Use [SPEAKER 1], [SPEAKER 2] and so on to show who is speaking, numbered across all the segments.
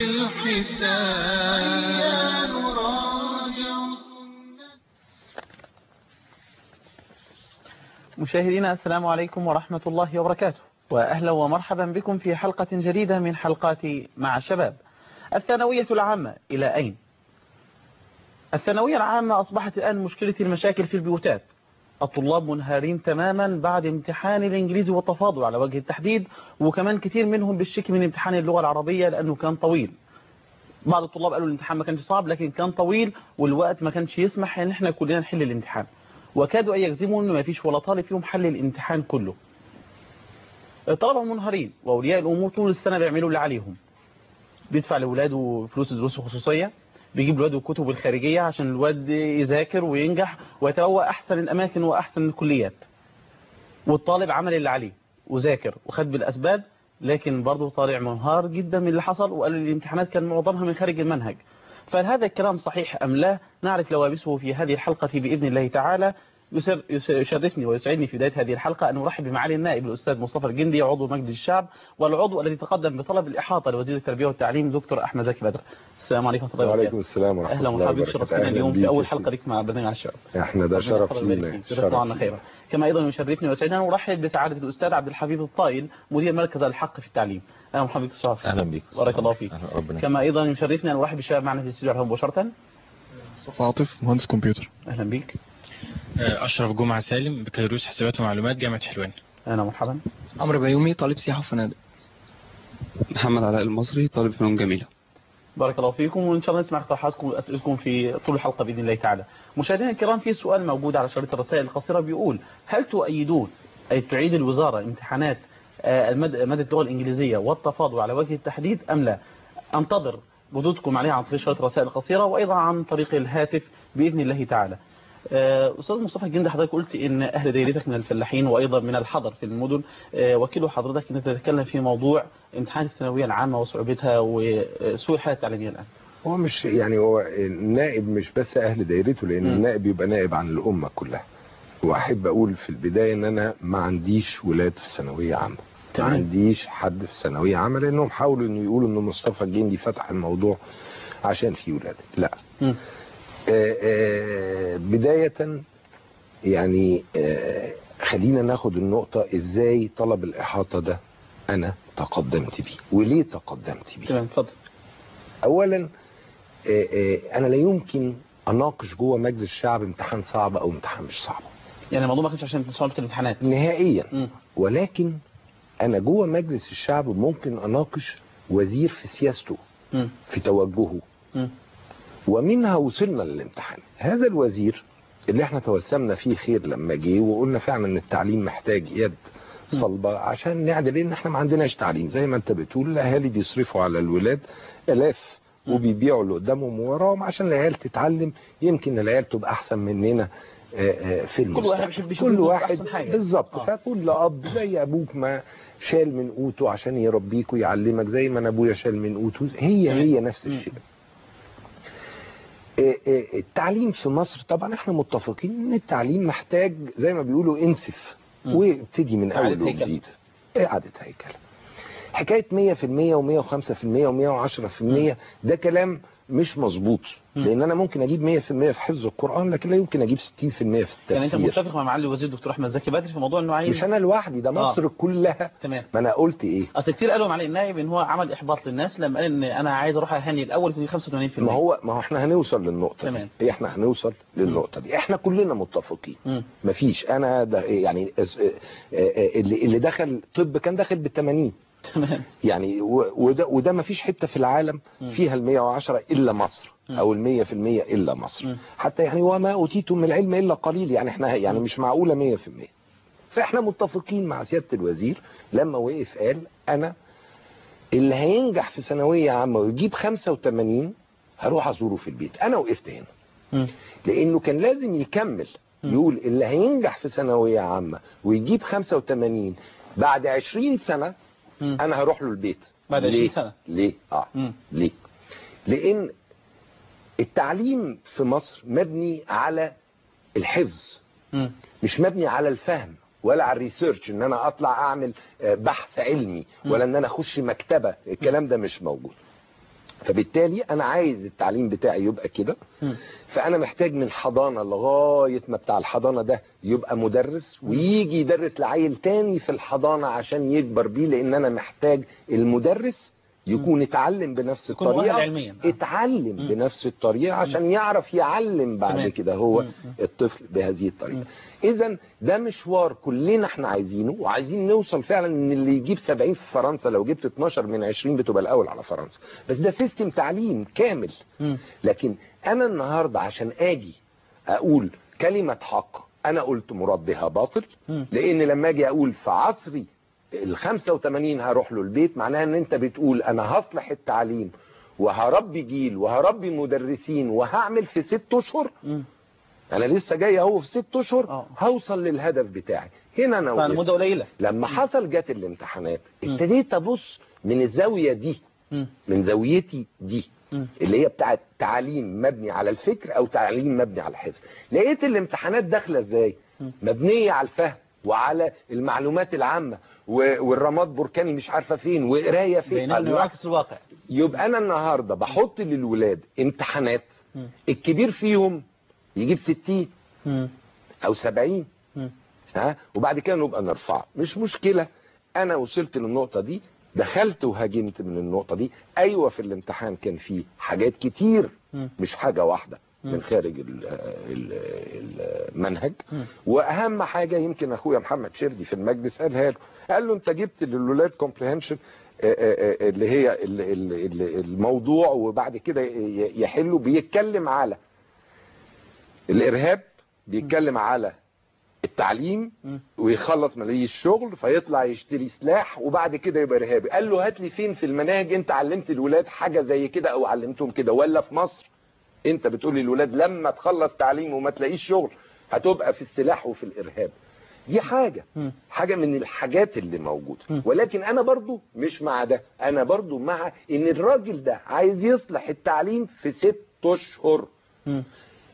[SPEAKER 1] الحساب نراجع
[SPEAKER 2] مشاهدينا السلام عليكم ورحمة الله وبركاته وأهلا ومرحبا بكم في حلقة جديدة من حلقات مع الشباب الثانوية العامة إلى أين؟ الثانوية العامة أصبحت الآن مشكلة المشاكل في البيوتات الطلاب منهارين تماما بعد امتحان الإنجليزي والتفاضل على وجه التحديد وكمان كتير منهم بالشك من امتحان اللغة العربية لأنه كان طويل بعض الطلاب قالوا الامتحان ما كانش صعب لكن كان طويل والوقت ما كانش يسمح ان احنا كلنا نحل الامتحان وكادوا ان يجزموا انه ما فيش ولا طالب فيهم حل الامتحان كله الطلبة منهارين واولياء الامور طول السنة بيعملوا اللي عليهم بيدفع لاولاده فلوس الدروس الخصوصية بيجيب لولاده الكتب الخارجية عشان الواد يذاكر وينجح ويتبوى احسن الاماكن واحسن الكليات والطالب عمل اللي عليه وذاكر وخد بالاسباب لكن برضه طالع منهار جدا من اللي حصل وقالوا لي الامتحانات كان معظمها من خارج المنهج فهل هذا الكلام صحيح أم لا نعرف لوابسه في هذه الحلقة بإذن الله تعالى يسر يشرفني ويسعدني في بداية هذه الحلقة أن أرحب بمعالي النائب الأستاذ مصطفى الجندي عضو مجلس الشعب والعضو الذي تقدم بطلب الإحاطة لوزير التربية والتعليم دكتور أحمد زكي بدر السلام عليكم ورحمة الله
[SPEAKER 3] وعليكم
[SPEAKER 2] وبركاته
[SPEAKER 3] السلام ورحمة
[SPEAKER 2] أهلا
[SPEAKER 3] الله
[SPEAKER 2] ومرحبا بك
[SPEAKER 3] وبركاته
[SPEAKER 2] شرفتنا
[SPEAKER 3] أهلا
[SPEAKER 2] اليوم في
[SPEAKER 3] بيك
[SPEAKER 2] أول
[SPEAKER 3] يا
[SPEAKER 2] حلقة لك مع برنامج على الشباب
[SPEAKER 3] احنا ده
[SPEAKER 2] ربنا
[SPEAKER 3] شرف
[SPEAKER 2] يحفظك ويبارك
[SPEAKER 3] لينا
[SPEAKER 2] فيك. جزاكم الله عنا خيرا كما ايضا يشرفني ويسعدنا ان ارحب بسعاده الاستاذ عبد الحفيظ الطايل مدير مركز الحق في التعليم اهلا ومرحبا بك استاذ
[SPEAKER 4] اهلا بك
[SPEAKER 2] بارك الله فيك
[SPEAKER 4] أهلا ربنا
[SPEAKER 2] كما ايضا يشرفني ان ارحب بالشباب معنا في الاستديو على مباشره
[SPEAKER 5] مصطفى عاطف مهندس كمبيوتر
[SPEAKER 2] اهلا بك
[SPEAKER 6] أشرف جمعة سالم بكالوريوس حسابات ومعلومات جامعة حلوان
[SPEAKER 2] اهلا مرحبا
[SPEAKER 5] عمرو بيومي طالب سياحة وفنادق
[SPEAKER 7] محمد علاء المصري طالب فنون جميلة
[SPEAKER 2] بارك الله فيكم وان شاء الله نسمع اقتراحاتكم واسئلتكم في طول الحلقه باذن الله تعالى مشاهدينا الكرام في سؤال موجود على شريط الرسائل القصيره بيقول هل تؤيدون اي تعيد الوزاره امتحانات آه، المد- ماده اللغه الانجليزيه والتفاضل على وجه التحديد ام لا انتظر ردودكم عليها عن طريق شريط الرسائل القصيره وايضا عن طريق الهاتف باذن الله تعالى آه، استاذ مصطفى الجندي حضرتك قلت ان اهل دايرتك من الفلاحين وايضا من الحضر في المدن آه، وكيل حضرتك ان تتكلم في موضوع امتحانات الثانويه العامه وصعوبتها وسوء الحاله التعليميه الان
[SPEAKER 3] هو مش يعني هو النائب مش بس اهل دايرته لان
[SPEAKER 2] مم.
[SPEAKER 3] النائب يبقى نائب عن الامه كلها واحب اقول في البدايه ان انا ما عنديش ولاد في ثانويه عامه ما
[SPEAKER 2] تمام.
[SPEAKER 3] عنديش حد في ثانويه عامه لانهم حاولوا انه يقولوا ان مصطفى الجندي فتح الموضوع عشان في ولاد لا
[SPEAKER 2] مم.
[SPEAKER 3] آه، آه، بدايه يعني آه، خلينا ناخد النقطه ازاي طلب الاحاطه ده انا تقدمت بيه وليه تقدمت بيه
[SPEAKER 2] تمام اتفضل
[SPEAKER 3] اولا آه، آه، انا لا يمكن اناقش جوه مجلس الشعب امتحان صعب او امتحان مش صعب
[SPEAKER 2] يعني الموضوع ما كانش عشان صعوبه الامتحانات
[SPEAKER 3] نهائيا
[SPEAKER 2] مم.
[SPEAKER 3] ولكن انا جوه مجلس الشعب ممكن اناقش وزير في سياسته
[SPEAKER 2] مم.
[SPEAKER 3] في توجهه
[SPEAKER 2] مم.
[SPEAKER 3] ومنها وصلنا للامتحان هذا الوزير اللي احنا توسمنا فيه خير لما جه وقلنا فعلا ان التعليم محتاج يد صلبة عشان نعدل ان احنا ما عندناش تعليم زي ما انت بتقول الاهالي بيصرفوا على الولاد الاف وبيبيعوا اللي قدامهم ووراهم عشان العيال تتعلم يمكن العيال تبقى احسن مننا آه، آه، في المستقبل
[SPEAKER 2] واحد بيحب يشوف
[SPEAKER 3] كل
[SPEAKER 2] ابنه في
[SPEAKER 3] واحد
[SPEAKER 2] أحسن حاجة.
[SPEAKER 3] بالظبط
[SPEAKER 2] آه.
[SPEAKER 3] فكل اب زي ابوك ما شال من قوته عشان يربيك ويعلمك زي ما انا ابويا شال من قوته هي
[SPEAKER 2] تمام.
[SPEAKER 3] هي نفس
[SPEAKER 2] مم.
[SPEAKER 3] الشيء آه، آه، التعليم في مصر طبعا احنا متفقين ان التعليم محتاج زي ما بيقولوا انسف
[SPEAKER 2] مم.
[SPEAKER 3] وابتدي من
[SPEAKER 2] إعادة
[SPEAKER 3] اول
[SPEAKER 2] هيكلة.
[SPEAKER 3] وجديد اعاده هيكله حكايه 100% و105% و110% ده كلام مش مظبوط
[SPEAKER 2] مم.
[SPEAKER 3] لان انا ممكن اجيب 100% في حفظ القران لكن لا يمكن اجيب 60% في التفسير
[SPEAKER 2] يعني انت متفق مع معالي الوزير دكتور احمد زكي بدر في موضوع انه عايز
[SPEAKER 3] مش انا لوحدي ده مصر كلها
[SPEAKER 2] تمام
[SPEAKER 3] ما انا قلت ايه
[SPEAKER 2] اصل كتير قالوا معالي النائب ان هو عمل احباط للناس لما قال ان انا عايز اروح اهني الاول في 85%
[SPEAKER 3] ما هو ما هو احنا هنوصل للنقطه
[SPEAKER 2] تمام.
[SPEAKER 3] دي احنا هنوصل للنقطه دي احنا كلنا متفقين
[SPEAKER 2] مم.
[SPEAKER 3] مفيش انا ده يعني اس- اه- اه- اللي اللي دخل طب كان داخل بال 80
[SPEAKER 2] تمام
[SPEAKER 3] يعني و- وده وده مفيش حته في العالم
[SPEAKER 2] مم.
[SPEAKER 3] فيها ال 110 الا مصر
[SPEAKER 2] مم.
[SPEAKER 3] او ال 100% الا مصر
[SPEAKER 2] مم.
[SPEAKER 3] حتى يعني وما اوتيتم من العلم الا قليل يعني احنا يعني مش معقوله 100% فاحنا متفقين مع سياده الوزير لما وقف قال انا اللي هينجح في ثانويه عامه ويجيب 85 هروح ازوره في البيت انا وقفت هنا
[SPEAKER 2] مم.
[SPEAKER 3] لانه كان لازم يكمل
[SPEAKER 2] مم.
[SPEAKER 3] يقول اللي هينجح في ثانويه عامه ويجيب 85 بعد 20 سنه
[SPEAKER 2] مم.
[SPEAKER 3] انا هروح له البيت
[SPEAKER 2] بعد
[SPEAKER 3] ليه؟
[SPEAKER 2] 20 سنة.
[SPEAKER 3] ليه اه
[SPEAKER 2] مم.
[SPEAKER 3] ليه لان التعليم في مصر مبني على الحفظ
[SPEAKER 2] مم.
[SPEAKER 3] مش مبني على الفهم ولا على الريسيرش ان انا اطلع اعمل آه، بحث علمي ولا ان انا اخش مكتبه الكلام ده مش موجود فبالتالي انا عايز التعليم بتاعي يبقى كده
[SPEAKER 2] مم.
[SPEAKER 3] فانا محتاج من حضانه لغايه ما بتاع الحضانه ده يبقى مدرس ويجي يدرس لعيل تاني في الحضانه عشان يكبر بيه لان انا محتاج المدرس يكون اتعلم بنفس
[SPEAKER 2] يكون مؤهل
[SPEAKER 3] الطريقه
[SPEAKER 2] علميا آه.
[SPEAKER 3] اتعلم
[SPEAKER 2] مم.
[SPEAKER 3] بنفس الطريقه عشان يعرف يعلم بعد
[SPEAKER 2] تمام.
[SPEAKER 3] كده هو
[SPEAKER 2] مم. مم.
[SPEAKER 3] الطفل بهذه الطريقه
[SPEAKER 2] مم.
[SPEAKER 3] اذا ده مشوار كلنا احنا عايزينه وعايزين نوصل فعلا ان اللي يجيب 70 في فرنسا لو جبت 12 من 20 بتبقى الاول على فرنسا بس ده سيستم تعليم كامل
[SPEAKER 2] مم.
[SPEAKER 3] لكن انا النهارده عشان اجي اقول كلمه حق انا قلت مراد بها باطل
[SPEAKER 2] مم.
[SPEAKER 3] لان لما اجي اقول في عصري ال 85 هروح له البيت معناها ان انت بتقول انا هصلح التعليم وهربي جيل وهربي مدرسين وهعمل في ست اشهر
[SPEAKER 2] مم.
[SPEAKER 3] انا لسه جاي اهو في ست اشهر
[SPEAKER 2] آه.
[SPEAKER 3] هوصل للهدف بتاعي هنا انا وقفت.
[SPEAKER 2] فالمدة قليلة
[SPEAKER 3] لما حصل جت الامتحانات
[SPEAKER 2] مم.
[SPEAKER 3] ابتديت ابص من الزاويه دي
[SPEAKER 2] مم.
[SPEAKER 3] من زاويتي دي
[SPEAKER 2] مم.
[SPEAKER 3] اللي هي بتاعت تعليم مبني على الفكر او تعليم مبني على الحفظ لقيت الامتحانات داخله ازاي
[SPEAKER 2] مم.
[SPEAKER 3] مبنيه على الفهم وعلى المعلومات العامه و- والرماد بركاني مش عارفه فين وقرايه فين
[SPEAKER 2] بينما
[SPEAKER 3] الله.
[SPEAKER 2] يعكس الواقع
[SPEAKER 3] يبقى انا النهارده بحط للولاد امتحانات
[SPEAKER 2] مم.
[SPEAKER 3] الكبير فيهم يجيب 60
[SPEAKER 2] مم.
[SPEAKER 3] او 70
[SPEAKER 2] مم.
[SPEAKER 3] ها وبعد كده نبقى نرفعه مش مشكله انا وصلت للنقطه دي دخلت وهاجمت من النقطه دي ايوه في الامتحان كان فيه حاجات كتير
[SPEAKER 2] مم.
[SPEAKER 3] مش حاجه واحده
[SPEAKER 2] مم.
[SPEAKER 3] من خارج ال- ال- المنهج
[SPEAKER 2] مم.
[SPEAKER 3] واهم حاجه يمكن اخويا محمد شردي في المجلس قالها له قال له انت جبت للولاد كومبريهنشن اللي هي ال- ال- ال- الموضوع وبعد كده ي- يحلوا بيتكلم على الارهاب بيتكلم على التعليم
[SPEAKER 2] مم.
[SPEAKER 3] ويخلص ملايين الشغل فيطلع يشتري سلاح وبعد كده يبقى ارهابي قال له هات لي فين في المناهج انت علمت الولاد حاجه زي كده او علمتهم كده ولا في مصر انت بتقول للولاد لما تخلص تعليم وما تلاقيش شغل هتبقى في السلاح وفي الارهاب دي حاجه
[SPEAKER 2] مم.
[SPEAKER 3] حاجه من الحاجات اللي موجوده
[SPEAKER 2] مم.
[SPEAKER 3] ولكن انا برضو مش مع ده انا برضو مع ان الراجل ده عايز يصلح التعليم في ست اشهر
[SPEAKER 2] مم.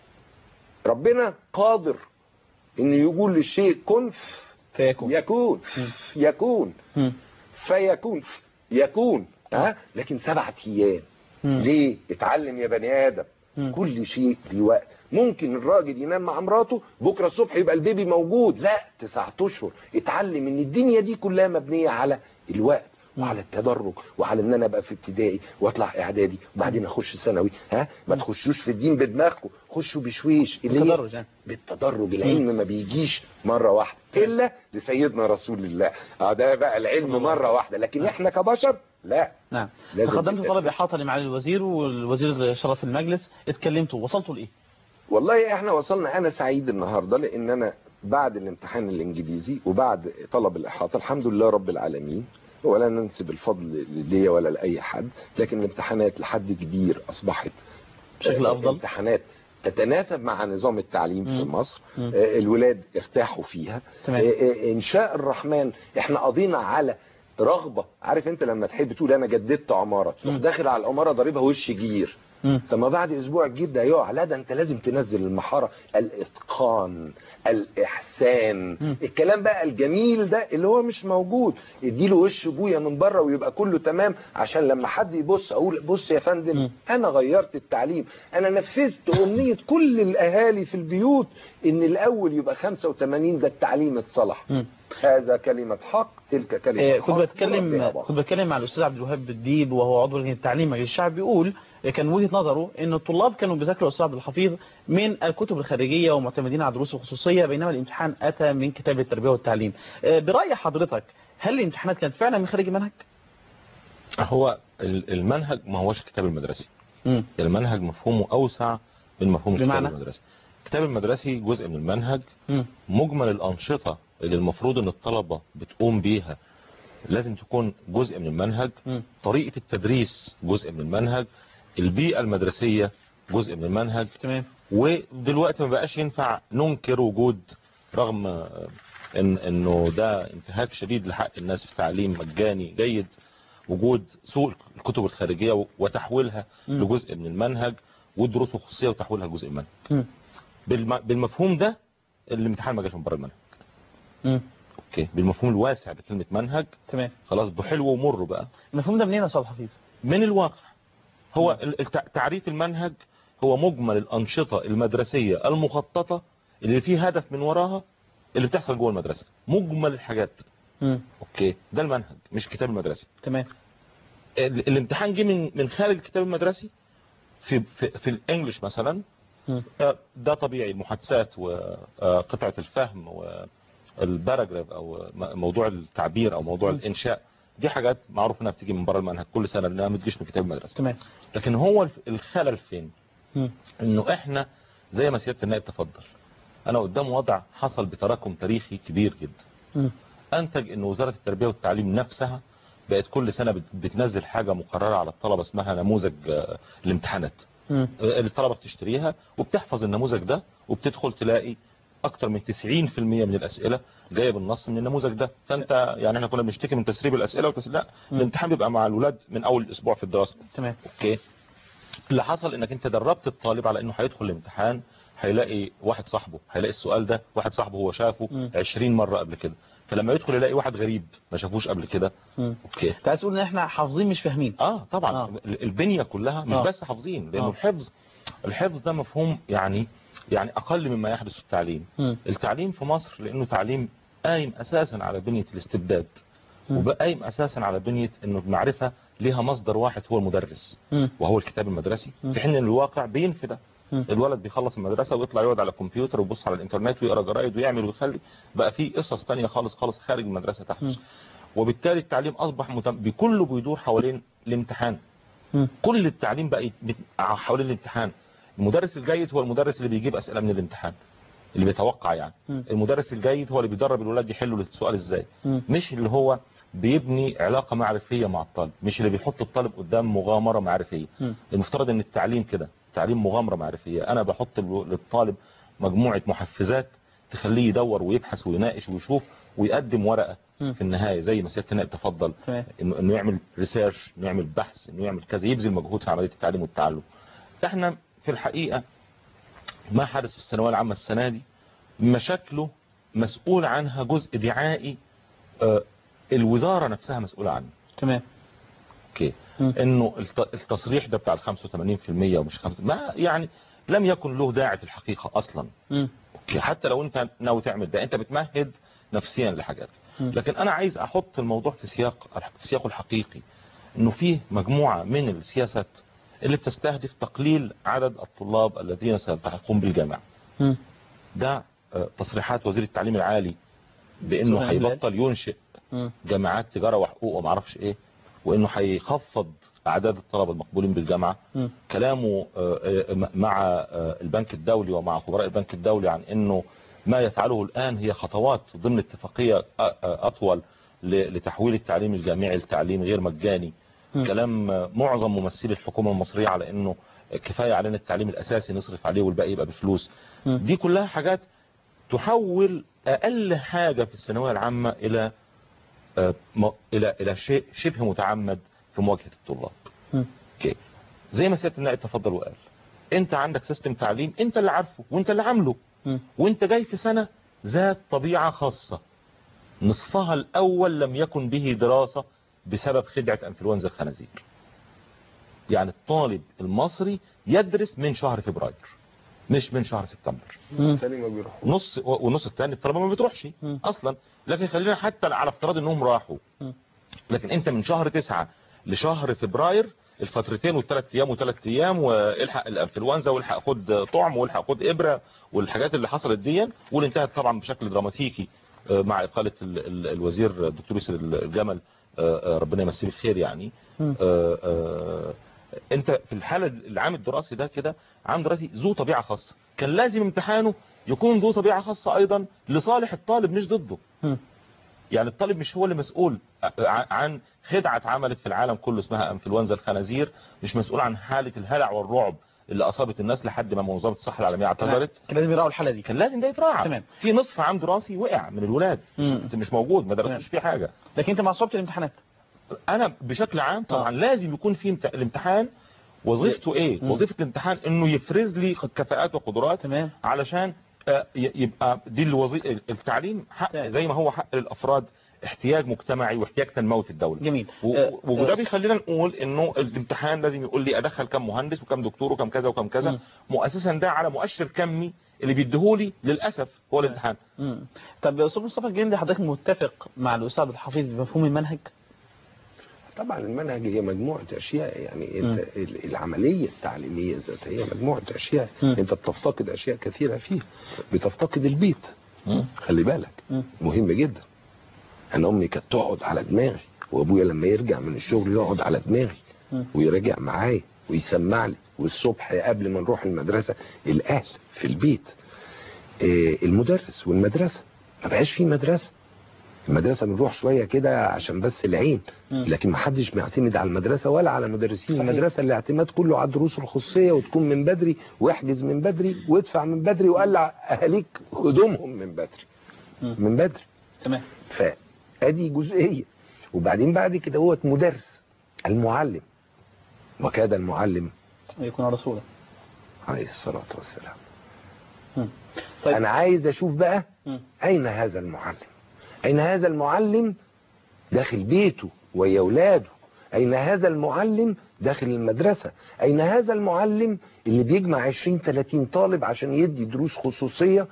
[SPEAKER 3] ربنا قادر ان يقول للشيء كن
[SPEAKER 2] فيكون
[SPEAKER 3] يكون
[SPEAKER 2] مم.
[SPEAKER 3] يكون
[SPEAKER 2] مم.
[SPEAKER 3] فيكون يكون ها لكن سبعة ايام
[SPEAKER 2] مم.
[SPEAKER 3] ليه اتعلم يا بني ادم
[SPEAKER 2] مم.
[SPEAKER 3] كل شيء ليه وقت ممكن الراجل ينام مع مراته بكره الصبح يبقى البيبي موجود لا تسعة اشهر اتعلم ان الدنيا دي كلها مبنيه على الوقت وعلى التدرج وعلى ان انا ابقى في ابتدائي واطلع اعدادي وبعدين اخش ثانوي ها ما تخشوش في الدين بدماغكم خشوا بشويش اللي هي-
[SPEAKER 2] بالتدرج يعني.
[SPEAKER 3] بالتدرج العلم ما بيجيش مره واحده الا لسيدنا رسول الله اه ده بقى العلم مره واحده لكن احنا كبشر لا
[SPEAKER 2] نعم
[SPEAKER 3] لازم
[SPEAKER 2] تقدمت
[SPEAKER 3] يبقى-
[SPEAKER 2] طلب إحاطة لمعالي الوزير والوزير شرف المجلس اتكلمتوا وصلتوا لإيه؟
[SPEAKER 3] والله احنا وصلنا انا سعيد النهارده لان انا بعد الامتحان الانجليزي وبعد طلب الاحاطه الحمد لله رب العالمين ولا ننسب الفضل ليا ولا لاي حد لكن الامتحانات لحد كبير اصبحت
[SPEAKER 2] بشكل
[SPEAKER 3] آه،
[SPEAKER 2] أفضل؟
[SPEAKER 3] امتحانات تتناسب مع نظام التعليم في
[SPEAKER 2] مم.
[SPEAKER 3] مصر
[SPEAKER 2] مم.
[SPEAKER 3] آه، الولاد ارتاحوا فيها
[SPEAKER 2] تمام.
[SPEAKER 3] آه، آه، ان شاء الرحمن احنا قضينا على رغبه عارف انت لما تحب تقول انا جددت عماره تروح
[SPEAKER 2] مم.
[SPEAKER 3] داخل على العماره ضاربها وش جير
[SPEAKER 2] مم.
[SPEAKER 3] طب ما بعد اسبوع الجيب ده يقع لا ده انت لازم تنزل المحاره الاتقان الاحسان
[SPEAKER 2] مم.
[SPEAKER 3] الكلام بقى الجميل ده اللي هو مش موجود اديله وش ابويا من بره ويبقى كله تمام عشان لما حد يبص اقول بص يا فندم
[SPEAKER 2] مم.
[SPEAKER 3] انا غيرت التعليم انا نفذت امنيه كل الاهالي في البيوت ان الاول يبقى 85 ده التعليم اتصلح
[SPEAKER 2] مم.
[SPEAKER 3] هذا كلمه حق تلك كلمه
[SPEAKER 2] آه،
[SPEAKER 3] حق
[SPEAKER 2] كنت
[SPEAKER 3] مربيها
[SPEAKER 2] بتكلم
[SPEAKER 3] باطل.
[SPEAKER 2] كنت بتكلم مع الاستاذ عبد الوهاب الديب وهو عضو لجنه التعليم مجلس الشعب بيقول آه، كان وجهه نظره ان الطلاب كانوا بيذاكروا الاستاذ عبد الحفيظ من الكتب الخارجيه ومعتمدين على دروس خصوصيه بينما الامتحان اتى من كتاب التربيه والتعليم آه، براي حضرتك هل الامتحانات كانت فعلا من خارج المنهج؟
[SPEAKER 4] هو ال- المنهج ما هوش الكتاب المدرسي
[SPEAKER 2] مم.
[SPEAKER 4] المنهج مفهومه اوسع من مفهوم الكتاب
[SPEAKER 2] بمعنى؟
[SPEAKER 4] المدرسي الكتاب المدرسي جزء من المنهج
[SPEAKER 2] مم.
[SPEAKER 4] مجمل الانشطه اللي المفروض ان الطلبه بتقوم بيها لازم تكون جزء من المنهج
[SPEAKER 2] مم.
[SPEAKER 4] طريقه التدريس جزء من المنهج البيئه المدرسيه جزء من المنهج
[SPEAKER 2] تمام
[SPEAKER 4] ودلوقتي ما بقاش ينفع ننكر وجود رغم آه، ان انه ده انتهاك شديد لحق الناس في تعليم مجاني جيد وجود سوق الكتب الخارجيه وتحويلها
[SPEAKER 2] مم.
[SPEAKER 4] لجزء من المنهج والدروس الخصوصيه وتحويلها لجزء من المنهج
[SPEAKER 2] مم.
[SPEAKER 4] بالم- بالمفهوم ده الامتحان ما جاش من بره المنهج
[SPEAKER 2] مم.
[SPEAKER 4] اوكي بالمفهوم الواسع لكلمه منهج
[SPEAKER 2] تمام
[SPEAKER 4] خلاص بحلو ومر بقى
[SPEAKER 2] المفهوم ده منين يا استاذ حفيظ؟
[SPEAKER 4] من الواقع هو ال- الت- تعريف المنهج هو مجمل الأنشطة المدرسية المخططة اللي فيه هدف من وراها اللي بتحصل جوه المدرسة مجمل الحاجات
[SPEAKER 2] مم.
[SPEAKER 4] اوكي ده المنهج مش الكتاب المدرسي
[SPEAKER 2] تمام
[SPEAKER 4] ال- الامتحان جه من من خارج الكتاب المدرسي في في, في الانجليش مثلا
[SPEAKER 2] مم.
[SPEAKER 4] آه، ده طبيعي المحادثات وقطعة الفهم والباراجراف او م- موضوع التعبير او موضوع الانشاء دي حاجات معروف انها بتيجي من بره المنهج كل سنه لانها ما بتجيش من كتاب المدرسه
[SPEAKER 2] تمام
[SPEAKER 4] لكن هو الف- الخلل فين
[SPEAKER 2] مم.
[SPEAKER 4] انه احنا زي ما سياده النائب تفضل انا قدام وضع حصل بتراكم تاريخي كبير جدا
[SPEAKER 2] مم.
[SPEAKER 4] انتج ان وزاره التربيه والتعليم نفسها بقت كل سنه بت- بتنزل حاجه مقرره على الطلبه اسمها نموذج آه، الامتحانات
[SPEAKER 2] مم.
[SPEAKER 4] آه، الطلبه بتشتريها وبتحفظ النموذج ده وبتدخل تلاقي اكتر من 90% من الاسئله جايه بالنص من النموذج ده فانت يعني احنا كنا بنشتكي من تسريب الاسئله وتس... لا
[SPEAKER 2] مم.
[SPEAKER 4] الامتحان بيبقى مع الولاد من اول اسبوع في الدراسه
[SPEAKER 2] تمام
[SPEAKER 4] اوكي اللي حصل انك انت دربت الطالب على انه هيدخل الامتحان هيلاقي واحد صاحبه هيلاقي السؤال ده واحد صاحبه هو شافه
[SPEAKER 2] مم.
[SPEAKER 4] 20 مرة قبل كده فلما يدخل يلاقي واحد غريب ما شافوش قبل كده
[SPEAKER 2] مم.
[SPEAKER 4] اوكي
[SPEAKER 2] انت عايز تقول ان احنا حافظين مش فاهمين
[SPEAKER 4] اه طبعا
[SPEAKER 2] آه.
[SPEAKER 4] آه. البنية كلها مش
[SPEAKER 2] آه.
[SPEAKER 4] آه. بس حافظين لانه
[SPEAKER 2] آه.
[SPEAKER 4] آه. الحفظ الحفظ ده مفهوم يعني يعني اقل مما يحدث في التعليم
[SPEAKER 2] مم.
[SPEAKER 4] التعليم في مصر لانه تعليم قايم اساسا على بنية الاستبداد
[SPEAKER 2] مم.
[SPEAKER 4] وقايم اساسا على بنية انه المعرفة ليها مصدر واحد هو المدرس
[SPEAKER 2] مم.
[SPEAKER 4] وهو الكتاب المدرسي
[SPEAKER 2] مم.
[SPEAKER 4] في حين ان الواقع بينفي ده
[SPEAKER 2] مم.
[SPEAKER 4] الولد بيخلص المدرسة ويطلع يقعد على الكمبيوتر ويبص على الانترنت ويقرا جرايد ويعمل ويخلي بقى في قصص تانية خالص خالص خارج المدرسة
[SPEAKER 2] مم.
[SPEAKER 4] تحدث وبالتالي التعليم اصبح متم... بكله بيدور حوالين الامتحان
[SPEAKER 2] مم.
[SPEAKER 4] كل التعليم بقى يت- حوالين الامتحان المدرس الجيد هو المدرس اللي بيجيب اسئله من الامتحان اللي بيتوقع يعني
[SPEAKER 2] مم.
[SPEAKER 4] المدرس الجيد هو اللي بيدرب الولاد يحلوا السؤال ازاي
[SPEAKER 2] مم.
[SPEAKER 4] مش اللي هو بيبني علاقة معرفية مع الطالب مش اللي بيحط الطالب قدام مغامرة معرفية
[SPEAKER 2] مم.
[SPEAKER 4] المفترض ان التعليم كده تعليم مغامرة معرفية انا بحط ال- للطالب مجموعة محفزات تخليه يدور ويبحث ويناقش ويشوف ويقدم ورقة
[SPEAKER 2] مم.
[SPEAKER 4] في النهاية زي ما سيادة النائب تفضل
[SPEAKER 2] تمام
[SPEAKER 4] انه انه يعمل ريسيرش انه يعمل بحث انه يعمل كذا يبذل مجهود في عملية التعليم والتعلم احنا في الحقيقة ما حدث في الثانويه العامة السنة دي مشاكله مسؤول عنها جزء دعائي آه، الوزارة نفسها مسؤولة عنه
[SPEAKER 2] تمام
[SPEAKER 4] اوكي
[SPEAKER 2] مم.
[SPEAKER 4] انه الت- التصريح ده بتاع ال 85% ومش 5 ما يعني لم يكن له داعي في الحقيقة اصلا
[SPEAKER 2] مم.
[SPEAKER 4] اوكي حتى لو انت ناوي تعمل ده انت بتمهد نفسيا لحاجات
[SPEAKER 2] مم.
[SPEAKER 4] لكن انا عايز احط الموضوع في سياق في سياقه الحقيقي انه فيه مجموعة من السياسات اللي بتستهدف تقليل عدد الطلاب الذين سيلتحقون بالجامعة
[SPEAKER 2] مم.
[SPEAKER 4] ده آه، تصريحات وزير التعليم العالي بانه
[SPEAKER 2] سبحان
[SPEAKER 4] هيبطل ينشئ
[SPEAKER 2] مم.
[SPEAKER 4] جامعات تجارة وحقوق وما اعرفش ايه وانه هيخفض اعداد الطلبة المقبولين بالجامعة
[SPEAKER 2] مم.
[SPEAKER 4] كلامه آه، آه، مع آه، البنك الدولي ومع خبراء البنك الدولي عن انه ما يفعله الان هي خطوات ضمن اتفاقية آه، آه، اطول ل- لتحويل التعليم الجامعي لتعليم غير مجاني
[SPEAKER 2] مم.
[SPEAKER 4] كلام آه، معظم ممثلي الحكومة المصرية على انه كفاية علينا التعليم الاساسي نصرف عليه والباقي يبقى بفلوس
[SPEAKER 2] مم.
[SPEAKER 4] دي كلها حاجات تحول اقل حاجة في الثانويه العامة الى آه، م- الى الى شيء شبه متعمد في مواجهة الطلاب
[SPEAKER 2] مم.
[SPEAKER 4] اوكي زي ما سيادة النائب تفضل وقال انت عندك سيستم تعليم انت اللي عارفه وانت اللي عامله
[SPEAKER 2] مم.
[SPEAKER 4] وانت جاي في سنة ذات طبيعة خاصة نصفها الاول لم يكن به دراسة بسبب خدعة انفلونزا الخنازير يعني الطالب المصري يدرس من شهر فبراير مش من شهر سبتمبر
[SPEAKER 2] مم.
[SPEAKER 3] تاني ما بيروحوا
[SPEAKER 4] نص والنص الثاني الطلبه ما بتروحش
[SPEAKER 2] مم.
[SPEAKER 4] اصلا لكن خلينا حتى على افتراض انهم راحوا
[SPEAKER 2] مم.
[SPEAKER 4] لكن انت من شهر تسعة لشهر فبراير الفترتين والثلاث ايام وثلاث ايام والحق الانفلونزا والحق خد طعم والحق خد ابره والحاجات اللي حصلت دي واللي انتهت طبعا بشكل دراماتيكي آه، مع اقاله ال- ال- الوزير الدكتور ياسر الجمل آه، آه، ربنا يمسيه بالخير يعني
[SPEAKER 2] مم.
[SPEAKER 4] آه، آه، انت في الحاله العام الدراسي ده كده عام دراسي ذو طبيعه خاصه كان لازم امتحانه يكون ذو طبيعه خاصه ايضا لصالح الطالب مش ضده
[SPEAKER 2] مم.
[SPEAKER 4] يعني الطالب مش هو اللي مسؤول ع- عن خدعه اتعملت في العالم كله اسمها انفلونزا الخنازير مش مسؤول عن حاله الهلع والرعب اللي اصابت الناس لحد ما منظمه الصحه العالميه اعتذرت
[SPEAKER 2] كان لازم يراعوا الحالة دي
[SPEAKER 4] كان لازم ده يتراعى
[SPEAKER 2] تمام.
[SPEAKER 4] في نصف عام دراسي وقع من الولاد
[SPEAKER 2] مم.
[SPEAKER 4] مش, مش موجود ما
[SPEAKER 2] تمام.
[SPEAKER 4] درسوش فيه حاجه
[SPEAKER 2] لكن انت مع صعوبة الامتحانات
[SPEAKER 4] انا بشكل عام طبعا
[SPEAKER 2] آه.
[SPEAKER 4] لازم يكون في امت- الامتحان وظيفته ايه
[SPEAKER 2] مم.
[SPEAKER 4] وظيفه الامتحان انه يفرز لي كفاءات وقدرات
[SPEAKER 2] تمام
[SPEAKER 4] علشان آه، ي- يبقى دي الوظيفه التعليم حق
[SPEAKER 2] تمام.
[SPEAKER 4] زي ما هو حق للافراد احتياج مجتمعي واحتياج تنموي في الدوله
[SPEAKER 2] جميل
[SPEAKER 4] و-
[SPEAKER 2] آه،
[SPEAKER 4] وده
[SPEAKER 2] آه،
[SPEAKER 4] بيخلينا نقول انه الامتحان لازم يقول لي ادخل كم مهندس وكم دكتور وكم كذا وكم كذا
[SPEAKER 2] مم.
[SPEAKER 4] مؤسسا ده على مؤشر كمي اللي بيديهولي للاسف هو الامتحان
[SPEAKER 2] مم. طب يا استاذ مصطفى الجندي حضرتك متفق مع الاستاذ الحفيظ بمفهوم المنهج
[SPEAKER 3] طبعا المنهج هي مجموعة أشياء يعني
[SPEAKER 2] مم.
[SPEAKER 3] انت ال- العملية التعليمية ذاتها هي مجموعة أشياء
[SPEAKER 2] مم.
[SPEAKER 3] أنت بتفتقد أشياء كثيرة فيها بتفتقد البيت خلي بالك
[SPEAKER 2] مم.
[SPEAKER 3] مهم جدا أنا أمي كانت تقعد على دماغي وأبويا لما يرجع من الشغل يقعد على دماغي
[SPEAKER 2] مم.
[SPEAKER 3] ويراجع معايا ويسمع لي والصبح قبل ما نروح المدرسة الأهل في البيت آه، المدرس والمدرسة ما بقاش في مدرسة المدرسة بنروح شوية كده عشان بس العين
[SPEAKER 2] مم.
[SPEAKER 3] لكن ما حدش بيعتمد على المدرسة ولا على مدرسين
[SPEAKER 2] صحيح.
[SPEAKER 3] المدرسة الاعتماد كله على الدروس الخصوصية وتكون من بدري واحجز من بدري وادفع من بدري وقلع أهاليك هدومهم من بدري
[SPEAKER 2] مم.
[SPEAKER 3] من بدري
[SPEAKER 2] تمام
[SPEAKER 3] فادي جزئيه وبعدين بعد كده هو مدرس المعلم وكاد المعلم
[SPEAKER 2] يكون رسولا
[SPEAKER 3] عليه الصلاه والسلام
[SPEAKER 2] مم. طيب
[SPEAKER 3] انا عايز اشوف بقى
[SPEAKER 2] مم.
[SPEAKER 3] اين هذا المعلم اين هذا المعلم داخل بيته ويا اولاده اين هذا المعلم داخل المدرسه اين هذا المعلم اللي بيجمع 20 30 طالب عشان يدي دروس خصوصيه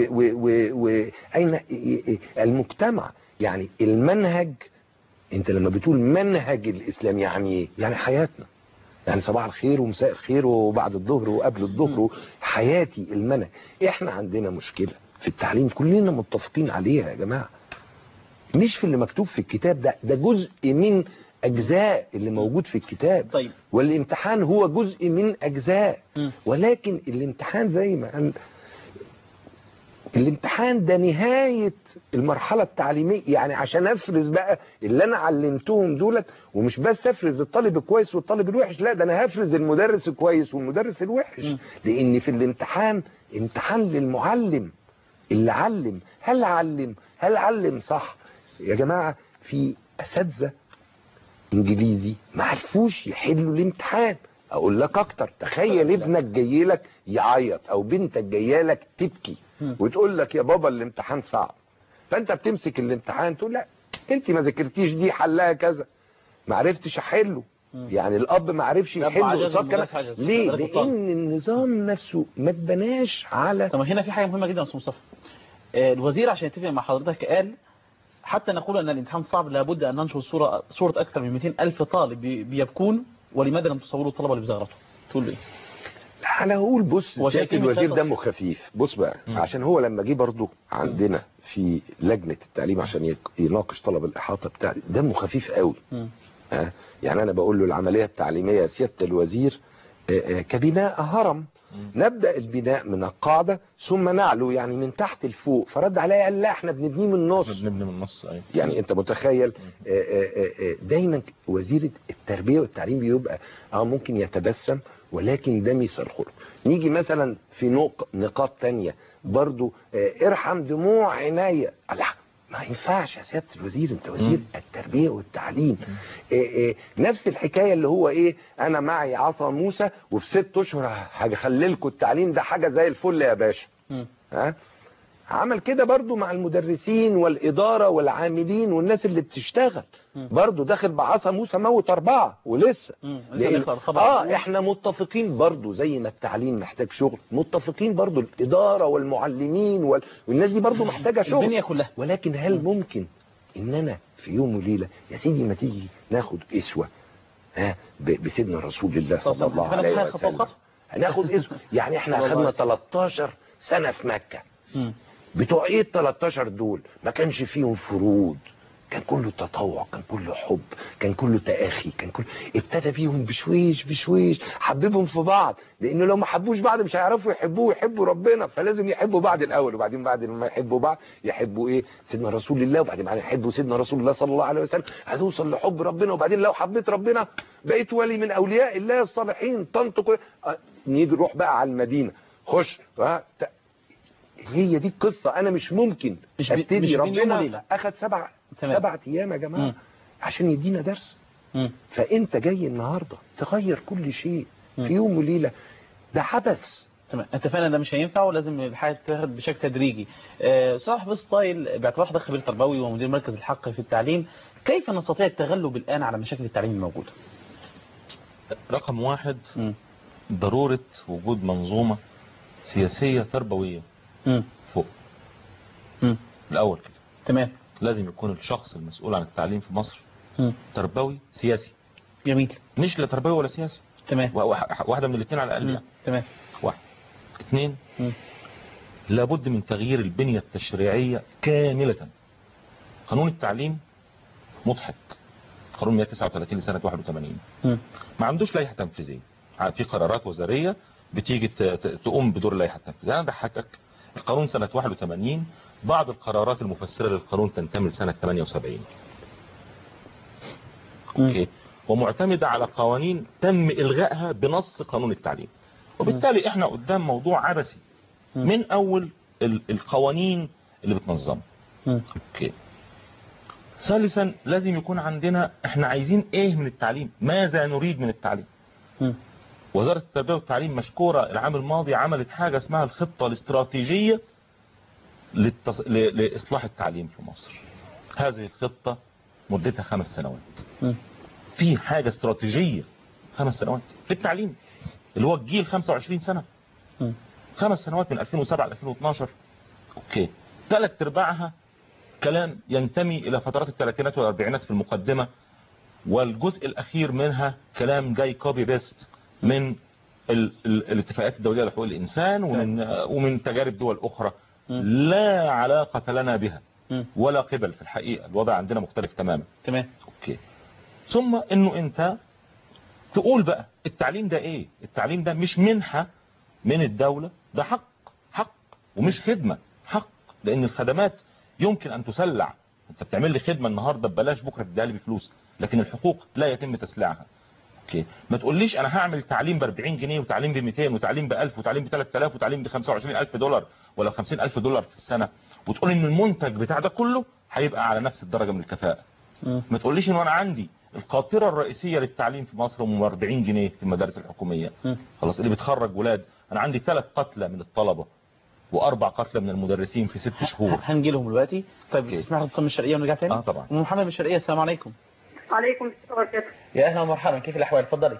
[SPEAKER 3] واين المجتمع يعني المنهج انت لما بتقول منهج الاسلام يعني ايه يعني حياتنا يعني صباح الخير ومساء الخير وبعد الظهر وقبل الظهر حياتي المنهج احنا عندنا مشكله في التعليم كلنا متفقين عليها يا جماعه مش في اللي مكتوب في الكتاب ده ده جزء من اجزاء اللي موجود في الكتاب
[SPEAKER 2] طيب
[SPEAKER 3] والامتحان هو جزء من اجزاء
[SPEAKER 2] مم.
[SPEAKER 3] ولكن الامتحان زي ما قال الامتحان ده نهاية المرحلة التعليمية يعني عشان افرز بقى اللي انا علمتهم دولت ومش بس افرز الطالب الكويس والطالب الوحش لا ده انا هفرز المدرس الكويس والمدرس الوحش
[SPEAKER 2] مم.
[SPEAKER 3] لان في الامتحان امتحان للمعلم اللي علم هل علم هل علم صح يا جماعة في اساتذة انجليزي ما عرفوش يحلوا الامتحان اقول لك اكتر تخيل ابنك جاي لك يعيط او بنتك جايه لك تبكي
[SPEAKER 2] مم.
[SPEAKER 3] وتقول لك يا بابا الامتحان صعب فانت بتمسك الامتحان تقول لا انت ما ذاكرتيش دي حلها كذا ما عرفتش احله
[SPEAKER 2] مم.
[SPEAKER 3] يعني الاب ما عرفش
[SPEAKER 2] يبقى
[SPEAKER 3] يحله
[SPEAKER 2] عجز
[SPEAKER 3] قصاد كده
[SPEAKER 2] والمدرس عجز.
[SPEAKER 3] ليه
[SPEAKER 2] درجة الطالب.
[SPEAKER 3] لان النظام نفسه ما اتبناش على
[SPEAKER 2] طب هنا في حاجة مهمة جدا يا أستاذ مصطفى آه، الوزير عشان يتفق مع حضرتك قال حتى نقول أن الامتحان صعب لابد أن ننشر صورة صورة أكثر من 200 ألف طالب بي- بيبكون ولماذا لم تصوروا الطلبة اللي بزغرته تقول له إيه؟
[SPEAKER 3] لا انا هقول بص
[SPEAKER 2] هو
[SPEAKER 3] سياده
[SPEAKER 2] شايفين
[SPEAKER 3] الوزير
[SPEAKER 2] مثال
[SPEAKER 3] دمه خفيف بص بقى
[SPEAKER 4] مم.
[SPEAKER 3] عشان هو لما جه برضه عندنا في لجنه التعليم عشان يك- يناقش طلب الاحاطه بتاعتي دمه خفيف قوي
[SPEAKER 2] مم.
[SPEAKER 3] ها يعني انا بقول له العمليه التعليميه يا سياده الوزير آه، آه، كبناء هرم نبدا البناء من القاعده ثم نعلو يعني من تحت لفوق فرد عليا قال لا احنا بنبنيه من النص
[SPEAKER 4] بنبني من النص ايوه
[SPEAKER 3] يعني انت متخيل آه، آه، آه، دايما وزير التربيه والتعليم بيبقى اه ممكن يتبسم ولكن ده مثل الخلق نيجي مثلا في نق- نقاط تانية برضو آه، ارحم دموع عينيا لا ما ينفعش يا سياده الوزير انت وزير
[SPEAKER 4] مم.
[SPEAKER 3] التربيه والتعليم آه، آه، نفس الحكايه اللي هو ايه انا معي عصا موسى وفي ست اشهر هخللكم التعليم ده حاجه زي الفل يا باشا
[SPEAKER 2] مم.
[SPEAKER 3] ها عمل كده برضو مع المدرسين والإدارة والعاملين والناس اللي بتشتغل
[SPEAKER 2] مم.
[SPEAKER 3] برضو داخل بعصا موسى موت أربعة ولسه
[SPEAKER 2] مم. لسه
[SPEAKER 3] لأن-
[SPEAKER 2] بيقرأ الخبر
[SPEAKER 3] اه احنا متفقين برضو زي ما التعليم محتاج شغل متفقين برضو الإدارة والمعلمين وال... والناس دي برضو محتاجة شغل
[SPEAKER 2] الدنيا كلها
[SPEAKER 3] ولكن هل ممكن ان انا في يوم وليلة يا سيدي ما تيجي ناخد اسوة ها ب- بسيدنا رسول الله صلى الله
[SPEAKER 2] فأنا
[SPEAKER 3] عليه
[SPEAKER 2] بخير خطوة
[SPEAKER 3] وسلم
[SPEAKER 2] بخطوة.
[SPEAKER 3] هناخد اسوة يعني احنا
[SPEAKER 2] صلى الله
[SPEAKER 3] اخدنا
[SPEAKER 2] عليه
[SPEAKER 3] 13 سنة في مكة
[SPEAKER 2] مم.
[SPEAKER 3] بتوع ايه ال 13 دول ما كانش فيهم فروض كان كله تطوع كان كله حب كان كله تآخي كان كله ابتدى بيهم بشويش بشويش حببهم في بعض لانه لو ما حبوش بعض مش هيعرفوا يحبوه ويحبوا ربنا فلازم يحبوا بعض الاول وبعدين بعد ما يحبوا بعض يحبوا ايه سيدنا رسول الله وبعدين بعد يحبوا سيدنا رسول الله صلى الله عليه وسلم هتوصل لحب ربنا وبعدين لو حبيت ربنا بقيت ولي من اولياء الله الصالحين تنطق آه، نيجي نروح بقى على المدينه خش آه، ت- هي دي القصة أنا مش ممكن
[SPEAKER 2] مش بي-
[SPEAKER 3] ابتدي
[SPEAKER 2] مش بين يوم
[SPEAKER 3] ربنا
[SPEAKER 2] وليلة.
[SPEAKER 3] أخد سبع
[SPEAKER 2] تمام.
[SPEAKER 3] سبع أيام يا جماعة
[SPEAKER 2] مم.
[SPEAKER 3] عشان يدينا درس
[SPEAKER 2] مم.
[SPEAKER 3] فأنت جاي النهاردة تغير كل شيء
[SPEAKER 2] مم.
[SPEAKER 3] في يوم وليلة ده عبث
[SPEAKER 2] تمام اتفقنا ده مش هينفع ولازم الحاجه تتاخد بشكل تدريجي آه، صلاح بستايل باعتبار حضرتك خبير تربوي ومدير مركز الحق في التعليم كيف نستطيع التغلب الان على مشاكل التعليم الموجوده
[SPEAKER 4] رقم واحد
[SPEAKER 2] مم.
[SPEAKER 4] ضرورة وجود منظومة سياسية تربوية
[SPEAKER 2] مم.
[SPEAKER 4] فوق
[SPEAKER 2] مم.
[SPEAKER 4] الأول كده
[SPEAKER 2] تمام
[SPEAKER 4] لازم يكون الشخص المسؤول عن التعليم في مصر
[SPEAKER 2] مم.
[SPEAKER 4] تربوي سياسي
[SPEAKER 2] جميل
[SPEAKER 4] مش لا تربوي ولا سياسي
[SPEAKER 2] تمام
[SPEAKER 4] وا- وا- واحدة من الاثنين على الأقل
[SPEAKER 2] مم.
[SPEAKER 4] يعني.
[SPEAKER 2] تمام
[SPEAKER 4] واحد اثنين
[SPEAKER 2] مم.
[SPEAKER 4] لابد من تغيير البنية التشريعية كاملة قانون التعليم مضحك قانون 139 لسنة 81
[SPEAKER 2] مم.
[SPEAKER 4] ما عندوش لائحة تنفيذية في قرارات وزارية بتيجي ت- ت- تقوم بدور اللائحة التنفيذية أنا ضحكك القانون سنة 81 بعض القرارات المفسرة للقانون تنتمي لسنة 78 أوكي ومعتمدة على قوانين تم إلغائها بنص قانون التعليم وبالتالي احنا قدام موضوع عبثي
[SPEAKER 2] مم.
[SPEAKER 4] من أول ال- القوانين اللي بتنظمه
[SPEAKER 2] مم.
[SPEAKER 4] اوكي ثالثا لازم يكون عندنا احنا عايزين ايه من التعليم ماذا نريد من التعليم
[SPEAKER 2] مم.
[SPEAKER 4] وزارة التربية والتعليم مشكورة العام الماضي عملت حاجة اسمها الخطة الاستراتيجية للتص... ل... لإصلاح التعليم في مصر هذه الخطة مدتها خمس سنوات
[SPEAKER 2] مم.
[SPEAKER 4] في حاجة استراتيجية خمس سنوات في التعليم اللي هو الجيل 25 سنة
[SPEAKER 2] مم.
[SPEAKER 4] خمس سنوات من 2007 ل 2012 اوكي ثلاث ارباعها كلام ينتمي الى فترات الثلاثينات والاربعينات في المقدمة والجزء الاخير منها كلام جاي كوبي بيست من ال ال الاتفاقات الدولية لحقوق الانسان ومن ومن تجارب دول اخرى
[SPEAKER 2] مم.
[SPEAKER 4] لا علاقة لنا بها
[SPEAKER 2] مم.
[SPEAKER 4] ولا قبل في الحقيقة الوضع عندنا مختلف تماما
[SPEAKER 2] تمام
[SPEAKER 4] اوكي ثم انه انت تقول بقى التعليم ده ايه التعليم ده مش منحة من الدولة ده حق حق ومش خدمة حق لان الخدمات يمكن ان تسلع انت بتعمل لي خدمة النهاردة ببلاش بكرة تديها لي بفلوس لكن الحقوق لا يتم تسليعها اوكي ما تقوليش انا هعمل تعليم ب 40 جنيه وتعليم ب 200 وتعليم ب 1000 وتعليم ب 3000 وتعليم ب 25000 دولار ولا 50000 دولار في السنة وتقول ان المنتج بتاع ده كله هيبقى على نفس الدرجة من الكفاءة
[SPEAKER 2] مم.
[SPEAKER 4] ما تقوليش ان انا عندي القاطرة الرئيسية للتعليم في مصر هم 40 جنيه في المدارس الحكومية
[SPEAKER 2] مم.
[SPEAKER 4] خلاص اللي بتخرج ولاد انا عندي ثلاث قتلى من الطلبة واربع قتلى من المدرسين في ست شهور
[SPEAKER 2] هنجي لهم دلوقتي طيب
[SPEAKER 4] أوكي.
[SPEAKER 2] تسمح اتصل من الشرقيه ونرجع تاني
[SPEAKER 4] اه طبعا
[SPEAKER 2] ام محمد من الشرقيه السلام عليكم
[SPEAKER 8] عليكم السلام وبركاته
[SPEAKER 2] يا اهلا ومرحبا كيف الاحوال اتفضلي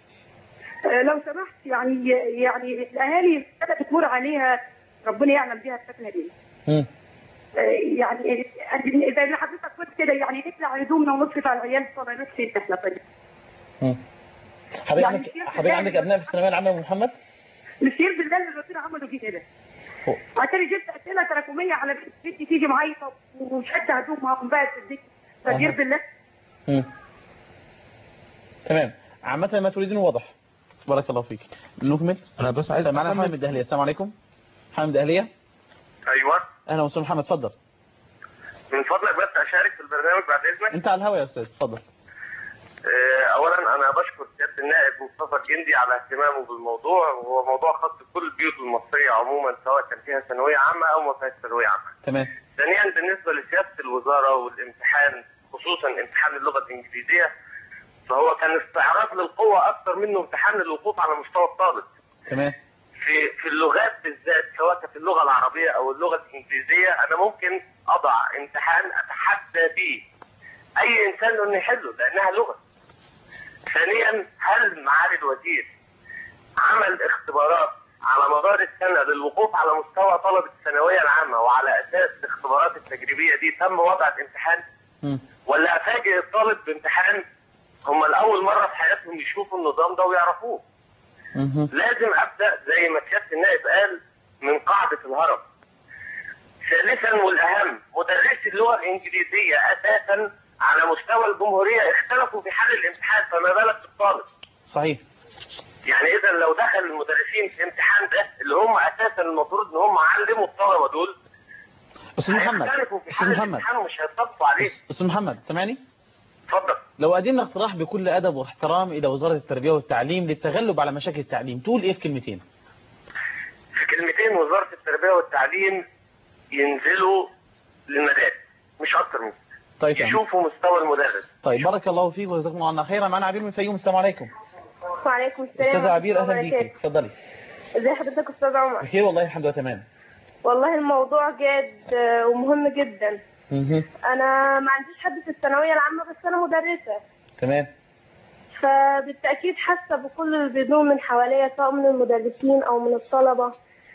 [SPEAKER 8] آه، لو سمحت يعني يعني الاهالي السنه بتمر عليها ربنا يعلم بيها الفتنه دي
[SPEAKER 2] مم.
[SPEAKER 8] آه، يعني أنا- زي ما حضرتك قلت كده يعني نقلع هدومنا ونصرف على العيال طبعا نفس احنا طيب
[SPEAKER 2] مم. حضرتك
[SPEAKER 8] يعني
[SPEAKER 2] عندك
[SPEAKER 8] كيف
[SPEAKER 2] حضرتك
[SPEAKER 8] تلاقي-
[SPEAKER 2] عندك ابناء في الثانويه العامه يا ام محمد
[SPEAKER 8] نسير بالله اللي ربنا عمله فيه كده
[SPEAKER 2] هو.
[SPEAKER 8] عشان جبت اسئله تراكميه على بنتي تيجي معايا وشد هدومها وانبهت في الدنيا فدير
[SPEAKER 2] أها.
[SPEAKER 8] بالله
[SPEAKER 2] مم. تمام عامة ما تريدين واضح بارك الله فيك نكمل
[SPEAKER 4] انا بس عايز
[SPEAKER 2] طيب معنا
[SPEAKER 4] أكمل.
[SPEAKER 2] محمد الدهلية السلام عليكم محمد الدهلية
[SPEAKER 9] ايوه
[SPEAKER 2] اهلا وسهلا محمد اتفضل
[SPEAKER 9] من فضلك بس اشارك في البرنامج بعد اذنك
[SPEAKER 2] انت على الهواء يا استاذ اتفضل
[SPEAKER 9] آه، اولا انا بشكر سياده النائب مصطفى الجندي على اهتمامه بالموضوع وهو موضوع خاص بكل البيوت المصريه عموما سواء كان فيها ثانويه عامه او ما فيهاش ثانويه عامه.
[SPEAKER 2] تمام
[SPEAKER 9] ثانيا بالنسبه لسياده الوزاره والامتحان خصوصا امتحان اللغه الانجليزيه فهو كان استعراض للقوه اكثر منه امتحان للوقوف على مستوى الطالب.
[SPEAKER 2] تمام
[SPEAKER 9] في في اللغات بالذات سواء كانت اللغه العربيه او اللغه الانجليزيه انا ممكن اضع امتحان اتحدى فيه اي انسان انه يحله لانها لغه. ثانيا هل معالي الوزير عمل اختبارات على مدار السنه للوقوف على مستوى طلبه الثانويه العامه وعلى اساس الاختبارات التجريبيه دي تم وضع الامتحان
[SPEAKER 2] مم.
[SPEAKER 9] ولا افاجئ الطالب بامتحان هم لاول مره في حياتهم يشوفوا النظام ده ويعرفوه
[SPEAKER 2] مهم.
[SPEAKER 9] لازم ابدا زي ما سياده النائب قال من قاعده الهرم. ثالثا والاهم مدرسي اللغه الانجليزيه اساسا على مستوى الجمهوريه اختلفوا في حل الامتحان فما بالك بالطالب.
[SPEAKER 2] صحيح
[SPEAKER 9] يعني اذا لو دخل المدرسين في الامتحان ده اللي هم اساسا المفروض ان هم علموا الطلبه دول
[SPEAKER 2] استاذ محمد
[SPEAKER 9] هيختلفوا في
[SPEAKER 2] استاذ
[SPEAKER 9] حل
[SPEAKER 2] محمد
[SPEAKER 9] الامتحان ومش هيتفقوا عليه.
[SPEAKER 2] استاذ محمد سامعني
[SPEAKER 9] اتفضل.
[SPEAKER 2] لو قدمنا اقتراح بكل ادب واحترام الى وزارة التربية والتعليم للتغلب على مشاكل التعليم تقول ايه في كلمتين
[SPEAKER 9] في كلمتين وزاره التربيه والتعليم ينزلوا للمدارس مش اكتر من كده.
[SPEAKER 2] طيب تمام.
[SPEAKER 9] يشوفوا مستوى المدرس.
[SPEAKER 2] طيب بارك الله فيك وجزاكم الله عنا خيرا معنا عبير من الفيوم السلام عليكم
[SPEAKER 10] وعليكم السلام
[SPEAKER 2] استاذ
[SPEAKER 10] ورحمة
[SPEAKER 2] عبير
[SPEAKER 10] الله
[SPEAKER 2] اهلا بيك
[SPEAKER 10] وبركاته.
[SPEAKER 2] اتفضلي
[SPEAKER 10] ازي حضرتك يا استاذ عمر
[SPEAKER 2] بخير والله الحمد لله تمام
[SPEAKER 10] والله الموضوع جاد آه، ومهم جدا
[SPEAKER 2] مهم.
[SPEAKER 10] انا ما عنديش حد في الثانويه العامه بس انا مدرسه
[SPEAKER 2] تمام
[SPEAKER 10] فبالتاكيد حاسه بكل اللي بيدور من حواليا سواء من المدرسين او من الطلبه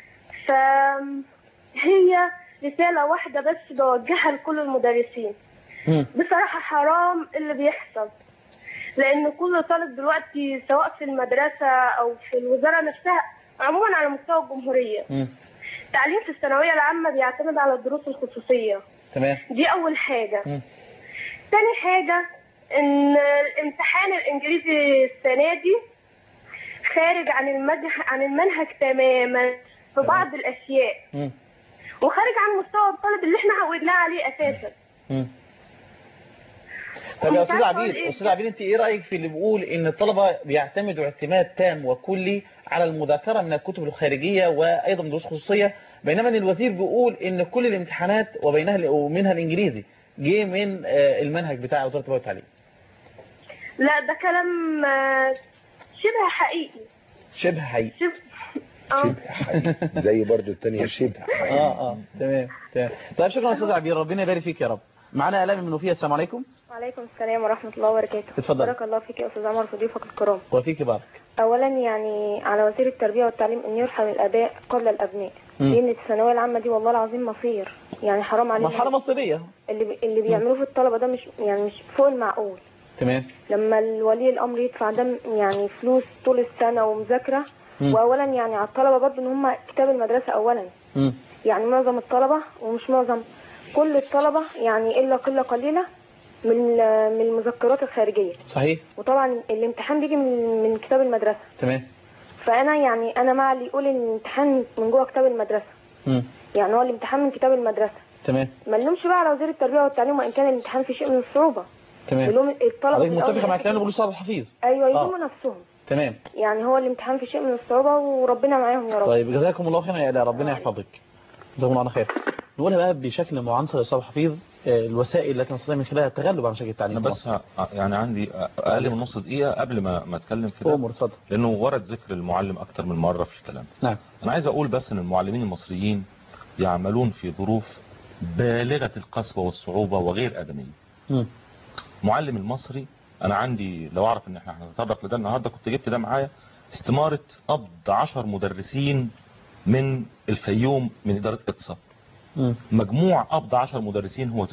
[SPEAKER 10] فهي رساله واحده بس بوجهها لكل المدرسين
[SPEAKER 2] مم.
[SPEAKER 10] بصراحه حرام اللي بيحصل لان كل طالب دلوقتي سواء في المدرسه او في الوزاره نفسها عموما على مستوى الجمهوريه
[SPEAKER 2] مم.
[SPEAKER 10] التعليم في الثانويه العامه بيعتمد على الدروس الخصوصيه
[SPEAKER 2] تمام
[SPEAKER 10] دي اول حاجه
[SPEAKER 2] مم.
[SPEAKER 10] تاني حاجه ان الامتحان الانجليزي السنه دي خارج عن المنهج عن المنهج تماما في بعض الاشياء
[SPEAKER 2] مم.
[SPEAKER 10] وخارج عن مستوى الطالب اللي احنا عودناه عليه اساسا
[SPEAKER 2] مم. طب يا
[SPEAKER 10] مش
[SPEAKER 2] استاذ
[SPEAKER 10] عارفة أقول
[SPEAKER 2] عبير
[SPEAKER 10] إيه.
[SPEAKER 2] استاذ عبير انت ايه رايك في اللي بيقول ان الطلبه بيعتمدوا اعتماد تام وكلي على المذاكره من الكتب الخارجيه وايضا دروس خصوصيه بينما ان الوزير بيقول ان كل الامتحانات وبينها ومنها الانجليزي جه من آه، المنهج بتاع وزاره التربيه والتعليم
[SPEAKER 10] لا ده كلام آه، شبه حقيقي
[SPEAKER 2] شبه حقيقي
[SPEAKER 10] شبه اه
[SPEAKER 3] شبه حقيقي زي برضو التانية شبه حقيقي
[SPEAKER 2] اه اه تمام تمام طيب شكرا يا استاذ عبير ربنا يبارك فيك يا رب معانا الاء من وفيه السلام عليكم
[SPEAKER 10] وعليكم السلام ورحمه الله وبركاته
[SPEAKER 2] اتفضل.
[SPEAKER 10] بارك الله فيك يا استاذ عمر في ضيوفك الكرام
[SPEAKER 2] وفيك بارك
[SPEAKER 10] اولا يعني على وزير التربيه والتعليم ان يرحم الاباء قبل الابناء
[SPEAKER 2] مم.
[SPEAKER 10] لان الثانويه العامه دي والله العظيم مصير يعني حرام علينا
[SPEAKER 2] مرحله مصيريه
[SPEAKER 10] اللي بي- اللي بيعملوه في الطلبه ده مش يعني مش فوق المعقول
[SPEAKER 2] تمام
[SPEAKER 10] لما الولي الامر يدفع ده يعني فلوس طول السنه ومذاكره
[SPEAKER 2] مم.
[SPEAKER 10] واولا يعني على الطلبه برضه ان هم كتاب المدرسه اولا
[SPEAKER 2] مم.
[SPEAKER 10] يعني معظم الطلبه ومش معظم كل الطلبه يعني الا قله قليله من من المذكرات الخارجيه
[SPEAKER 2] صحيح
[SPEAKER 10] وطبعا الامتحان بيجي من من كتاب المدرسه
[SPEAKER 2] تمام
[SPEAKER 10] فانا يعني انا مع اللي يقول ان الامتحان من جوه كتاب المدرسه
[SPEAKER 2] مم.
[SPEAKER 10] يعني هو الامتحان من كتاب المدرسه
[SPEAKER 2] تمام
[SPEAKER 10] ما نلومش بقى على وزير التربيه والتعليم وان كان الامتحان فيه شيء من الصعوبه
[SPEAKER 2] تمام
[SPEAKER 10] يلوم الطلبه
[SPEAKER 2] حضرتك
[SPEAKER 10] في الأول
[SPEAKER 2] متفقه مع
[SPEAKER 10] والآخر.
[SPEAKER 2] الكلام اللي بيقوله صالح الحفيظ
[SPEAKER 10] ايوه
[SPEAKER 2] آه.
[SPEAKER 10] يلوموا نفسهم
[SPEAKER 2] تمام
[SPEAKER 10] يعني هو الامتحان فيه شيء من الصعوبه وربنا معاهم يا رب
[SPEAKER 2] طيب جزاكم الله خيرا يا آلاء ربنا يحفظك جزاكم الله خير نقولها بقى بشكل معنصر يا استاذ حفيظ آه، الوسائل التي نستطيع من خلالها التغلب على مشاكل التعليم
[SPEAKER 4] انا
[SPEAKER 2] في
[SPEAKER 4] بس
[SPEAKER 2] مصر.
[SPEAKER 4] ه- يعني عندي اقل من نص دقيقه قبل ما ما اتكلم في ده
[SPEAKER 2] امر اتفضل
[SPEAKER 4] لانه ورد ذكر المعلم اكتر من مره في الكلام
[SPEAKER 2] نعم
[SPEAKER 4] انا عايز اقول بس ان المعلمين المصريين يعملون في ظروف بالغه القسوه والصعوبه وغير ادميه
[SPEAKER 2] مم.
[SPEAKER 4] المعلم المصري انا عندي لو اعرف ان احنا هنتطرق لده النهارده كنت جبت ده معايا استماره قبض 10 مدرسين من الفيوم من اداره اقصى
[SPEAKER 2] مم.
[SPEAKER 4] مجموع قبض 10 مدرسين هو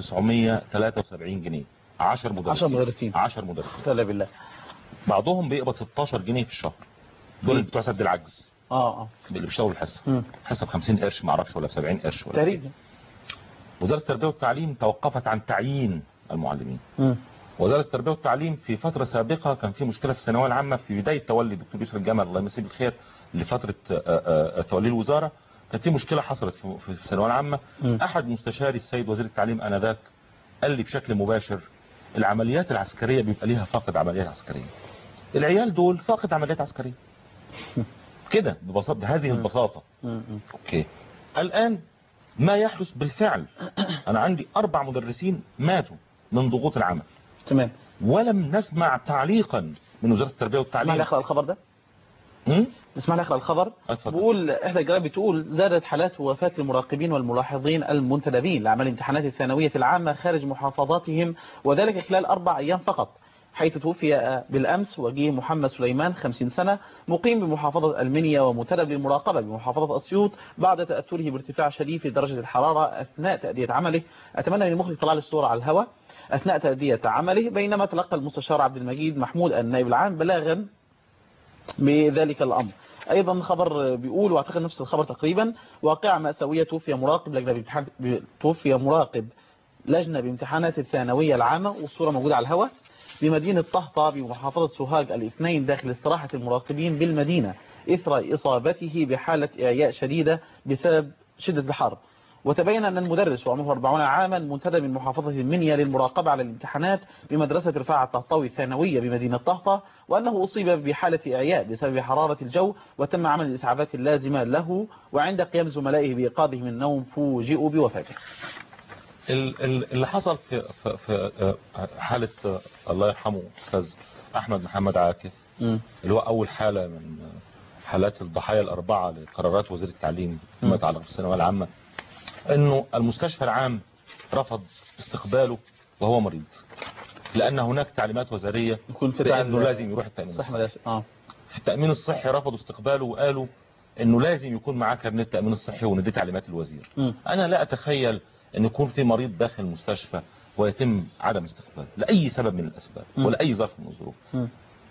[SPEAKER 4] 973 جنيه 10 مدرسين
[SPEAKER 2] 10 مدرسين
[SPEAKER 4] 10 مدرسين
[SPEAKER 2] استغفر بالله
[SPEAKER 4] بعضهم بيقبض 16 جنيه في الشهر دول اللي بتوع سد العجز
[SPEAKER 2] اه اه
[SPEAKER 4] اللي بيشتغلوا الحصه
[SPEAKER 2] مم.
[SPEAKER 4] حصه ب 50 قرش ما اعرفش ولا ب 70 قرش ولا
[SPEAKER 2] تقريبا
[SPEAKER 4] وزاره التربيه والتعليم توقفت عن تعيين المعلمين
[SPEAKER 2] مم.
[SPEAKER 4] وزاره التربيه والتعليم في فتره سابقه كان في مشكله في الثانويه العامه في بدايه تولي الدكتور يوسف الجمل الله يمسيه بالخير لفتره آه، آه، توليه الوزاره كانت في مشكله حصلت في في الثانويه العامه
[SPEAKER 2] مم.
[SPEAKER 4] احد مستشاري السيد وزير التعليم انذاك قال لي بشكل مباشر العمليات العسكريه بيبقى ليها فاقد عمليات عسكريه العيال دول فاقد عمليات عسكريه كده ببساطه بهذه البساطه
[SPEAKER 2] مم. مم.
[SPEAKER 4] اوكي الان ما يحدث بالفعل انا عندي اربع مدرسين ماتوا من ضغوط العمل
[SPEAKER 2] تمام
[SPEAKER 4] ولم نسمع تعليقا من وزاره التربيه
[SPEAKER 2] اسمع لي
[SPEAKER 4] والتعليم
[SPEAKER 2] اقرا الخبر ده
[SPEAKER 4] م?
[SPEAKER 2] اسمع لي اقرا الخبر
[SPEAKER 4] اتفضل.
[SPEAKER 2] بيقول احدى الجرائد بتقول زادت حالات وفاة المراقبين والملاحظين المنتدبين لعمل الامتحانات الثانوية العامة خارج محافظاتهم وذلك خلال أربع أيام فقط حيث توفي بالأمس وجيه محمد سليمان 50 سنة مقيم بمحافظة المنيا ومنتدب للمراقبة بمحافظة أسيوط بعد تأثره بارتفاع شديد في درجة الحرارة أثناء تأدية عمله أتمنى من المخرج طلع لي الصورة على الهواء أثناء تأدية عمله بينما تلقى المستشار عبد المجيد محمود النائب العام بلاغا بذلك الأمر أيضا خبر بيقول واعتقد نفس الخبر تقريبا واقعة مأساوية توفي مراقب لجنة بامتحان توفي مراقب لجنة بامتحانات الثانوية العامة والصورة موجودة على الهواء بمدينة طهطا بمحافظة سوهاج الاثنين داخل استراحة المراقبين بالمدينة إثر إصابته بحالة إعياء شديدة بسبب شدة الحر وتبين أن المدرس وعمره 40 عاما منتدب من محافظة المنيا للمراقبة على الامتحانات بمدرسة رفاعة الطهطاوي الثانوية بمدينة طهطا وأنه أصيب بحالة إعياء بسبب حرارة الجو وتم عمل الإسعافات اللازمة له وعند قيام زملائه بإيقاظه من النوم فوجئوا بوفاته
[SPEAKER 4] ال- ال- اللي حصل في في, في آه، حاله آه، الله يرحمه استاذ احمد محمد عاكف
[SPEAKER 2] مم.
[SPEAKER 4] اللي هو اول حاله من آه، حالات الضحايا الأربعة لقرارات وزير التعليم فيما يتعلق بالثانوية العامة أنه المستشفى العام رفض استقباله وهو مريض لأن هناك تعليمات وزارية
[SPEAKER 2] يكون في تعب-
[SPEAKER 4] بأنه لازم يروح التأمين
[SPEAKER 2] صح
[SPEAKER 4] الصحي
[SPEAKER 2] مدرسة اه
[SPEAKER 4] في التأمين الصحي رفضوا استقباله وقالوا انه لازم يكون معاه كارنيه التأمين الصحي وان دي تعليمات الوزير
[SPEAKER 2] مم.
[SPEAKER 4] انا لا اتخيل ان يكون في مريض داخل المستشفى ويتم عدم استقباله لاي سبب من الاسباب
[SPEAKER 2] مم.
[SPEAKER 4] ولا اي ظرف من الظروف
[SPEAKER 2] مم.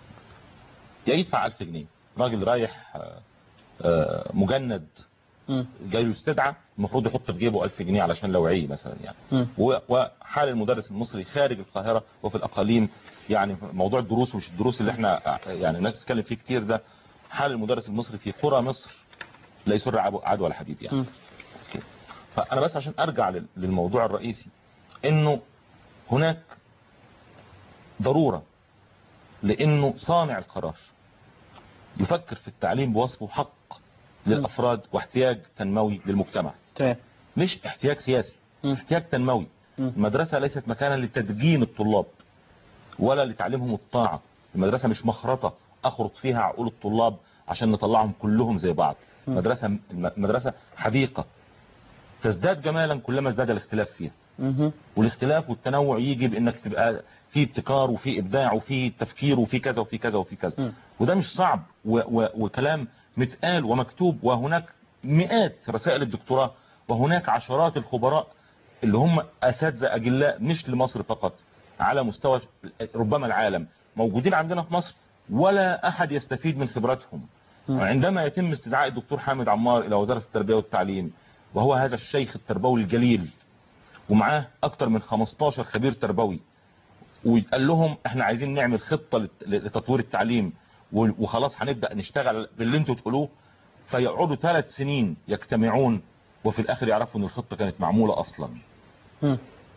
[SPEAKER 4] يا يدفع 1000 جنيه راجل رايح آه، آه، مجند
[SPEAKER 2] مم.
[SPEAKER 4] جاي له استدعى المفروض يحط في جيبه 1000 جنيه علشان لو عي مثلا يعني
[SPEAKER 2] مم.
[SPEAKER 4] و- وحال المدرس المصري خارج القاهرة وفي الأقاليم يعني موضوع الدروس ومش الدروس اللي احنا يعني الناس بتتكلم فيه كتير ده حال المدرس المصري في قرى مصر لا يسر عدو عدو ولا حبيب يعني
[SPEAKER 2] مم.
[SPEAKER 4] أوكي. فأنا بس عشان أرجع لل- للموضوع الرئيسي إنه هناك ضرورة لأنه صانع القرار يفكر في التعليم بوصفه حق للأفراد واحتياج تنموي للمجتمع
[SPEAKER 2] تمام
[SPEAKER 4] مش احتياج سياسي
[SPEAKER 2] مم.
[SPEAKER 4] احتياج تنموي
[SPEAKER 2] مم.
[SPEAKER 4] المدرسة ليست مكانا لتدجين الطلاب ولا لتعليمهم الطاعة المدرسة مش مخرطة اخرط فيها عقول الطلاب عشان نطلعهم كلهم زي بعض
[SPEAKER 2] مم.
[SPEAKER 4] مدرسة المدرسة حديقة تزداد جمالا كلما ازداد الاختلاف فيها
[SPEAKER 2] مهم.
[SPEAKER 4] والاختلاف والتنوع يجي بانك تبقى في ابتكار وفي ابداع وفي تفكير وفي كذا وفي كذا وفي كذا
[SPEAKER 2] مم.
[SPEAKER 4] وده مش صعب و و وكلام متقال ومكتوب وهناك مئات رسائل الدكتوراه وهناك عشرات الخبراء اللي هم اساتذه اجلاء مش لمصر فقط على مستوى ربما العالم موجودين عندنا في مصر ولا احد يستفيد من خبراتهم
[SPEAKER 2] مم.
[SPEAKER 4] وعندما يتم استدعاء الدكتور حامد عمار الى وزاره التربيه والتعليم وهو هذا الشيخ التربوي الجليل ومعاه اكتر من 15 خبير تربوي ويتقال لهم احنا عايزين نعمل خطة لت- لتطوير التعليم و- وخلاص هنبدأ نشتغل باللي انتوا تقولوه فيقعدوا ثلاث سنين يجتمعون وفي الاخر يعرفوا ان الخطة كانت معمولة اصلا
[SPEAKER 2] مم.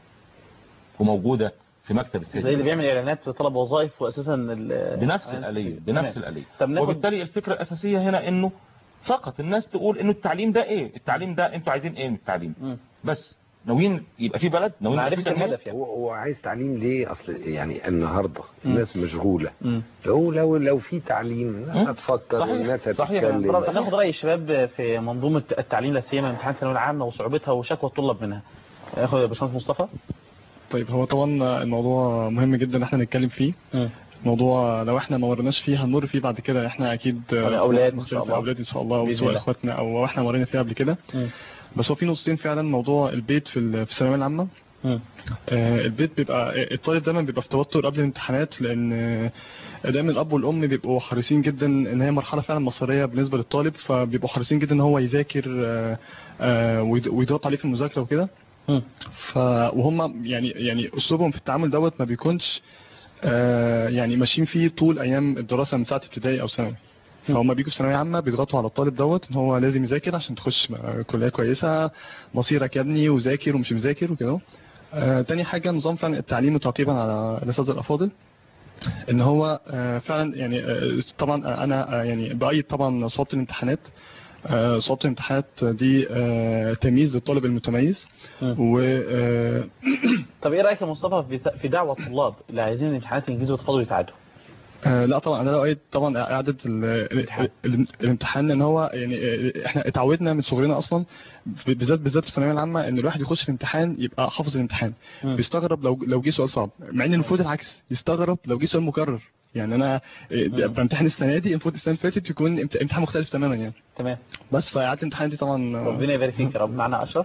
[SPEAKER 4] وموجودة في مكتب السيد
[SPEAKER 2] زي اللي بيعمل اعلانات في طلب وظائف واساسا ال-
[SPEAKER 4] بنفس
[SPEAKER 2] آه،
[SPEAKER 4] الآلية
[SPEAKER 2] تمام.
[SPEAKER 4] بنفس الآلية
[SPEAKER 2] طب ناخد
[SPEAKER 4] وبالتالي الفكرة الأساسية هنا انه فقط الناس تقول انه التعليم ده ايه التعليم ده انتوا عايزين ايه من التعليم
[SPEAKER 2] مم.
[SPEAKER 4] بس ناويين يبقى في بلد ناويين يبقى في
[SPEAKER 2] معرفة
[SPEAKER 4] تنمية؟
[SPEAKER 2] الهدف يعني
[SPEAKER 3] هو هو عايز تعليم ليه اصل يعني النهارده
[SPEAKER 2] مم.
[SPEAKER 3] الناس مشغوله
[SPEAKER 2] مم.
[SPEAKER 3] لو لو لو في تعليم الناس
[SPEAKER 4] مم.
[SPEAKER 3] هتفكر
[SPEAKER 4] صحيح.
[SPEAKER 3] والناس
[SPEAKER 4] صحيح.
[SPEAKER 3] هتتكلم
[SPEAKER 2] خلاص هناخد راي الشباب في منظومه التعليم لا سيما امتحانات الثانويه العامه وصعوبتها وشكوى الطلاب منها اخد يا باشمهندس مصطفى
[SPEAKER 5] طيب هو طبعا الموضوع مهم جدا ان احنا نتكلم فيه
[SPEAKER 2] مم.
[SPEAKER 5] الموضوع لو احنا ما مرناش فيه هنمر فيه بعد كده احنا اكيد
[SPEAKER 2] على أولاد إن شاء
[SPEAKER 5] مختلفة،
[SPEAKER 2] الله.
[SPEAKER 5] اولاد ان شاء الله
[SPEAKER 2] بإذن
[SPEAKER 5] وسواء
[SPEAKER 2] الله.
[SPEAKER 5] اخواتنا او احنا مرينا فيها قبل كده
[SPEAKER 2] مم.
[SPEAKER 5] بس هو في نقطتين فعلا موضوع البيت في ال- في الثانويه العامه
[SPEAKER 2] مم.
[SPEAKER 5] آه، البيت بيبقى الطالب دايما بيبقى في توتر قبل الامتحانات لان آه، دايما الاب والام بيبقوا حريصين جدا ان هي مرحله فعلا مصيريه بالنسبه للطالب فبيبقوا حريصين جدا ان هو يذاكر آه، آه، ويض- ويضغط عليه في المذاكره وكده
[SPEAKER 2] مم.
[SPEAKER 5] ف وهم يعني يعني اسلوبهم في التعامل دوت ما بيكونش آه، يعني ماشيين فيه طول ايام الدراسه من ساعه ابتدائي او ثانوي فهم بيجوا في ثانويه عامه بيضغطوا على الطالب دوت ان هو لازم يذاكر عشان تخش م- كليه كويسه مصيرك يا ابني وذاكر ومش مذاكر وكده آه تاني حاجه نظام فعلا التعليم وتعقيبا على الاساتذه الافاضل ان هو آه فعلا يعني آه طبعا آه، انا آه يعني بايد طبعا صعوبه الامتحانات آه صعوبه الامتحانات دي آه تمييز للطالب المتميز
[SPEAKER 2] مم.
[SPEAKER 5] و آه
[SPEAKER 2] طب ايه رايك يا مصطفى في- في دعوه الطلاب اللي عايزين الامتحانات الانجليزي ويتفضلوا يتعادوا
[SPEAKER 5] آه لا طبعا انا رايي طبعا اعاده ال- ال- ال- الامتحان لان هو يعني آه، احنا اتعودنا من صغرنا اصلا ب- بالذات بالذات في الثانويه العامه ان الواحد يخش الامتحان يبقى حافظ الامتحان
[SPEAKER 2] مم.
[SPEAKER 5] بيستغرب لو لو جه سؤال صعب مع ان المفروض العكس يستغرب لو جه سؤال مكرر يعني انا آه، بمتحن السنه دي المفروض السنه اللي فاتت يكون امت- امتحان مختلف تماما يعني
[SPEAKER 2] تمام
[SPEAKER 5] بس فاعاده الامتحان دي طبعا آه،
[SPEAKER 2] ربنا يبارك فيك يا رب معنا اشرف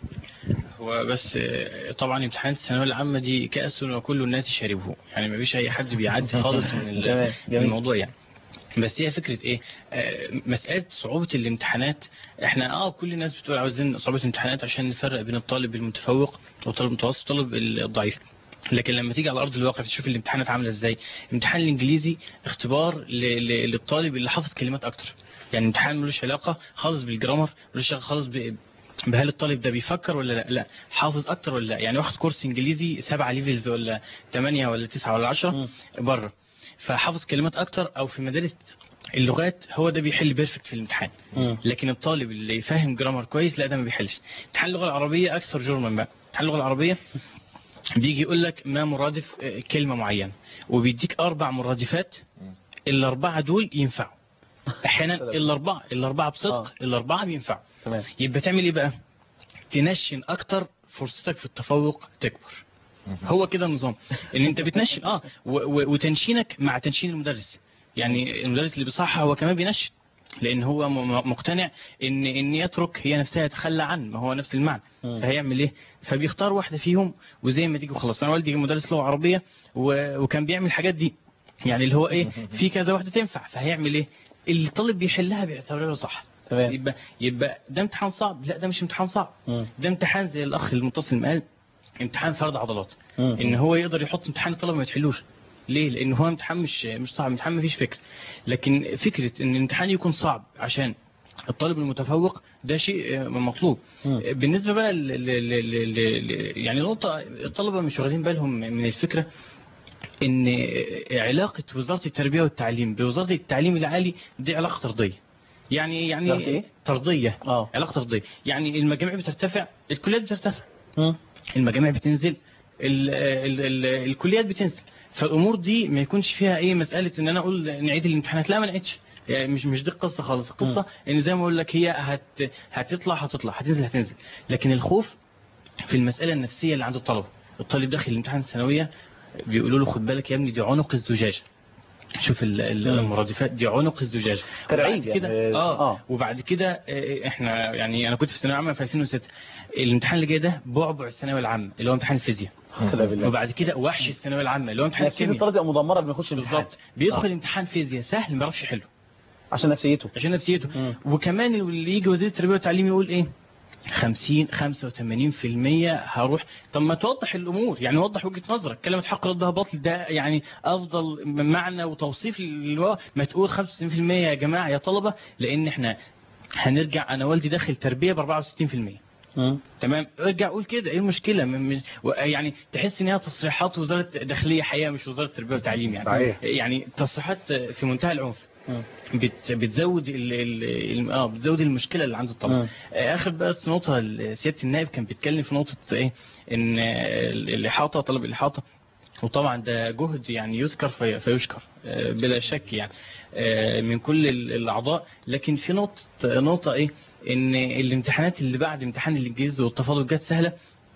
[SPEAKER 6] هو بس آه، طبعا امتحانات الثانويه العامه دي كاس وكل الناس يشربه يعني ما فيش اي حد بيعدي خالص من ال-
[SPEAKER 2] تمام،
[SPEAKER 6] من
[SPEAKER 2] جميل.
[SPEAKER 6] الموضوع يعني بس هي فكره ايه آه، مساله صعوبه الامتحانات احنا اه كل الناس بتقول عاوزين صعوبه الامتحانات عشان نفرق بين الطالب المتفوق والطالب المتوسط والطالب الضعيف لكن لما تيجي على ارض الواقع تشوف الامتحانات عامله ازاي الامتحان الانجليزي اختبار ل- ل- للطالب اللي حافظ كلمات اكتر يعني امتحان ملوش علاقه خالص بالجرامر ملوش علاقه خالص ب بهل الطالب ده بيفكر ولا لا لا حافظ اكتر ولا لا يعني واخد كورس انجليزي سبعة ليفلز ولا ثمانية ولا تسعة ولا عشرة بره فحافظ كلمات اكتر او في مدارس اللغات هو ده بيحل بيرفكت في الامتحان
[SPEAKER 2] مم.
[SPEAKER 6] لكن الطالب اللي يفهم جرامر كويس لا ده ما بيحلش امتحان اللغه العربيه اكثر جرما بقى امتحان اللغه العربيه بيجي يقول لك ما مرادف آه، كلمه معينه وبيديك اربع مرادفات الاربعه دول ينفعوا احيانا الاربعه الاربعه بصدق الاربعه بينفعوا
[SPEAKER 2] تمام
[SPEAKER 6] يبقى تعمل ايه بقى تنشن اكتر فرصتك في التفوق تكبر هو كده النظام ان انت بتنشن اه و- و- وتنشينك مع تنشين المدرس يعني المدرس اللي بيصحح هو كمان بينشن لان هو م- م- مقتنع ان ان يترك هي نفسها يتخلى عن ما هو نفس المعنى فهيعمل ايه فبيختار واحده فيهم وزي ما تيجي وخلاص انا والدي مدرس لغه عربيه و- وكان بيعمل الحاجات دي يعني اللي هو ايه في كذا واحده تنفع فهيعمل ايه اللي الطالب بيحلها بيعتبرها صح
[SPEAKER 2] تمام.
[SPEAKER 6] يبقى يبقى ده امتحان صعب لا ده مش امتحان صعب ده امتحان زي الاخ المتصل ما قال امتحان فرد عضلات
[SPEAKER 2] مم.
[SPEAKER 6] ان هو يقدر يحط امتحان الطلبه ما يتحلوش ليه لان هو امتحان مش مش صعب امتحان ما فيش فكر لكن فكره ان الامتحان يكون صعب عشان الطالب المتفوق ده شيء آه، مطلوب آه، بالنسبه بقى ل ل ل ل ل يعني نقطه الطلبه مش واخدين بالهم من الفكره ان علاقه وزاره التربيه والتعليم بوزاره التعليم العالي دي علاقه طرديه يعني
[SPEAKER 2] علاقة
[SPEAKER 6] يعني
[SPEAKER 2] إيه؟
[SPEAKER 6] طرديه
[SPEAKER 2] اه
[SPEAKER 6] علاقه طرديه يعني المجاميع بترتفع الكليات بترتفع
[SPEAKER 2] مم.
[SPEAKER 6] المجاميع بتنزل ال ال ال الكليات بتنزل فالامور دي ما يكونش فيها ايه مساله ان انا اقول نعيد الامتحانات لا ما نعيدش يعني مش مش دي القصه خالص القصه ان زي ما اقول لك هي هت هتطلع هتطلع هتنزل هتنزل لكن الخوف في المساله النفسيه اللي عند الطلبه الطالب داخل الامتحان الثانويه بيقولوا له خد بالك يا ابني دي عنق الزجاجه شوف ال- ال- المرادفات دي عنق الزجاجه
[SPEAKER 2] ترعيد
[SPEAKER 6] وبعد كده
[SPEAKER 2] يعني.
[SPEAKER 6] اه,
[SPEAKER 2] آه.
[SPEAKER 6] وبعد كده آه، احنا يعني انا كنت في الثانويه العامه في 2006 الامتحان اللي جاي ده بعبع الثانويه العامه اللي هو امتحان الفيزياء
[SPEAKER 2] لا بالله.
[SPEAKER 6] وبعد كده وحش الثانويه العامه اللي هو امتحان
[SPEAKER 2] نفسية
[SPEAKER 6] الكيمياء
[SPEAKER 2] الطالب تبقى مدمرة ما يخش الامتحان
[SPEAKER 6] بالظبط بيدخل امتحان فيزياء سهل ما يعرفش يحله
[SPEAKER 2] عشان نفسيته
[SPEAKER 6] عشان نفسيته وكمان اللي يجي وزير التربيه والتعليم يقول ايه 50 85% هروح طب ما توضح الامور يعني وضح وجهه نظرك كلمه حق ردها باطل ده يعني افضل معنى وتوصيف اللي هو ما تقول 65% يا جماعه يا طلبه لان احنا هنرجع انا والدي داخل تربيه ب 64% تمام ارجع قول كده ايه المشكله م- م- و- يعني تحس ان هي تصريحات وزاره داخليه حقيقه مش وزاره التربيه والتعليم يعني
[SPEAKER 3] صحيح.
[SPEAKER 6] يعني تصريحات في منتهى العنف بت بتزود ال ال ال- اه بتزود المشكله اللي عند الطلبه آه، اخر بس نقطه ال- سياده النائب كان بيتكلم في نقطه ايه ان آه، الاحاطه طلب الاحاطه وطبعا ده جهد يعني يذكر في فيشكر آه، بلا شك يعني آه، من كل ال- الاعضاء لكن في نقطه نقطه ايه ان الامتحانات اللي بعد امتحان الانجليزي والتفاضل جت سهله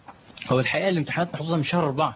[SPEAKER 6] هو الحقيقه الامتحانات محطوطه من شهر أربعة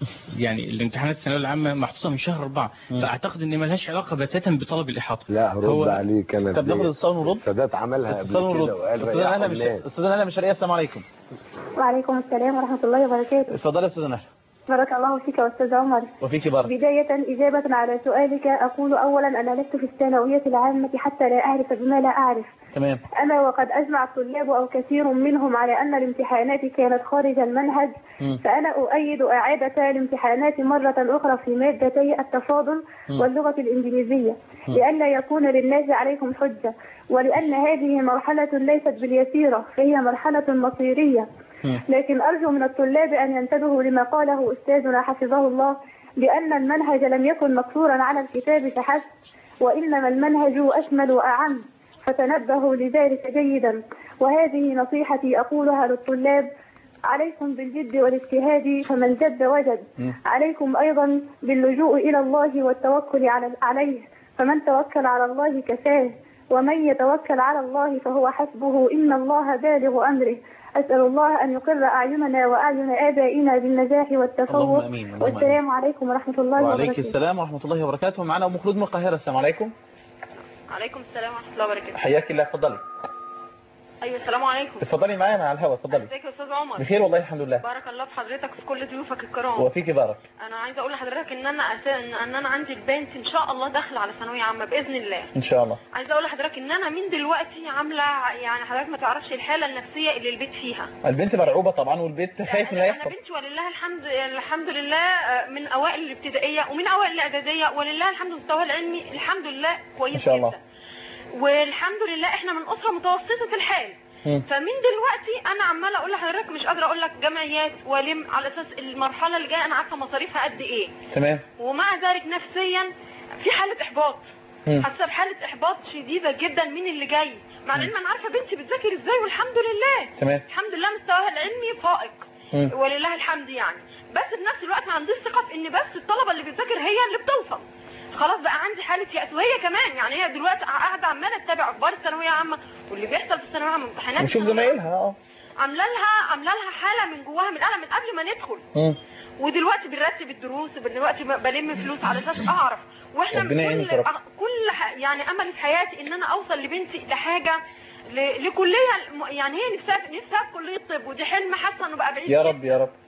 [SPEAKER 6] يعني الامتحانات الثانويه العامه محطوطه من شهر أربعة فاعتقد ان ملهاش علاقه بتاتا بطلب الاحاطه
[SPEAKER 3] لا هرد عليك انا
[SPEAKER 2] طب ناخد اتصال ونرد
[SPEAKER 3] سادات عملها قبل
[SPEAKER 2] اتصال ونرد
[SPEAKER 3] كده وقال
[SPEAKER 2] استاذ انا
[SPEAKER 3] ريحوا
[SPEAKER 2] مش
[SPEAKER 3] الناس
[SPEAKER 2] استاذ انا مش شرقية السلام عليكم
[SPEAKER 8] وعليكم السلام ورحمة الله وبركاته
[SPEAKER 2] اتفضلي يا استاذ نهى
[SPEAKER 8] بارك الله فيك يا أستاذ عمر
[SPEAKER 2] وفيك بارك
[SPEAKER 8] بداية إجابة على سؤالك أقول أولا أنا لست في الثانوية العامة حتى لا أعرف بما لا أعرف
[SPEAKER 2] تمام
[SPEAKER 8] أما وقد أجمع الطلاب أو كثير منهم على أن الامتحانات كانت خارج المنهج
[SPEAKER 11] مم.
[SPEAKER 8] فأنا أؤيد إعادة الامتحانات مرة أخرى في مادتي التفاضل
[SPEAKER 11] مم.
[SPEAKER 8] واللغة الإنجليزية
[SPEAKER 11] مم.
[SPEAKER 8] لئلا يكون للناس عليكم حجة ولأن هذه مرحلة ليست باليسيرة فهي مرحلة مصيرية لكن أرجو من الطلاب أن ينتبهوا لما قاله أستاذنا حفظه الله بأن المنهج لم يكن مقصورا على الكتاب فحسب وإنما المنهج أشمل وأعم فتنبهوا لذلك جيدا وهذه نصيحتي أقولها للطلاب عليكم بالجد والاجتهاد فمن جد وجد عليكم أيضا باللجوء إلى الله والتوكل على عليه فمن توكل على الله كفاه ومن يتوكل على الله فهو حسبه إن الله بالغ أمره أسأل الله أن يقر أعيننا وأعين آبائنا بالنجاح والتفوق
[SPEAKER 2] اللهم آمين، اللهم آمين.
[SPEAKER 8] والسلام عليكم ورحمة الله
[SPEAKER 2] وعليك
[SPEAKER 8] وبركاته
[SPEAKER 2] السلام ورحمة الله وبركاته معنا أم خلود من القاهرة السلام عليكم
[SPEAKER 12] عليكم السلام ورحمة الله وبركاته
[SPEAKER 2] حياك الله اتفضلي
[SPEAKER 12] أيوة السلام عليكم
[SPEAKER 2] اتفضلي معايا على الهواء اتفضلي
[SPEAKER 12] ازيك يا أستاذ عمر
[SPEAKER 2] بخير والله الحمد لله
[SPEAKER 12] بارك الله في حضرتك في كل ضيوفك الكرام
[SPEAKER 2] وفيك بارك
[SPEAKER 12] أنا عايزة أقول لحضرتك إن أنا أس... إن إن أنا عندي البنت إن شاء الله داخلة على ثانوية عامة بإذن الله
[SPEAKER 2] إن شاء الله
[SPEAKER 12] عايزة أقول لحضرتك إن أنا من دلوقتي عاملة يعني حضرتك ما تعرفش الحالة النفسية اللي البيت فيها
[SPEAKER 2] البنت مرعوبة طبعا والبيت خايف من اللي
[SPEAKER 12] أنا
[SPEAKER 2] يحصل
[SPEAKER 12] بنتي ولله الحمد الحمد لله آه، من أوائل الابتدائية ومن أوائل الإعدادية ولله الحمد مستواها العلمي الحمد لله كويس
[SPEAKER 2] إن شاء الله
[SPEAKER 12] والحمد لله احنا من اسره متوسطه الحال
[SPEAKER 2] مم.
[SPEAKER 12] فمن دلوقتي انا عماله اقول لحضرتك مش قادره اقول لك جمعيات والم على اساس المرحله اللي جايه انا عارفه مصاريفها قد ايه
[SPEAKER 2] تمام
[SPEAKER 12] ومع ذلك نفسيا في حاله احباط
[SPEAKER 2] مم.
[SPEAKER 12] حاسه بحاله احباط شديده جدا من اللي جاي مع العلم انا عارفه بنتي بتذاكر ازاي والحمد لله
[SPEAKER 2] تمام
[SPEAKER 12] الحمد لله مستواها العلمي فائق
[SPEAKER 2] مم.
[SPEAKER 12] ولله الحمد يعني بس في نفس الوقت ما عنديش ثقه في ان بس الطلبه اللي بتذاكر هي اللي بتوصل خلاص بقى عندي حاله يأس وهي كمان يعني هي دلوقتي قاعده عماله تتابع اخبار الثانويه عامه واللي بيحصل في الثانويه عامه امتحانات
[SPEAKER 2] ونشوف
[SPEAKER 12] الثانوية
[SPEAKER 2] زمايلها اه
[SPEAKER 12] عامله لها عامله لها حاله من جواها من انا من قبل ما ندخل
[SPEAKER 2] مم.
[SPEAKER 12] ودلوقتي بنرتب الدروس ودلوقتي ب- بلم فلوس على اساس اعرف واحنا
[SPEAKER 2] ربنا يعينك
[SPEAKER 12] كل
[SPEAKER 2] يا رب.
[SPEAKER 12] كل ح- يعني املي في حياتي ان انا اوصل لبنتي لحاجه ل- لكليه الم- يعني هي نفسها نفسها في كليه طب ودي حلم حاسه انه بقى بعيد
[SPEAKER 2] يا
[SPEAKER 12] جداً.
[SPEAKER 2] رب يا رب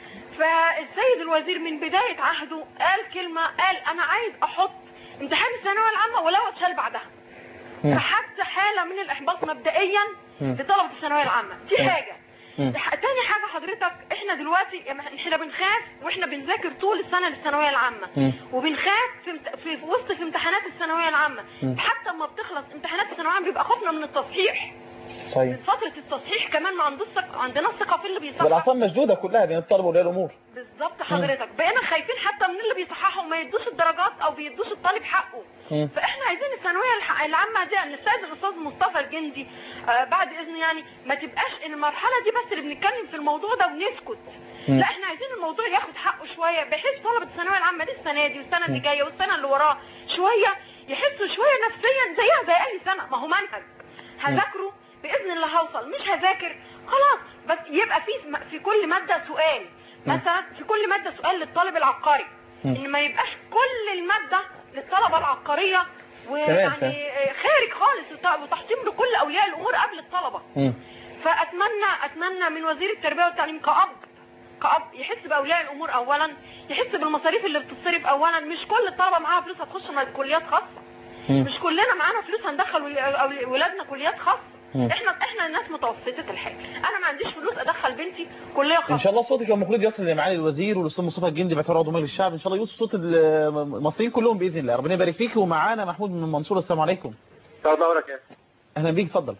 [SPEAKER 12] فالسيد الوزير من بدايه عهده قال كلمه قال انا عايز احط امتحان الثانويه العامه ولو اتشال بعدها
[SPEAKER 2] مم.
[SPEAKER 12] فحتى حاله من الاحباط مبدئيا
[SPEAKER 2] مم.
[SPEAKER 12] لطلبه الثانويه العامه دي
[SPEAKER 2] مم.
[SPEAKER 12] حاجه
[SPEAKER 2] مم.
[SPEAKER 12] ح- تاني حاجة حضرتك احنا دلوقتي احنا بنخاف واحنا بنذاكر طول السنة للثانوية العامة
[SPEAKER 2] مم.
[SPEAKER 12] وبنخاف في, امت- في في وسط في امتحانات الثانوية العامة
[SPEAKER 2] مم.
[SPEAKER 12] حتى اما بتخلص امتحانات الثانوية العامة بيبقى خوفنا من التصحيح
[SPEAKER 2] صحيح
[SPEAKER 12] فترة التصحيح كمان ما عندوش ثقة عندنا ثقة في اللي بيصحح
[SPEAKER 2] والاعصاب مشدوده كلها بين الطلبه واولياء الامور
[SPEAKER 12] بالظبط حضرتك بقينا خايفين حتى من اللي بيصححوا ما يدوش الدرجات او بيدوش الطالب حقه
[SPEAKER 2] مم.
[SPEAKER 12] فاحنا عايزين الثانويه الح- العامه دي ان السيد الاستاذ مصطفى الجندي آه بعد اذن يعني ما تبقاش ان المرحله دي بس اللي بنتكلم في الموضوع ده ونسكت
[SPEAKER 2] مم.
[SPEAKER 12] لا احنا عايزين الموضوع ياخد حقه شويه بحيث طلبه الثانويه العامه دي السنه دي والسنه اللي
[SPEAKER 2] مم.
[SPEAKER 12] جايه والسنه اللي وراها شويه يحسوا شويه نفسيا زيها زي اي سنه ما هو منهج هذاكره باذن الله هوصل مش هذاكر خلاص بس يبقى في في كل ماده سؤال مثلا في كل ماده سؤال للطالب العبقري
[SPEAKER 2] مم.
[SPEAKER 12] ان ما يبقاش كل الماده للطلبه العبقريه
[SPEAKER 2] تمام،
[SPEAKER 12] ويعني
[SPEAKER 2] تمام.
[SPEAKER 12] آه، خارج خالص وت- وتحطيم لكل اولياء الامور قبل الطلبه
[SPEAKER 2] مم.
[SPEAKER 12] فاتمنى اتمنى من وزير التربيه والتعليم كاب كاب يحس باولياء الامور اولا يحس بالمصاريف اللي بتتصرف اولا مش كل الطلبه معاها فلوس هتخش م- كليات خاصه
[SPEAKER 2] مم.
[SPEAKER 12] مش كلنا معانا فلوس هندخل ول- أو- ولادنا كليات خاصه
[SPEAKER 2] مم.
[SPEAKER 12] احنا احنا الناس متوسطه الحال انا ما عنديش فلوس ادخل بنتي كليه خاصه
[SPEAKER 2] ان شاء الله صوتك يا ام خلود يصل لمعالي الوزير والاستاذ مصطفى الجندي باعتبار عضو مجلس الشعب ان شاء الله يوصل صوت المصريين كلهم باذن الله ربنا يبارك فيك ومعانا محمود من المنصوره السلام عليكم
[SPEAKER 11] الله وبركاته
[SPEAKER 2] اهلا بيك اتفضل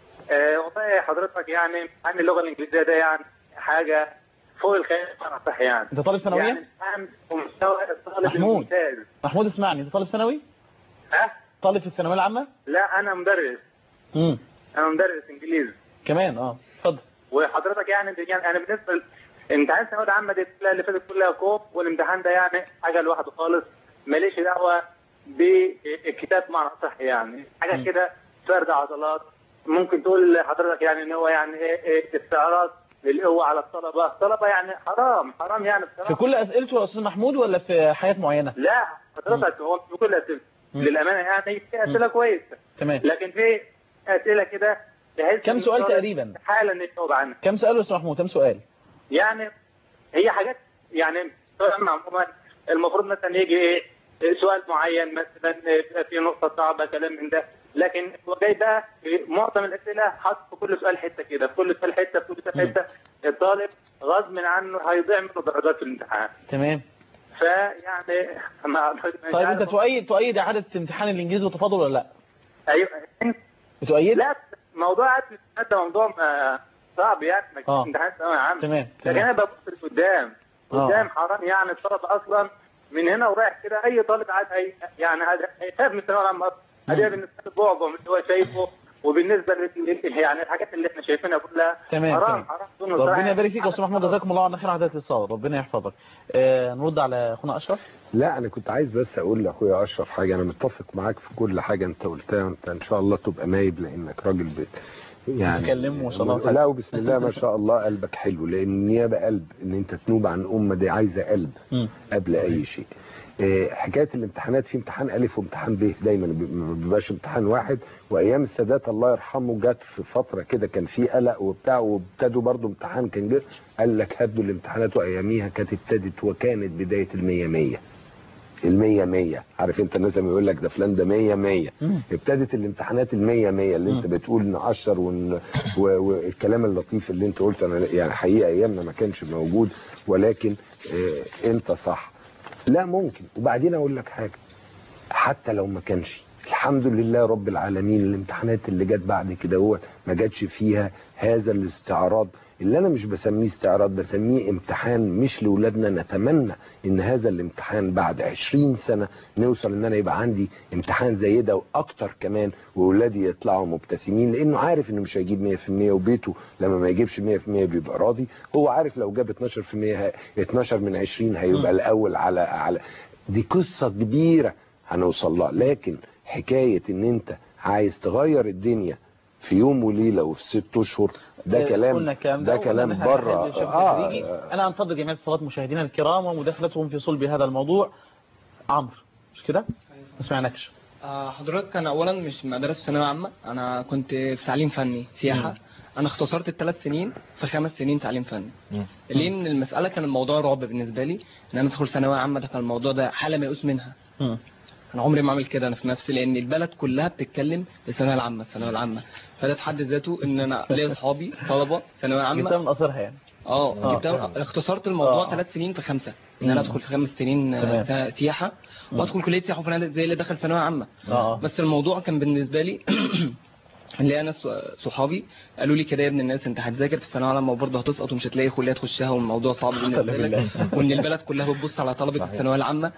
[SPEAKER 11] آه والله حضرتك يعني عن اللغه الانجليزيه ده يعني حاجه فوق الخيال صح يعني
[SPEAKER 2] انت طالب ثانويه
[SPEAKER 11] يعني عن مستوى الطالب
[SPEAKER 2] محمود.
[SPEAKER 11] الممتاز
[SPEAKER 2] محمود اسمعني انت طالب ثانوي
[SPEAKER 11] ها
[SPEAKER 2] طالب في الثانويه العامه
[SPEAKER 11] لا انا مدرس
[SPEAKER 2] امم
[SPEAKER 11] انا مدرس انجليزي
[SPEAKER 2] كمان اه اتفضل
[SPEAKER 11] وحضرتك يعني يعني انا بالنسبه ل- امتحان الثانويه العامه دي كلها اللي فاتت كلها كوب والامتحان ده يعني حاجه لوحده خالص ماليش دعوه بالكتاب معنى صح يعني حاجه
[SPEAKER 2] م.
[SPEAKER 11] كده فرد عضلات ممكن تقول لحضرتك يعني ان هو يعني ايه إيه استعراض للقوه على الطلبه الطلبه يعني حرام حرام يعني
[SPEAKER 2] في
[SPEAKER 11] بصراحه
[SPEAKER 2] كل اسئلته يا استاذ محمود ولا في حاجات معينه
[SPEAKER 11] لا حضرتك هو في كل اسئله
[SPEAKER 2] م.
[SPEAKER 11] للامانه يعني في اسئله كويسه
[SPEAKER 2] تمام
[SPEAKER 11] لكن في اسئله كده تحس
[SPEAKER 2] كم
[SPEAKER 11] إن
[SPEAKER 2] سؤال
[SPEAKER 11] الطالب
[SPEAKER 2] تقريبا
[SPEAKER 11] حالا انه يجاوب عنها
[SPEAKER 2] كم سؤال يا استاذ محمود كم سؤال
[SPEAKER 11] يعني هي حاجات يعني طبعاً عموما المفروض مثلا يجي ايه سؤال معين مثلا يبقى في نقطه صعبه كلام من ده لكن هو جاي بقى في معظم الاسئله حاطط في كل سؤال حته كده في كل سؤال حته في كل سؤال حته الطالب غصب عنه هيضيع منه درجات في الامتحان
[SPEAKER 2] تمام
[SPEAKER 11] فيعني ما
[SPEAKER 2] طيب انت تؤيد تؤيد اعاده امتحان الانجليزي والتفاضل ولا لا
[SPEAKER 11] ايوه
[SPEAKER 2] بتؤيد
[SPEAKER 11] لا موضوع عدم الامتحان ده موضوع ما- صعب يعني ما
[SPEAKER 2] آه.
[SPEAKER 11] امتحان ثانوي عام
[SPEAKER 2] تمام
[SPEAKER 11] لكن انا
[SPEAKER 2] تمام
[SPEAKER 11] ببص لقدام
[SPEAKER 2] آه.
[SPEAKER 11] قدام حرام يعني الطلبه اصلا من هنا ورايح كده اي طالب عاد هي يعني هذا هيخاف من الثانويه العامه أصلاً. هذا بالنسبه لبعضه من اللي هو شايفه وبالنسبه لل- يعني الحاجات اللي احنا شايفينها كلها
[SPEAKER 2] تمام
[SPEAKER 11] حرام
[SPEAKER 2] تمام
[SPEAKER 11] حرام دون صراحة.
[SPEAKER 2] ربنا يبارك فيك يا استاذ محمود جزاكم الله عنا خير عدد الاتصال ربنا يحفظك آه نرد على اخونا اشرف
[SPEAKER 3] لا انا كنت عايز بس اقول لاخويا اشرف حاجه انا متفق معاك في كل حاجه انت قلتها انت ان شاء الله تبقى نايب لانك راجل بيت يعني
[SPEAKER 2] بتتكلم ما شاء الله
[SPEAKER 3] لا وبسم الله ما شاء الله قلبك حلو لان النيابه قلب ان انت تنوب عن امه دي عايزه قلب
[SPEAKER 2] مم.
[SPEAKER 3] قبل اي شيء آه، حكايه الامتحانات في امتحان الف وامتحان ب دايما بي- ما بيبقاش امتحان واحد وايام السادات الله يرحمه جت في فتره كده كان في قلق وبتاع وابتدوا برضو امتحان كان جه قال لك هدوا الامتحانات واياميها كانت ابتدت وكانت بدايه المية مية المية مية عارف انت الناس لما يقول لك ده فلان ده مية مية
[SPEAKER 2] مم.
[SPEAKER 3] ابتدت الامتحانات المية مية اللي انت
[SPEAKER 2] مم.
[SPEAKER 3] بتقول نقشر ون... و... والكلام اللطيف اللي انت قلته انا يعني حقيقه ايامنا ما كانش موجود ولكن اه انت صح لا ممكن وبعدين اقول لك حاجه حتى لو ما كانش الحمد لله رب العالمين الامتحانات اللي جت بعد كده هو ما جاتش فيها هذا الاستعراض اللي انا مش بسميه استعراض بسميه امتحان مش لاولادنا نتمنى ان هذا الامتحان بعد 20 سنه نوصل ان انا يبقى عندي امتحان زي ده واكتر كمان واولادي يطلعوا مبتسمين لانه عارف انه مش هيجيب 100% وبيته لما ما يجيبش 100% بيبقى راضي هو عارف لو جاب 12% ه- 12 من 20 هيبقى الاول على على دي قصه كبيره هنوصل لها لكن حكايه ان انت عايز تغير الدنيا في يوم وليله وفي ست اشهر ده
[SPEAKER 2] آه،
[SPEAKER 3] كلام
[SPEAKER 2] قلنا الكلام
[SPEAKER 3] ده
[SPEAKER 2] وقلنا
[SPEAKER 3] كلام
[SPEAKER 2] إنها
[SPEAKER 3] بره
[SPEAKER 2] حد شبه
[SPEAKER 3] اه
[SPEAKER 2] تدريجي. انا انتظر جميع اتصالات مشاهدينا الكرام ومداخلتهم في صلب هذا الموضوع عمرو مش كده ما سمعناكش
[SPEAKER 13] آه، حضرتك انا اولا مش مدرسه ثانويه عامه انا كنت في تعليم فني سياحه انا اختصرت الثلاث سنين في خمس سنين تعليم فني ليه ان المساله كان الموضوع رعب بالنسبه لي ان انا ادخل ثانويه عامه ده كان الموضوع ده حاله ميؤوس منها انا عمري ما اعمل كده انا في نفسي لان البلد كلها بتتكلم الثانويه العامه الثانويه العامه فده في حد ذاته ان انا ليا اصحابي طلبه ثانويه عامه
[SPEAKER 2] جبتها من قصرها يعني
[SPEAKER 13] اه
[SPEAKER 2] آه.
[SPEAKER 13] جبتها اختصرت الموضوع
[SPEAKER 2] آه.
[SPEAKER 13] ثلاث سنين في خمسه ان انا
[SPEAKER 2] مم.
[SPEAKER 13] ادخل في خمس سنين آه،
[SPEAKER 2] تمام.
[SPEAKER 13] سا- سياحه وادخل كليه سياحه وفنادق زي اللي دخل ثانويه عامه
[SPEAKER 2] اه
[SPEAKER 13] بس الموضوع كان بالنسبه لي اللي انا صحابي قالوا لي كده يا ابن الناس انت هتذاكر في الثانويه العامه وبرضه هتسقط ومش هتلاقي كليه تخشها والموضوع صعب بالنسبه لك وان البلد كلها بتبص على طلبه الثانويه العامه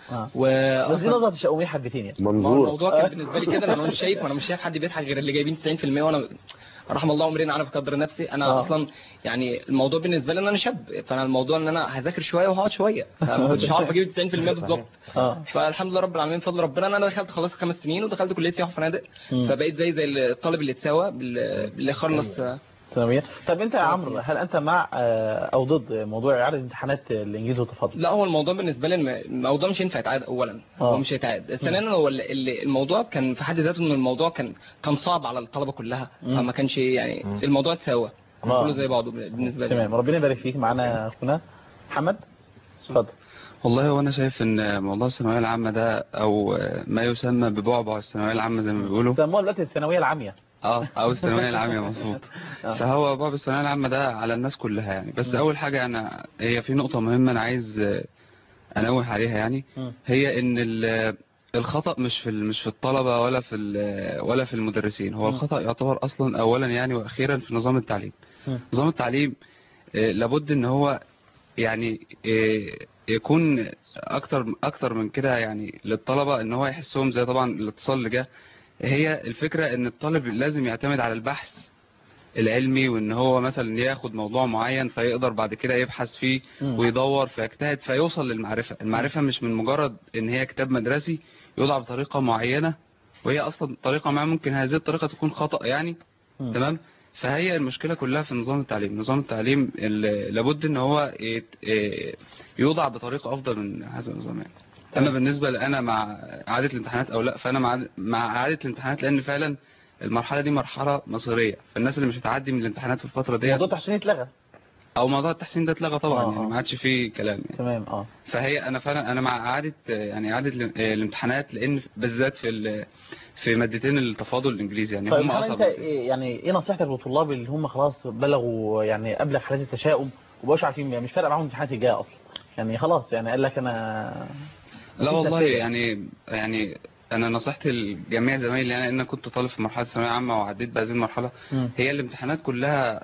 [SPEAKER 2] بس دي نظرة تشاؤمية حبتين يعني
[SPEAKER 13] ما هو الموضوع كان بالنسبه لي كده انا مش شايف وانا مش شايف حد بيضحك غير اللي جايبين 90% وانا رحم الله امرئ انا بقدر نفسي انا
[SPEAKER 2] آه.
[SPEAKER 13] اصلا يعني الموضوع بالنسبه لي ان انا شاب فانا الموضوع ان انا هذاكر شويه وهقعد شويه فما كنتش هعرف اجيب 90% بالظبط
[SPEAKER 2] اه
[SPEAKER 13] فالحمد لله رب العالمين بفضل ربنا انا دخلت خلصت خمس سنين ودخلت كليه سياحه وفنادق
[SPEAKER 2] مم.
[SPEAKER 13] فبقيت زي زي الطالب اللي اتساوى بال- اللي خلص
[SPEAKER 2] ثانوية طب انت يا عمرو هل انت مع آه، او ضد موضوع اعاده امتحانات الانجليزي والتفاضل
[SPEAKER 13] لا هو الموضوع بالنسبه لي الم- الموضوع مش ينفع يتعاد اولا
[SPEAKER 2] آه.
[SPEAKER 13] هو مش هيتعاد ثانيا هو ال- ال- الموضوع كان في حد ذاته ان الموضوع كان كان صعب على الطلبه كلها
[SPEAKER 2] مم.
[SPEAKER 13] فما كانش يعني الموضوع اتساوى
[SPEAKER 2] آه.
[SPEAKER 13] كله زي بعضه بالنسبه لي
[SPEAKER 2] تمام ربنا يبارك فيك معانا اخونا محمد اتفضل
[SPEAKER 7] والله هو انا شايف ان موضوع الثانويه العامه ده او ما يسمى ببعبع الثانويه العامه زي ما بيقولوا
[SPEAKER 2] سموها دلوقتي الثانويه العاميه
[SPEAKER 7] اه او الثانويه العامه مظبوط
[SPEAKER 2] آه.
[SPEAKER 7] فهو بعبع الثانويه العامه ده على الناس كلها يعني بس اول حاجه انا هي في نقطه مهمه انا عايز آه، انوه عليها يعني
[SPEAKER 2] مم.
[SPEAKER 7] هي ان ال- الخطا مش في ال- مش في الطلبه ولا في ال- ولا في المدرسين هو
[SPEAKER 2] مم.
[SPEAKER 7] الخطا يعتبر اصلا اولا يعني واخيرا في نظام التعليم
[SPEAKER 2] مم.
[SPEAKER 7] نظام التعليم آه، لابد ان هو يعني آه، يكون اكتر اكتر من كده يعني للطلبه ان هو يحسهم زي طبعا الاتصال اللي جه هي الفكره ان الطالب لازم يعتمد على البحث العلمي وان هو مثلا ياخد موضوع معين فيقدر بعد كده يبحث فيه
[SPEAKER 2] مم.
[SPEAKER 7] ويدور فيجتهد فيوصل للمعرفه المعرفه مش من مجرد ان هي كتاب مدرسي يوضع بطريقه معينه وهي اصلا طريقه ما ممكن هذه الطريقه تكون خطا يعني
[SPEAKER 2] مم.
[SPEAKER 7] تمام فهي المشكله كلها في نظام التعليم نظام التعليم ال- لابد ان هو يت- إيه، يوضع بطريقه افضل من هذا النظام يعني اما بالنسبه لانا مع اعاده الامتحانات او لا فانا مع مع اعاده الامتحانات لان فعلا المرحله دي مرحله مصيريه فالناس اللي مش هتعدي من الامتحانات في الفتره دي
[SPEAKER 2] موضوع التحسين اتلغى
[SPEAKER 7] او موضوع التحسين ده اتلغى طبعا
[SPEAKER 2] آه،
[SPEAKER 7] يعني
[SPEAKER 2] آه.
[SPEAKER 7] ما عادش فيه كلام يعني
[SPEAKER 2] تمام اه
[SPEAKER 7] فهي انا فعلا انا مع اعاده يعني اعاده الام- الامتحانات لان بالذات في ال- في مادتين التفاضل الانجليزي يعني
[SPEAKER 2] طيب
[SPEAKER 7] هم
[SPEAKER 2] محمد
[SPEAKER 7] اصعب
[SPEAKER 2] انت إيه يعني ايه نصيحتك للطلاب اللي هم خلاص بلغوا يعني ابلغ حالات التشاؤم ومبقوش عارفين مش فارق معاهم الامتحانات الجايه اصلا يعني خلاص يعني قال لك انا
[SPEAKER 7] لا
[SPEAKER 2] مفيش
[SPEAKER 7] والله
[SPEAKER 2] نفسية.
[SPEAKER 7] يعني يعني انا نصيحتي لجميع زمايلي يعني ان انا كنت طالب في مرحله ثانويه عامه وعديت بهذه المرحله
[SPEAKER 2] مم.
[SPEAKER 7] هي الامتحانات كلها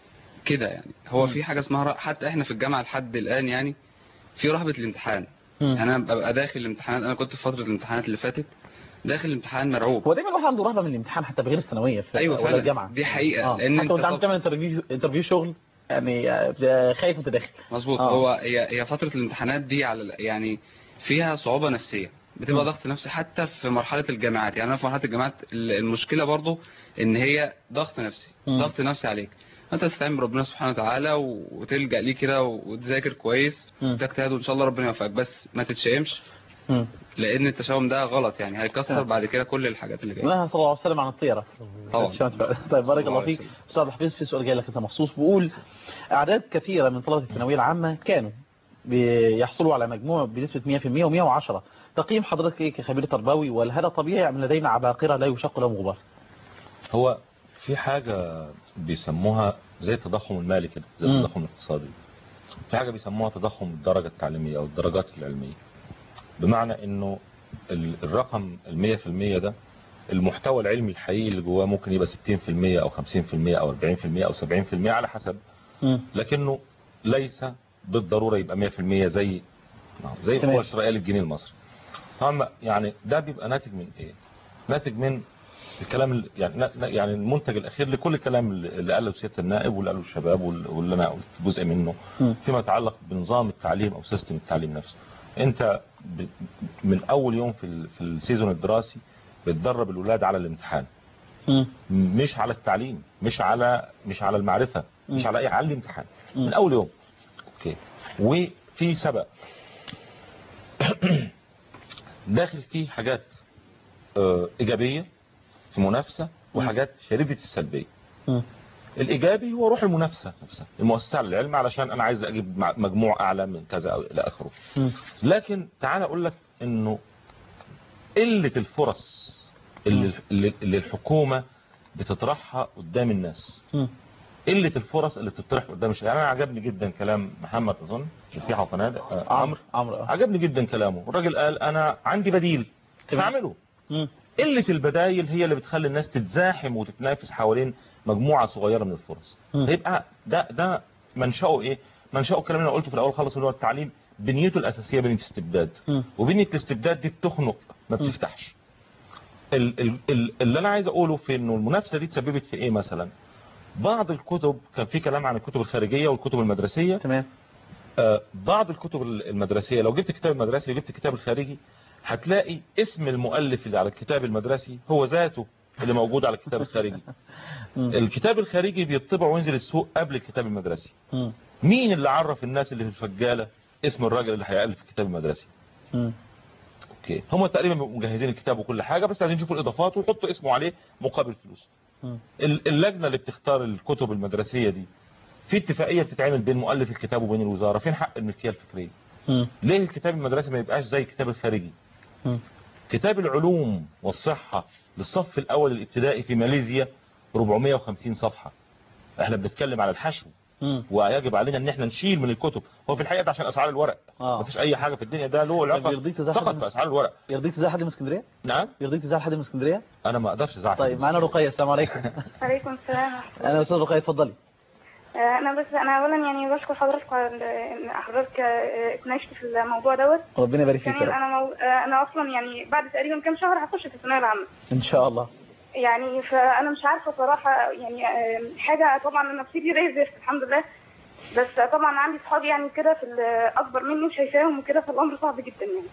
[SPEAKER 7] كده يعني هو
[SPEAKER 2] مم.
[SPEAKER 7] في حاجه اسمها ر- حتى احنا في الجامعه لحد الان يعني في رهبه الامتحان
[SPEAKER 2] مم.
[SPEAKER 7] انا ببقى داخل الامتحانات انا كنت في فتره الامتحانات اللي فاتت داخل الامتحان مرعوب
[SPEAKER 2] هو دايما الواحد عنده رهبه من الامتحان حتى بغير الثانويه في
[SPEAKER 7] ايوه
[SPEAKER 2] ولا
[SPEAKER 7] فعلا
[SPEAKER 2] الجامعه
[SPEAKER 7] دي حقيقه
[SPEAKER 2] آه.
[SPEAKER 7] لان
[SPEAKER 2] حتى وانت عم
[SPEAKER 7] طب-
[SPEAKER 2] تعمل انترفيو انترفيو شغل يعني آه، خايف وانت داخل
[SPEAKER 7] مظبوط
[SPEAKER 2] آه.
[SPEAKER 7] هو هي هي فتره الامتحانات دي على ال- يعني فيها صعوبه نفسيه بتبقى
[SPEAKER 2] مم.
[SPEAKER 7] ضغط نفسي حتى في مرحله الجامعات يعني انا في مرحله الجامعات ال- المشكله برضو ان هي ضغط نفسي
[SPEAKER 2] مم.
[SPEAKER 7] ضغط نفسي عليك انت تستعين بربنا سبحانه وتعالى و- وتلجا ليه كده وتذاكر كويس
[SPEAKER 2] مم.
[SPEAKER 7] وتجتهد وان شاء الله ربنا يوفقك بس ما تتشائمش
[SPEAKER 2] مم.
[SPEAKER 7] لان التشاؤم ده غلط يعني هيكسر
[SPEAKER 2] نعم.
[SPEAKER 7] بعد كده كل الحاجات اللي جايه
[SPEAKER 2] نهى صلى الله عليه وسلم عن الطيرة
[SPEAKER 7] طبعا.
[SPEAKER 2] طيب بارك الله
[SPEAKER 7] الله
[SPEAKER 2] فيك
[SPEAKER 7] عليه
[SPEAKER 2] استاذ حفيظ في سؤال جاي لك انت مخصوص بيقول اعداد كثيره من طلبه الثانويه العامه كانوا بيحصلوا على مجموع بنسبه 100% و110 تقييم حضرتك ايه كخبير تربوي وهل هذا طبيعي ام لدينا عباقره لا يشق لهم غبار
[SPEAKER 4] هو في حاجة بيسموها زي التضخم المالي كده زي
[SPEAKER 2] مم.
[SPEAKER 4] التضخم الاقتصادي في حاجة بيسموها تضخم الدرجة التعليمية أو الدرجات العلمية بمعنى إنه ال- الرقم المية في المية ده المحتوى العلمي الحقيقي اللي جواه ممكن يبقى 60% أو 50% أو 40% أو 70% على حسب لكنه ليس بالضرورة يبقى 100% زي زي
[SPEAKER 2] تمام.
[SPEAKER 4] القوة الشرائية للجنيه المصري طبعا يعني ده بيبقى ناتج من ايه ناتج من الكلام ال- يعني نا- نا- يعني المنتج الاخير لكل الكلام اللي اللي قاله سياده النائب واللي قاله الشباب وال- واللي انا قلت جزء منه
[SPEAKER 2] مم.
[SPEAKER 4] فيما يتعلق بنظام التعليم او سيستم التعليم نفسه انت ب- من اول يوم في ال- في السيزون الدراسي بتدرب الولاد على الامتحان مش على التعليم مش على مش على المعرفه مش على اي على الامتحان من اول يوم اوكي وفي سبق داخل فيه حاجات آه، ايجابيه في منافسه وحاجات شديده السلبيه الايجابي هو روح المنافسه نفسها المؤسسه على العلم علشان انا عايز اجيب مع- مجموع اعلى من كذا او الى اخره لكن تعال اقول لك انه قله الفرص اللي, اللي اللي الحكومه بتطرحها قدام الناس قله الفرص اللي بتطرح قدام الشارع يعني انا عجبني جدا كلام محمد اظن في سياحه وفنادق آه، عمرو
[SPEAKER 2] عمرو
[SPEAKER 4] عجبني جدا كلامه الراجل قال انا عندي بديل هعمله قله البدايل هي اللي بتخلي الناس تتزاحم وتتنافس حوالين مجموعه صغيره من الفرص يبقى ده ده منشأه ايه منشأه الكلام اللي انا قلته في الاول خالص اللي هو التعليم بنيته الاساسيه بنيه استبداد وبنيه الاستبداد دي بتخنق ما بتفتحش ال- ال- ال- اللي انا عايز اقوله في انه المنافسه دي تسببت في ايه مثلا بعض الكتب كان في كلام عن الكتب الخارجيه والكتب المدرسيه
[SPEAKER 2] تمام
[SPEAKER 4] آه بعض الكتب المدرسيه لو جبت الكتاب المدرسي وجبت الكتاب الخارجي هتلاقي اسم المؤلف اللي على الكتاب المدرسي هو ذاته اللي موجود على الكتاب الخارجي الكتاب الخارجي بيطبع وينزل السوق قبل الكتاب المدرسي مين اللي عرف الناس اللي في الفجاله اسم الراجل اللي هيألف الكتاب المدرسي اوكي هم تقريبا بيبقوا مجهزين الكتاب وكل حاجه بس عايزين يشوفوا الاضافات ويحطوا اسمه عليه مقابل فلوس ال- اللجنه اللي بتختار الكتب المدرسيه دي في اتفاقيه بتتعمل بين مؤلف الكتاب وبين الوزاره فين حق الملكيه الفكريه ليه الكتاب المدرسي ما يبقاش زي الكتاب الخارجي كتاب العلوم والصحه للصف الاول الابتدائي في ماليزيا 450 صفحه احنا بنتكلم على الحشو ويجب علينا ان احنا نشيل من الكتب هو في الحقيقه ده عشان اسعار الورق
[SPEAKER 2] آه.
[SPEAKER 4] مفيش اي حاجه في الدنيا ده له علاقه
[SPEAKER 2] يرضيك تزعل
[SPEAKER 4] فقط
[SPEAKER 2] حد
[SPEAKER 4] في اسعار الورق
[SPEAKER 2] يرضيك تزعل حد من اسكندريه
[SPEAKER 4] نعم
[SPEAKER 2] يرضيك تزعل حد من اسكندريه
[SPEAKER 4] انا ما اقدرش ازعل
[SPEAKER 2] طيب معانا رقيه السلام عليكم
[SPEAKER 8] عليكم السلام
[SPEAKER 2] انا استاذ رقيه اتفضلي
[SPEAKER 8] آه، انا بس انا اولا يعني بشكر حضرتك على ان حضرتك آه، اتناقشت في الموضوع دوت
[SPEAKER 2] ربنا يبارك فيك يا
[SPEAKER 8] يعني
[SPEAKER 2] رب
[SPEAKER 8] انا مو... آه، انا اصلا يعني بعد تقريبا كام شهر هخش في الثانويه العامه
[SPEAKER 2] ان شاء الله
[SPEAKER 8] يعني فانا مش عارفه صراحه يعني آه، حاجه طبعا انا نفسيتي زي الزفت الحمد لله بس طبعا عندي صحابي يعني كده في ال- اكبر مني وشايفاهم وكده فالامر صعب جدا يعني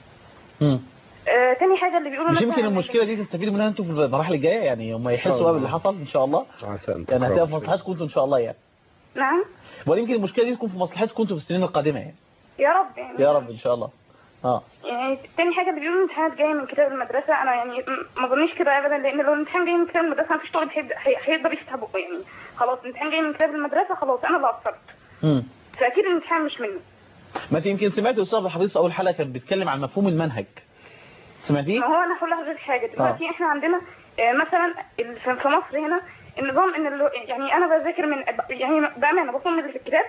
[SPEAKER 8] آه، تاني حاجه اللي بيقولوا
[SPEAKER 2] مش
[SPEAKER 8] مثلاً
[SPEAKER 2] يمكن المشكله دي تستفيدوا منها انتوا في المراحل الجايه يعني هم يحسوا بقى باللي حصل ان شاء الله
[SPEAKER 3] عسى ان
[SPEAKER 2] يعني هتبقى
[SPEAKER 3] تكرهوا
[SPEAKER 2] في مصلحتكم انتوا ان شاء الله يعني
[SPEAKER 8] نعم
[SPEAKER 2] ولا يمكن المشكله دي تكون في مصلحتكم انتوا في السنين القادمه يعني
[SPEAKER 8] يا رب يعني
[SPEAKER 2] يا رب ان شاء الله اه
[SPEAKER 8] يعني تاني حاجه اللي بيقولوا الامتحانات جايه من كتاب المدرسه انا يعني م- ما اظنش كده ابدا لان لو الامتحان جاي من كتاب المدرسه مفيش طالب هيبدا- هي- هيقدر يفتح بقه يعني خلاص الامتحان جاي من كتاب المدرسه خلاص انا اللي قصرت
[SPEAKER 2] مم.
[SPEAKER 8] فاكيد الامتحان مش منه
[SPEAKER 2] ما انت يمكن سمعت الاستاذ عبد الحفيظ في اول حلقه كان بيتكلم عن مفهوم المنهج سمعتيه؟
[SPEAKER 8] ما هو انا هقول لحضرتك حاجه دلوقتي احنا عندنا آه، مثلا ال- في في مصر هنا النظام ان اللي- يعني انا بذاكر من يعني بامانه بصمم اللي في الكتاب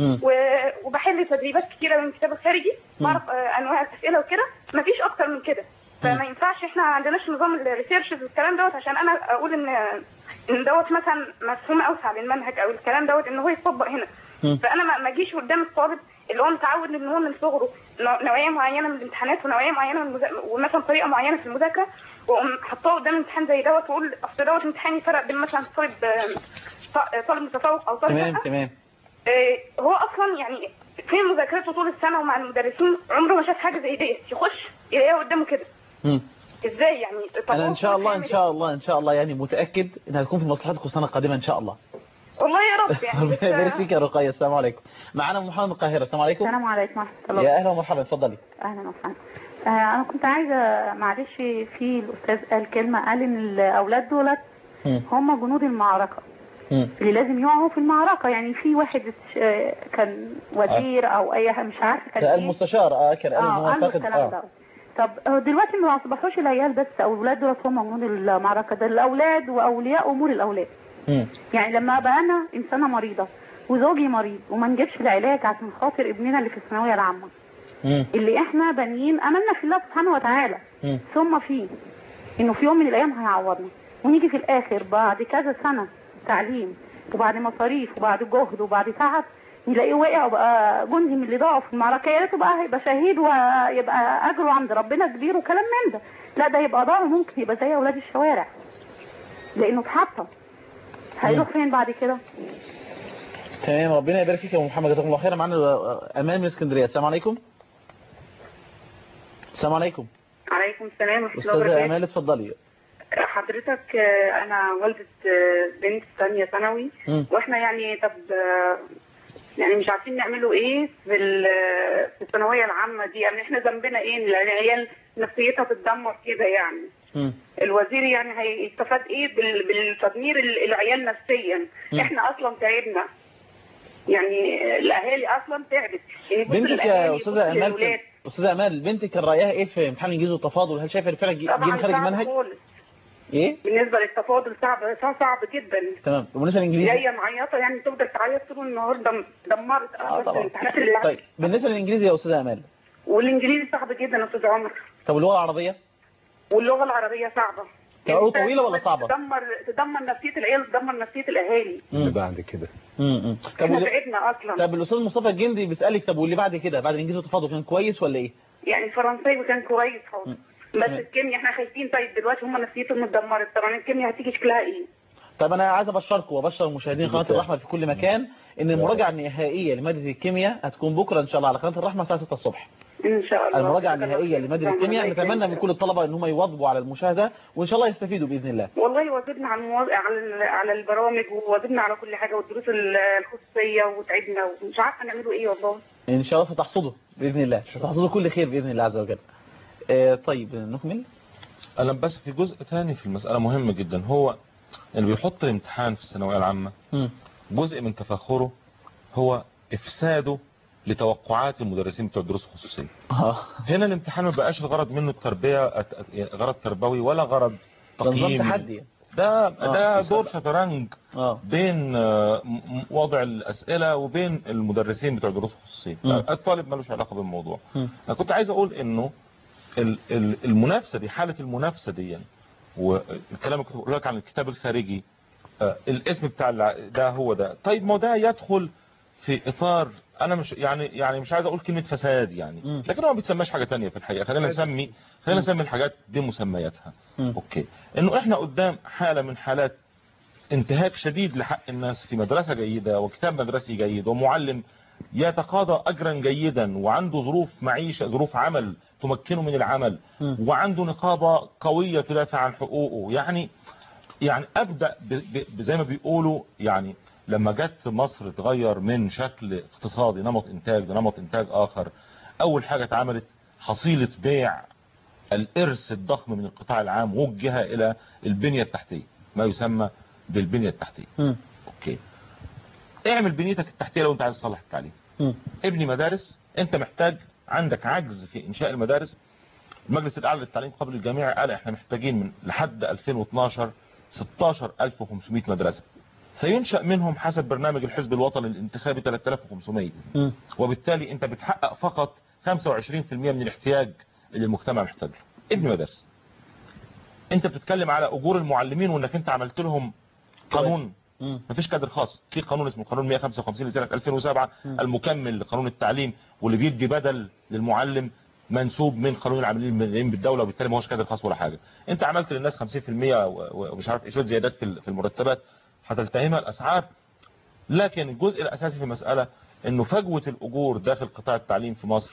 [SPEAKER 8] و- وبحل تدريبات كتيره من الكتاب الخارجي بعرف آه، انواع الاسئله وكده مفيش اكتر من كده فما ينفعش احنا ما عندناش نظام الريسيرش والكلام دوت عشان انا اقول ان ان دوت مثلا مفهوم اوسع للمنهج او الكلام دوت ان هو يتطبق هنا فانا ما ما اجيش قدام الطالب اللي هو متعود ان هو من صغره نوع- نوعيه معينه من الامتحانات ونوعيه معينه من المذا... ومثلا طريقه معينه في المذاكره واقوم حطاه قدام امتحان زي دوت واقول اصل دوت امتحان يفرق بين مثلا طالب آه، ط- طالب متفوق او طالب
[SPEAKER 2] تمام
[SPEAKER 8] لأ.
[SPEAKER 2] تمام
[SPEAKER 8] آه، هو اصلا يعني في مذاكرته طول السنه ومع المدرسين عمره ما شاف حاجه زي ديت يخش يلاقيها قدامه كده
[SPEAKER 2] مم.
[SPEAKER 8] ازاي يعني
[SPEAKER 2] انا ان شاء الله ان شاء الله ان شاء الله يعني متاكد انها تكون في مصلحتكم السنه القادمه ان شاء الله
[SPEAKER 8] والله يا رب يعني بس-
[SPEAKER 2] ربنا يبارك فيك يا رقيه السلام عليكم معانا أم محمد من القاهره السلام عليكم
[SPEAKER 14] السلام عليكم ورحمة الله
[SPEAKER 2] يا اهلا ومرحبا اتفضلي
[SPEAKER 14] أهلا وسهلا آه، أنا كنت عايزة معلش في الأستاذ قال كلمة قال إن الأولاد دولت
[SPEAKER 2] مم.
[SPEAKER 14] هم جنود المعركة
[SPEAKER 2] مم.
[SPEAKER 14] اللي لازم يقعوا في المعركة يعني في واحد اتش- آه، كان وزير أو أي حاجة مش عارفة كان
[SPEAKER 2] ده
[SPEAKER 14] إيه
[SPEAKER 2] المستشار اه كان قال ان
[SPEAKER 14] اه
[SPEAKER 2] هو
[SPEAKER 14] قال له
[SPEAKER 2] فاقد
[SPEAKER 14] الكلام ده
[SPEAKER 2] اه
[SPEAKER 14] طب آه، دلوقتي ما أصبحوش العيال بس أو الأولاد دولت هم جنود المعركة ده الأولاد وأولياء أمور الأولاد
[SPEAKER 2] مم.
[SPEAKER 14] يعني لما ابقى انا انسانه مريضه وزوجي مريض وما نجيبش العلاج عشان خاطر ابننا اللي في الثانويه العامه
[SPEAKER 2] مم.
[SPEAKER 14] اللي احنا بانيين املنا في الله سبحانه وتعالى
[SPEAKER 2] مم.
[SPEAKER 14] ثم فيه انه في يوم من الايام هيعوضنا ونيجي في الاخر بعد كذا سنه تعليم وبعد مصاريف وبعد جهد وبعد تعب نلاقيه وقع وبقى جندي من اللي ضاعوا في المعركه يا ريته بقى هيبقى شهيد ويبقى اجره عند ربنا كبير وكلام من ده لا ده يبقى ضاع وممكن يبقى زي اولاد الشوارع لانه اتحطم هيروح فين بعد كده
[SPEAKER 2] تمام ربنا يبارك فيك يا أم محمد جزاكم الله خيرا معانا آه، امان من اسكندريه السلام عليكم السلام عليكم
[SPEAKER 15] عليكم السلام ورحمة الله
[SPEAKER 2] استاذه
[SPEAKER 15] وبركاته
[SPEAKER 2] امال اتفضلي
[SPEAKER 15] حضرتك آه، أنا والدة آه، بنت ثانية ثانوي
[SPEAKER 2] مم.
[SPEAKER 15] وإحنا يعني طب آه، يعني مش عارفين نعمله إيه في ال- في الثانوية العامة دي يعني إحنا ذنبنا إيه إن العيال نفسيتها تتدمر كده يعني
[SPEAKER 2] مم.
[SPEAKER 15] الوزير يعني هيستفاد إيه بال- بالتدمير ال- العيال نفسيا
[SPEAKER 2] مم.
[SPEAKER 15] إحنا أصلا تعبنا يعني الأهالي أصلا تعبت يعني بص
[SPEAKER 2] بنتك
[SPEAKER 15] للأهالي،
[SPEAKER 2] يا
[SPEAKER 15] بص
[SPEAKER 2] استاذه امال
[SPEAKER 15] للولاد.
[SPEAKER 2] كان- استاذه امال بنتك كان رايها ايه في امتحان الانجليزي والتفاضل هل شايفه فعلا جه
[SPEAKER 15] طبعا
[SPEAKER 2] خارج
[SPEAKER 15] صعب
[SPEAKER 2] المنهج
[SPEAKER 15] خالص
[SPEAKER 2] ايه
[SPEAKER 15] بالنسبة للتفاضل صعب صعب جدا
[SPEAKER 2] تمام بالنسبه للانجليزي
[SPEAKER 15] جايه معيطه يعني تفضل تعيط طول النهار دم دمرت
[SPEAKER 2] اه
[SPEAKER 15] بس
[SPEAKER 2] طبعا
[SPEAKER 15] الامتحانات اللي
[SPEAKER 2] طيب بالنسبه للانجليزي يا استاذه امال
[SPEAKER 15] والانجليزي صعب جدا يا استاذ عمر
[SPEAKER 2] طب اللغه العربيه
[SPEAKER 15] واللغه العربيه صعبه
[SPEAKER 2] كانوا طويله ولا صعبه
[SPEAKER 15] تدمر تدمر نفسيه العيال تدمر نفسيه الاهالي
[SPEAKER 2] اللي
[SPEAKER 3] بعد كده
[SPEAKER 2] امم طب
[SPEAKER 15] احنا
[SPEAKER 2] واللي-
[SPEAKER 15] تعبنا اصلا
[SPEAKER 2] طب الاستاذ مصطفى الجندي بيسالك طب واللي بعد كده بعد الانجليزي والتفاضل كان كويس ولا ايه
[SPEAKER 15] يعني الفرنساوي كان كويس خالص
[SPEAKER 2] مم.
[SPEAKER 15] بس
[SPEAKER 2] تمام.
[SPEAKER 15] الكيمياء احنا خايفين طيب دلوقتي هم نفسيتهم اتدمرت طبعا الكيمياء هتيجي شكلها ايه
[SPEAKER 2] طب انا عايز ابشركم وابشر مشاهدين قناه
[SPEAKER 3] بالفعل.
[SPEAKER 2] الرحمه في كل مكان ان المراجعه النهائيه لماده الكيمياء هتكون بكره ان شاء الله على قناه الرحمه الساعه 6 الصبح
[SPEAKER 15] ان شاء الله
[SPEAKER 2] المراجعه النهائيه لماده الكيمياء نتمنى من كل الطلبه ان هم يواظبوا على المشاهده وان شاء الله يستفيدوا باذن الله
[SPEAKER 15] والله واظبنا على المو... على ال- على البرامج وواظبنا على كل حاجه والدروس ال- الخصوصيه وتعبنا ومش عارفه نعمله ايه والله
[SPEAKER 2] ان شاء الله ستحصدوا باذن الله ستحصدوا كل خير باذن الله عز وجل آه طيب نكمل
[SPEAKER 4] انا بس في جزء ثاني في المسألة مهم جدا هو اللي بيحط الامتحان في الثانوية العامة
[SPEAKER 2] مم.
[SPEAKER 4] جزء من تفاخره هو افساده لتوقعات المدرسين بتوع الدروس الخصوصية
[SPEAKER 2] اه
[SPEAKER 4] هنا الامتحان ما بقاش الغرض منه التربية أت- أت- غرض تربوي ولا غرض
[SPEAKER 2] ده نظام
[SPEAKER 4] تقييم
[SPEAKER 2] تحدي
[SPEAKER 4] ده
[SPEAKER 2] آه،
[SPEAKER 4] ده
[SPEAKER 2] يصدق.
[SPEAKER 4] دور شطرنج
[SPEAKER 2] اه
[SPEAKER 4] بين آه، م- م- وضع الأسئلة وبين المدرسين بتوع الدروس الخصوصية
[SPEAKER 2] مم.
[SPEAKER 4] الطالب ملوش علاقة بالموضوع
[SPEAKER 2] مم.
[SPEAKER 4] انا كنت عايز اقول انه ال- ال- المنافسة دي حالة المنافسة دي والكلام اللي كنت بقول لك عن الكتاب الخارجي آه، الاسم بتاع الع- ده هو ده طيب ما هو ده يدخل في اطار انا مش يعني يعني مش عايز اقول كلمة فساد يعني
[SPEAKER 2] مم.
[SPEAKER 4] لكن هو ما بيتسماش حاجة تانية في الحقيقة خلينا نسمي خلينا نسمي الحاجات بمسمياتها
[SPEAKER 2] مم.
[SPEAKER 4] اوكي انه احنا قدام حالة من حالات انتهاك شديد لحق الناس في مدرسة جيدة وكتاب مدرسي جيد ومعلم يتقاضى أجرا جيدا وعنده ظروف معيشة ظروف عمل تمكنه من العمل
[SPEAKER 2] مم.
[SPEAKER 4] وعنده نقابة قوية تدافع عن حقوقه يعني يعني أبدأ ب- ب- زي ما بيقولوا يعني لما جت مصر تغير من شكل اقتصادي نمط إنتاج لنمط إنتاج آخر أول حاجة اتعملت حصيلة بيع الإرث الضخم من القطاع العام وجه إلى البنية التحتية ما يسمى بالبنية التحتية
[SPEAKER 2] مم.
[SPEAKER 4] اوكي اعمل بنيتك التحتية لو انت عايز تصلح التعليم
[SPEAKER 2] مم.
[SPEAKER 4] ابني مدارس انت محتاج عندك عجز في انشاء المدارس المجلس الاعلى للتعليم قبل الجامعي قال احنا محتاجين من لحد 2012 16500 مدرسة سينشأ منهم حسب برنامج الحزب الوطني الانتخابي 3500
[SPEAKER 2] مم.
[SPEAKER 4] وبالتالي انت بتحقق فقط 25% من الاحتياج اللي المجتمع محتاجه ابني مدارس انت بتتكلم على اجور المعلمين وانك انت عملت لهم قانون
[SPEAKER 2] مم.
[SPEAKER 4] مفيش كادر خاص في قانون اسمه قانون 155 لسنة 2007 المكمل لقانون التعليم واللي بيدي بدل للمعلم منسوب من قانون العاملين المدنيين بالدولة وبالتالي ما هوش كادر خاص ولا حاجة انت عملت للناس 50% و- ومش عارف ايه شويه زيادات في ال- في المرتبات هتلتهمها الاسعار لكن الجزء الاساسي في المسألة انه فجوة الاجور داخل قطاع التعليم في مصر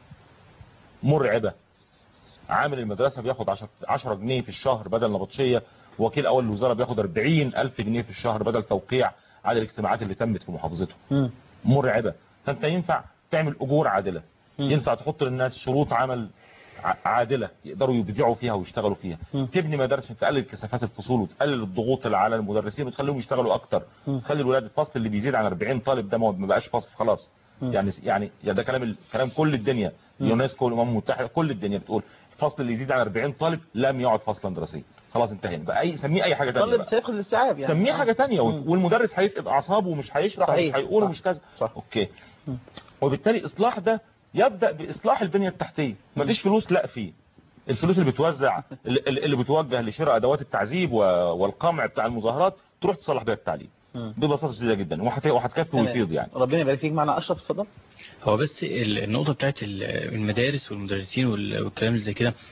[SPEAKER 4] مرعبة عامل المدرسة بياخد 10 10 جنيه في الشهر بدل نبطشية وكيل اول الوزارة بياخد 40 الف جنيه في الشهر بدل توقيع على الاجتماعات اللي تمت في محافظته
[SPEAKER 2] مم.
[SPEAKER 4] مرعبة فانت ينفع تعمل اجور عادلة
[SPEAKER 2] مم.
[SPEAKER 4] ينفع تحط للناس شروط عمل ع- عادلة يقدروا يبدعوا فيها ويشتغلوا فيها
[SPEAKER 2] مم.
[SPEAKER 4] تبني مدارس تقلل كثافات الفصول وتقلل الضغوط اللي على المدرسين وتخليهم يشتغلوا اكتر
[SPEAKER 2] مم.
[SPEAKER 4] تخلي الولاد الفصل اللي بيزيد عن 40 طالب ده ما ما بقاش فصل خلاص
[SPEAKER 2] مم.
[SPEAKER 4] يعني يعني يعني ده كلام ال- كلام كل الدنيا
[SPEAKER 2] مم.
[SPEAKER 4] اليونسكو والامم المتحده كل الدنيا بتقول الفصل اللي يزيد عن 40 طالب لم يعد فصلا دراسيا خلاص انتهينا بقى اي سميه اي حاجه ثانيه
[SPEAKER 2] طالب
[SPEAKER 4] بقى
[SPEAKER 2] سيفقد الاستيعاب يعني
[SPEAKER 4] سميه
[SPEAKER 2] آه.
[SPEAKER 4] حاجه ثانيه
[SPEAKER 2] مم.
[SPEAKER 4] والمدرس هيفقد اعصابه ومش هيشرح
[SPEAKER 2] صحيح.
[SPEAKER 4] ومش هيقول
[SPEAKER 2] صح.
[SPEAKER 4] ومش كذا
[SPEAKER 2] صح.
[SPEAKER 4] اوكي
[SPEAKER 2] مم.
[SPEAKER 4] وبالتالي اصلاح ده يبدا باصلاح البنيه التحتيه مفيش فلوس لا فيه الفلوس اللي بتوزع اللي, اللي بتوجه لشراء ادوات التعذيب و- والقمع بتاع المظاهرات تروح تصلح بيها التعليم
[SPEAKER 2] مم.
[SPEAKER 4] ببساطه شديده جدا وهت- وهتكفي
[SPEAKER 2] تمام.
[SPEAKER 4] ويفيض يعني
[SPEAKER 2] ربنا يبارك فيك معنا اشرف اتفضل
[SPEAKER 6] هو بس ال- النقطة بتاعت ال- المدارس والمدرسين وال- والكلام اللي زي كده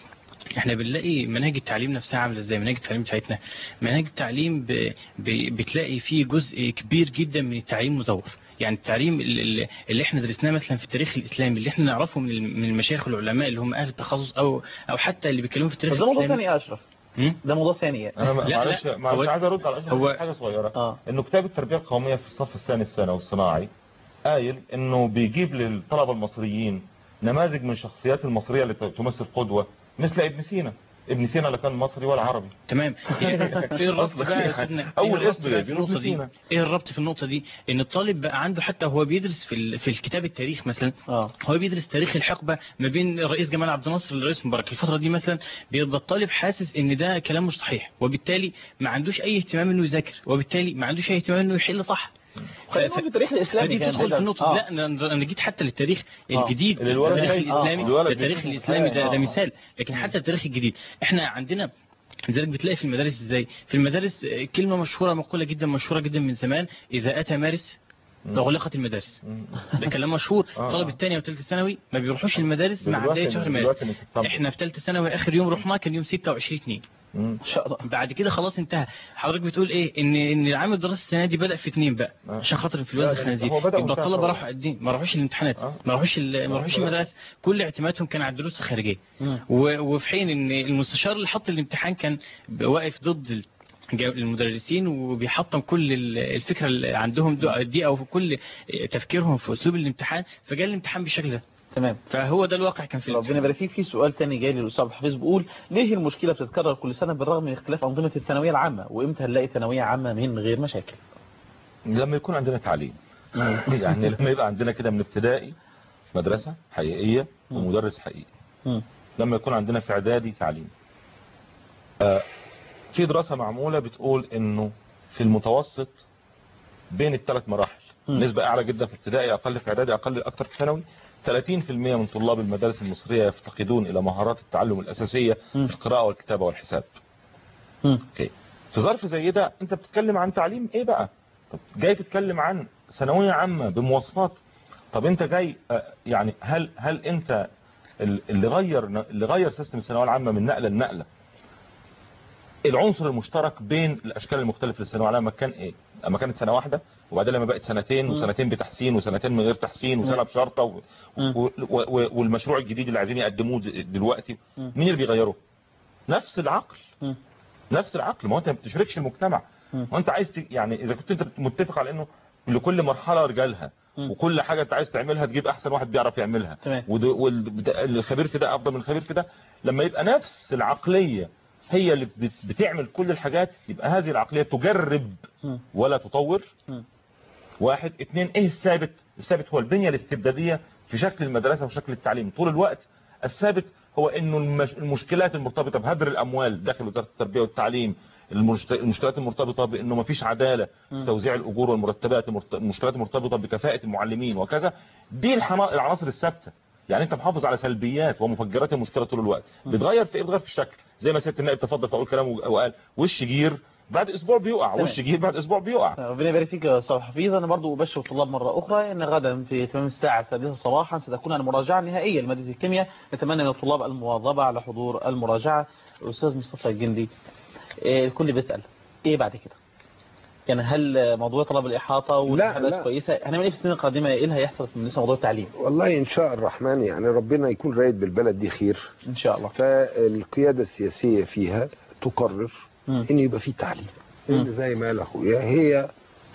[SPEAKER 6] احنا بنلاقي مناهج التعليم نفسها عامله ازاي مناهج التعليم بتاعتنا مناهج التعليم ب... ب... بتلاقي فيه جزء كبير جدا من التعليم مزور يعني التعليم اللي, اللي احنا درسناه مثلا في التاريخ الاسلامي اللي احنا نعرفه من ال- من المشايخ والعلماء اللي هم اهل التخصص او او حتى اللي بيتكلموا في التاريخ
[SPEAKER 2] بس ده موضوع
[SPEAKER 6] الاسلامي
[SPEAKER 2] ثاني يا اشرف ده موضوع ثاني
[SPEAKER 4] انا ما-
[SPEAKER 6] لا،
[SPEAKER 4] معلش
[SPEAKER 6] لا،
[SPEAKER 4] معلش
[SPEAKER 6] هو-
[SPEAKER 4] عايز ارد على
[SPEAKER 6] هو-
[SPEAKER 4] هو حاجه صغيره آه. انه كتاب التربيه القوميه في الصف الثاني الثانوي والصناعي قايل انه بيجيب للطلبه المصريين نماذج من الشخصيات المصريه اللي تمثل قدوه مثل ابن سينا ابن سينا لا كان مصري ولا عربي
[SPEAKER 6] تمام ايه إيه الربط
[SPEAKER 4] أصلاً
[SPEAKER 6] بقى يا
[SPEAKER 4] يعني
[SPEAKER 6] استاذنا إيه
[SPEAKER 4] اول
[SPEAKER 6] الربط
[SPEAKER 4] اسم
[SPEAKER 6] بقى في
[SPEAKER 4] جايبينه
[SPEAKER 6] النقطه
[SPEAKER 4] ابن
[SPEAKER 6] دي
[SPEAKER 4] سينا
[SPEAKER 6] ايه الربط في النقطه دي ان الطالب بقى عنده حتى هو بيدرس في ال- في الكتاب التاريخ مثلا
[SPEAKER 2] اه
[SPEAKER 6] هو بيدرس تاريخ الحقبه ما بين الرئيس جمال عبد الناصر للرئيس مبارك الفتره دي مثلا بيبقى الطالب حاسس ان ده كلام مش صحيح وبالتالي ما عندوش اي اهتمام انه يذاكر وبالتالي ما عندوش اي اهتمام انه يحل صح
[SPEAKER 2] خلينا نقول في التاريخ الإسلامي
[SPEAKER 6] فدي
[SPEAKER 2] كان
[SPEAKER 6] بتدخل
[SPEAKER 2] كده.
[SPEAKER 6] في النقطه
[SPEAKER 2] آه.
[SPEAKER 6] لا انا انا جيت حتى للتاريخ
[SPEAKER 2] آه.
[SPEAKER 6] الجديد
[SPEAKER 4] اللي الولد
[SPEAKER 6] التاريخ
[SPEAKER 4] جاي- آه.
[SPEAKER 6] الاسلامي
[SPEAKER 4] الولد
[SPEAKER 6] التاريخ
[SPEAKER 4] بيشوفه.
[SPEAKER 6] الاسلامي ده,
[SPEAKER 4] آه.
[SPEAKER 6] ده مثال لكن حتى التاريخ الجديد احنا عندنا لذلك بتلاقي في المدارس ازاي في المدارس آه، كلمه مشهوره مقوله جدا مشهوره جدا من زمان اذا اتى مارس اغلقت المدارس ده كلام مشهور
[SPEAKER 4] آه.
[SPEAKER 6] طلب الثانيه وثالثه ثانوي ما بيروحوش المدارس مع
[SPEAKER 4] دلوقتي-
[SPEAKER 6] بدايه شهر مارس
[SPEAKER 4] دلوقتي من سبتمبر.
[SPEAKER 6] احنا في ثالثه ثانوي اخر يوم رحنا كان يوم 26 2
[SPEAKER 2] ان شاء الله
[SPEAKER 6] بعد كده خلاص انتهى حضرتك بتقول ايه ان ان العام الدراسي السنه دي بدا في اثنين بقى عشان خاطر في الوزن
[SPEAKER 4] لا، لا،
[SPEAKER 6] الخنازير
[SPEAKER 4] هو بدأ
[SPEAKER 6] يبقى
[SPEAKER 4] وانتهى
[SPEAKER 6] الطلبه
[SPEAKER 4] خلاص.
[SPEAKER 6] راحوا قدين ما راحوش الامتحانات ما راحوش ال- ما راحوش المدارس كل اعتمادهم كان على الدروس الخارجيه و- وفي حين ان المستشار اللي حط الامتحان كان واقف ضد ال- جا- المدرسين وبيحطم كل ال- الفكره اللي عندهم دو- دي او في كل تفكيرهم في اسلوب الامتحان فجاء الامتحان بالشكل ده
[SPEAKER 2] تمام
[SPEAKER 6] فهو ده الواقع كان في
[SPEAKER 2] ربنا يبارك فيك في سؤال تاني جاي للاستاذ الحفيظ بيقول ليه المشكله بتتكرر كل سنه بالرغم من اختلاف انظمه الثانويه العامه وامتى هنلاقي ثانويه عامه من غير مشاكل
[SPEAKER 4] لما يكون عندنا تعليم يعني لما يبقى عندنا كده من ابتدائي مدرسة حقيقية ومدرس حقيقي
[SPEAKER 2] مم.
[SPEAKER 4] لما يكون عندنا في اعدادي تعليم آه، في دراسة معمولة بتقول انه في المتوسط بين الثلاث مراحل
[SPEAKER 2] مم.
[SPEAKER 4] نسبة اعلى جدا في ابتدائي اقل في اعدادي اقل اكثر في ثانوي 30% من طلاب المدارس المصرية يفتقدون الى مهارات التعلم الاساسية في القراءة والكتابة والحساب اوكي في ظرف زي ده انت بتتكلم عن تعليم ايه بقى طب جاي تتكلم عن ثانويه عامه بمواصفات طب انت جاي آه، يعني هل هل انت ال- اللي غير اللي غير سيستم الثانويه العامه من نقله لنقله العنصر المشترك بين الاشكال المختلفه للثانويه العامه كان ايه اما كانت سنه واحده وبعدين لما بقت سنتين وسنتين بتحسين وسنتين من غير تحسين وسنه بشرطه و... و... و... والمشروع الجديد اللي عايزين يقدموه د- دلوقتي مين اللي بيغيره نفس العقل نفس العقل ما هو انت ما بتشركش المجتمع وانت عايز ت... يعني اذا كنت انت متفق على انه لكل مرحله رجالها وكل حاجه انت عايز تعملها تجيب احسن واحد بيعرف يعملها
[SPEAKER 2] تمام.
[SPEAKER 4] والخبير في ده افضل من الخبير في ده لما يبقى نفس العقليه هي اللي بت- بتعمل كل الحاجات يبقى هذه العقليه تجرب ولا تطور واحد اتنين ايه الثابت الثابت هو البنية الاستبدادية في شكل المدرسة وشكل التعليم طول الوقت الثابت هو انه المش... المشكلات المرتبطة بهدر الاموال داخل وزارة التربية والتعليم المشت... المشكلات المرتبطة بانه ما فيش عدالة في توزيع الاجور والمرتبات المرت... المشكلات المرتبطة بكفاءة المعلمين وكذا دي الحنا... العناصر الثابتة يعني انت محافظ على سلبيات ومفجرات المشكلة طول الوقت بتغير في ايه بتغير في الشكل زي ما سيادة النائب تفضل فاقول كلام وقال وش جير بعد اسبوع بيقع
[SPEAKER 2] تمام.
[SPEAKER 4] وش جير بعد اسبوع بيقع
[SPEAKER 2] ربنا يبارك فيك يا استاذ حفيظ انا برضو ابشر الطلاب مره اخرى ان غدا في تمام الساعه السادسه صباحا ستكون المراجعه النهائيه لماده الكيمياء نتمنى من الطلاب المواظبه على حضور المراجعه الاستاذ مصطفى الجندي إيه، الكل بيسال ايه بعد كده يعني هل موضوع طلب الاحاطه والامتحانات
[SPEAKER 3] لا.
[SPEAKER 2] كويسه هنعمل ايه في السنين القادمه ايه اللي هيحصل بالنسبه لموضوع التعليم
[SPEAKER 3] والله ان شاء الرحمن يعني ربنا يكون رايد بالبلد دي خير
[SPEAKER 2] ان شاء الله
[SPEAKER 3] فالقياده السياسيه فيها تقرر ان يبقى في تعليم اللي زي ما قال اخويا هي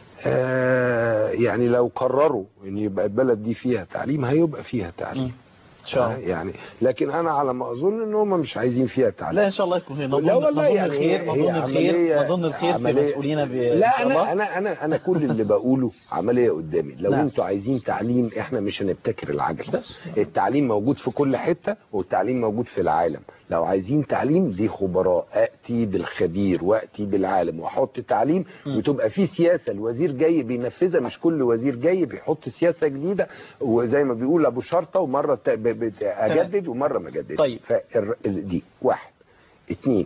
[SPEAKER 3] آه يعني لو قرروا ان يبقى البلد دي فيها تعليم هيبقى فيها تعليم
[SPEAKER 2] ان شاء الله
[SPEAKER 3] يعني لكن انا على ما اظن ان هم مش عايزين فيها تعليم
[SPEAKER 2] لا ان شاء الله يكون في نظن
[SPEAKER 3] لا والله
[SPEAKER 2] نظن
[SPEAKER 3] يعني
[SPEAKER 2] الخير
[SPEAKER 3] هي
[SPEAKER 2] نظن الخير
[SPEAKER 3] عملية-
[SPEAKER 2] نظن الخير في
[SPEAKER 3] عملية-
[SPEAKER 2] مسؤولينا ب... إن
[SPEAKER 3] لا
[SPEAKER 2] شاء الله.
[SPEAKER 3] انا انا انا انا كل اللي بقوله عمليه قدامي لو
[SPEAKER 2] نعم.
[SPEAKER 3] انتوا عايزين تعليم احنا مش هنبتكر العجل التعليم موجود في كل حته والتعليم موجود في العالم لو عايزين تعليم دي خبراء اتي بالخبير واتي بالعالم واحط تعليم وتبقى في سياسه الوزير جاي بينفذها مش كل وزير جاي بيحط سياسه جديده وزي ما بيقول ابو شرطه ومره ت- ب- ب- اجدد ومره ما اجددش
[SPEAKER 2] طيب.
[SPEAKER 3] دي واحد اتنين